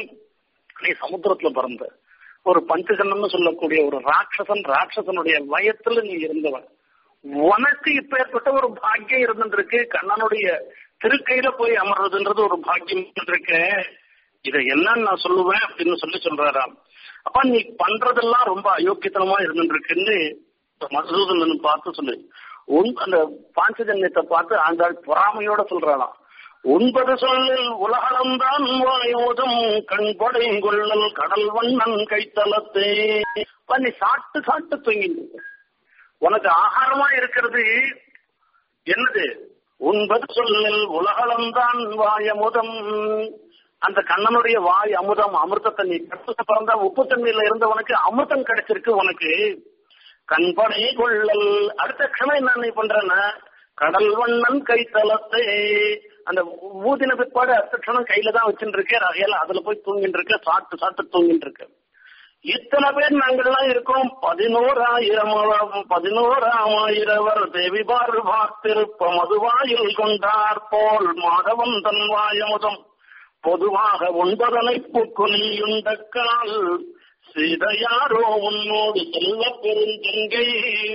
நீ சமுத்திரத்துல பிறந்த ஒரு பஞ்சஜனன்னு சொல்லக்கூடிய ஒரு ராட்சசன் ராட்சசனுடைய வயத்துல நீ இருந்தவன் உனக்கு இப்ப ஏற்பட்ட ஒரு பாக்கியம் இருந்துருக்கு கண்ணனுடைய திருக்கையில போய் அமர்றதுன்றது ஒரு பாக்கியம் இருக்கு இதை என்னன்னு நான் சொல்லுவேன் அப்படின்னு சொல்லி சொல்றாராம் அப்ப நீ பண்றதெல்லாம் ரொம்ப அயோக்கியத்தனமா இருந்துருக்குன்னு மசூதன் பார்த்து சொல்லு உன் அந்த பாஞ்சஜன்யத்தை பார்த்து ஆண்டாள் பொறாமையோட சொல்றாளாம் உண்பது சொல்லில் உலகளம்தான் வாயோதம் கண்படை கொள்ளல் கடல் வண்ணன் கைத்தலத்தே நீ சாப்பிட்டு சாப்பிட்டு தூங்கிட்டு உனக்கு ஆகாரமா இருக்கிறது என்னது உண்பது சொல்லில் உலகளம்தான் வாயமுதம் அந்த கண்ணனுடைய வாய் அமுதம் அமிர்தத்தை நீ கட்டு பிறந்தா உப்பு தண்ணியில இருந்தவனுக்கு அமிர்தம் கிடைச்சிருக்கு உனக்கு கண்பனை கொள்ளல் அடுத்த க்ஷணம் என்ன நீ பண்றன்னா கடல் வண்ணன் கைத்தலத்தை அந்த ஊதின பிற்பாடு அடுத்த க்ஷணம் கையில தான் வச்சுட்டு இருக்கேன் அகையில அதுல போய் தூங்கிட்டு இருக்க சாப்பிட்டு சாப்பிட்டு தூங்கிட்டு இருக்க இத்தனை பேர் நாங்கள்லாம் இருக்கோம் பதினோராயிரம் பதினோராயிரவர் தேவி பார் பார்த்திருப்ப மதுவாயில் கொண்டார் போல் மாதவன் தன் வாயமுதம் பொதுவாக ஒன்பதனை புக்குனியுண்டக்கால் சீதையாரோ உன்னோடு செல்வ பெருந்தங்கை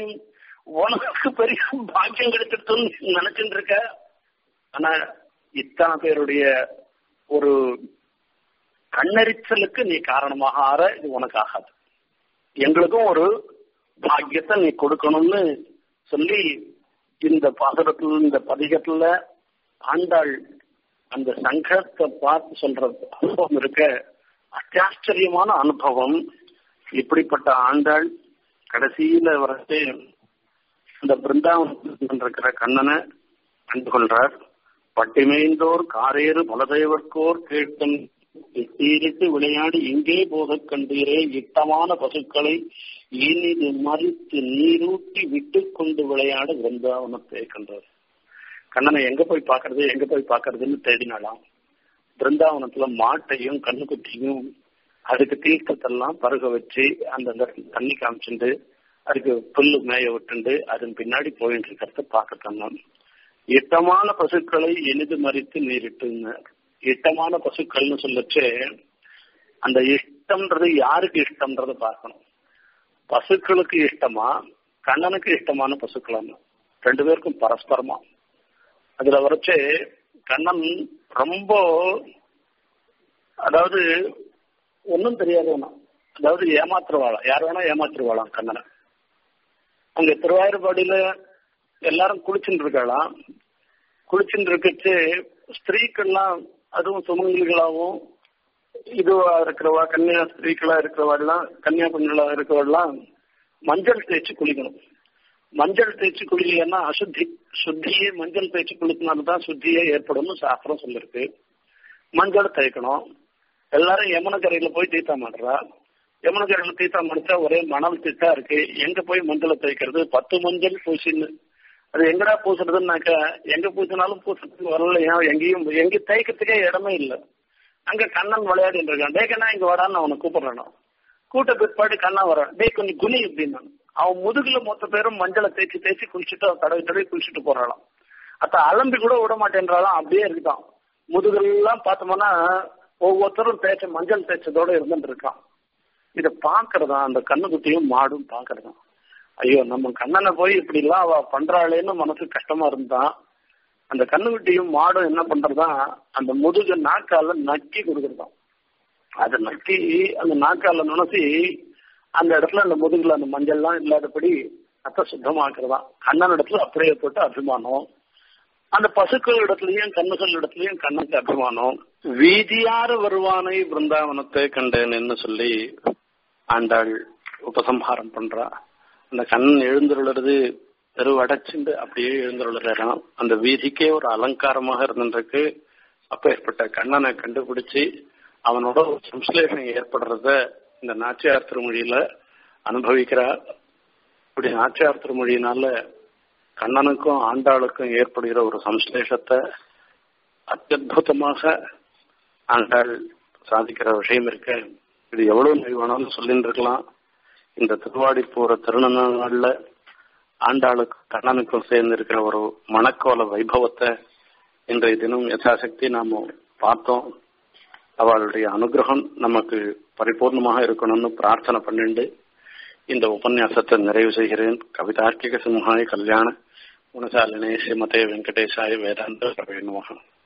உனக்கு பெரிய பாக்கியம் கிடைச்சிருச்சுன்னு நினைச்சுட்டு இருக்க ஆனா இத்தனை பேருடைய ஒரு கண்ணெரிச்சலுக்கு நீ காரணமாக ஆற இது உனக்கு ஆகாது எங்களுக்கும் ஒரு பாக்கியத்தை நீ கொடுக்கணும்னு சொல்லி இந்த பாசுரத்துல இந்த பதிகத்துல ஆண்டாள் அந்த சங்கத்தை பார்த்து சொல்ற அனுபவம் இருக்க அத்தியாச்சரியமான அனுபவம் இப்படிப்பட்ட ஆண்டாள் கடைசியில வரது இந்த பிருந்தாவனத்தில் இருக்கிற கண்ணனை கண்டு கொள்றார் பட்டிமைந்தோர் காரேறு பலதேவர்க்கோர் கேட்கும் தீரிட்டு விளையாடி எங்கே போகக் கண்டீரே இட்டமான பசுக்களை இனிது மறித்து நீரூட்டி விட்டு கொண்டு விளையாட பிருந்தாவனத்தை கண்டார் கண்ணனை எங்க போய் பாக்குறது எங்க போய் பாக்குறதுன்னு தேடினாலாம் பிருந்தாவனத்துல மாட்டையும் கண்ணுக்குட்டியும் அதுக்கு தீர்த்தத்தெல்லாம் பருக வச்சு அந்த தண்ணி காமிச்சுண்டு அதுக்கு புல்லு மேய விட்டுண்டு அதன் பின்னாடி போயிட்டு இருக்கிறத பார்க்கத்தான் இட்டமான பசுக்களை எளிது மறித்து நீரிட்டுங்க இட்டமான பசுக்கள்னு சொல்லச்சு அந்த இஷ்டம்ன்றது யாருக்கு இஷ்டம்ன்றத பார்க்கணும் பசுக்களுக்கு இஷ்டமா கண்ணனுக்கு இஷ்டமான பசுக்களான்னு ரெண்டு பேருக்கும் பரஸ்பரமா அதுல வரைச்சு கண்ணன் ரொம்ப அதாவது ஒன்னும் தெரியாதவனா அதாவது ஏமாத்துருவாளாம் யார் வேணா ஏமாத்துருவாளாம் கண்ணனை அங்க திருவாயூர்பாடியில எல்லாரும் குளிச்சுட்டு இருக்காளாம் குளிச்சுட்டு இருக்கச்சு ஸ்திரீக்கள்லாம் அதுவும் சுமங்கலிகளாகவும் இதுவா இருக்கிறவா கன்னியா ஸ்திரீக்களா இருக்கிறவாள்லாம் கன்னியா பெண்களா இருக்கிறவாள்லாம் மஞ்சள் தேய்ச்சி குளிக்கணும் மஞ்சள் தேய்ச்சி குளிக்கலன்னா அசுத்தி சுத்தியே மஞ்சள் தேய்ச்சி குளிக்கினால்தான் சுத்தியே ஏற்படும்னு சாஸ்திரம் சொல்லிருக்கு மஞ்சள் தேய்க்கணும் எல்லாரும் யமுனக்கரையில போய் தீத்தா மாடுறா யமுனக்கரையில தீத்தா முடிச்சா ஒரே மணல் தீத்தா இருக்கு எங்க போய் மஞ்சளை தேய்க்கிறது பத்து மஞ்சள் பூசின்னு அது எங்கடா பூசுறதுன்னாக்க எங்க பூசினாலும் பூசுறதுக்கு வரலையா எங்கேயும் எங்க தேய்க்கிறதுக்கே இடமே இல்லை அங்க கண்ணன் விளையாடிட்டு இருக்கான் டே கண்ணா இங்க வாடான்னு அவனை கூப்பிடுறானோ கூட்ட பிற்பாடு கண்ணா வரான் டே கொஞ்சம் குனி அப்படின்னா அவன் முதுகுல மொத்த பேரும் மஞ்சளை தேய்ச்சி தேய்ச்சி குளிச்சுட்டு தடவை தடவை குளிச்சுட்டு போறாளாம் அத்த அலம்பி கூட விட மாட்டேன்றாலும் அப்படியே இருக்குதான் முதுகெல்லாம் பார்த்தோம்னா ஒவ்வொருத்தரும் தேய்ச்ச மஞ்சள் தேய்ச்சதோட இருந்துட்டு இருக்கான் இதை பாக்குறதா அந்த கண்ணுக்குட்டியும் மாடும் பாக்குறதான் ஐயோ நம்ம கண்ணனை போய் இப்படி எல்லாம் அவ பண்றாளேன்னு மனசு கஷ்டமா இருந்தான் அந்த கண்ணுக்குட்டியும் மாடும் என்ன பண்றதா அந்த முதுக நாக்கால நக்கி கொடுக்கறதாம் அதை நக்கி அந்த நாக்கால நுணசி அந்த இடத்துல அந்த முதுகுல அந்த மஞ்சள்லாம் இல்லாதபடி அத்தை சுத்தமாக்குறதா கண்ணன் இடத்துல அப்படியே போட்டு அபிமானம் அந்த பசுக்கள் இடத்துலயும் கண்ணுகள் இடத்துலயும் கண்ணுக்கு அபிமானம் வீதியார வருவானை பிருந்தாவனத்தை கண்டேன்னு சொல்லி ஆண்டாள் உபசம்ஹாரம் பண்றா அந்த கண் எழுந்துருளது தெருவடைச்சுண்டு அப்படியே எழுந்துருளாம் அந்த வீதிக்கே ஒரு அலங்காரமாக இருந்துருக்கு அப்ப ஏற்பட்ட கண்ணனை கண்டுபிடிச்சு அவனோட ஒரு சம்ஸ்லேஷனம் ஏற்படுறத இந்த நாச்சியார் திருமொழியில அனுபவிக்கிறார் இப்படி நாச்சியார் திருமொழியினால கண்ணனுக்கும் ஆண்டாளுக்கும் ஏற்படுகிற ஒரு சம்ஸ்லேஷத்தை அத்தியுதமாக ஆண்டாள் சாதிக்கிற விஷயம் இருக்க இது எவ்வளவு நெய் வேணாலும் சொல்லிட்டு இருக்கலாம் இந்த திருவாடி போற திருநநாள்ல ஆண்டாளுக்கும் கண்ணனுக்கும் சேர்ந்து இருக்கிற ஒரு மணக்கோல வைபவத்தை இன்றைய தினம் யதாசக்தி நாம பார்த்தோம் அவளுடைய அனுகிரகம் நமக்கு பரிபூர்ணமாக இருக்கணும்னு பிரார்த்தனை பண்ணிண்டு இந்த உபன்யாசத்தை நிறைவு செய்கிறேன் கவிதார்க்கிக சிம்ஹாய கல்யாண குணசாலினே ஸ்ரீமதே வெங்கடேசாய வேதாந்த பிரவேணுமகம்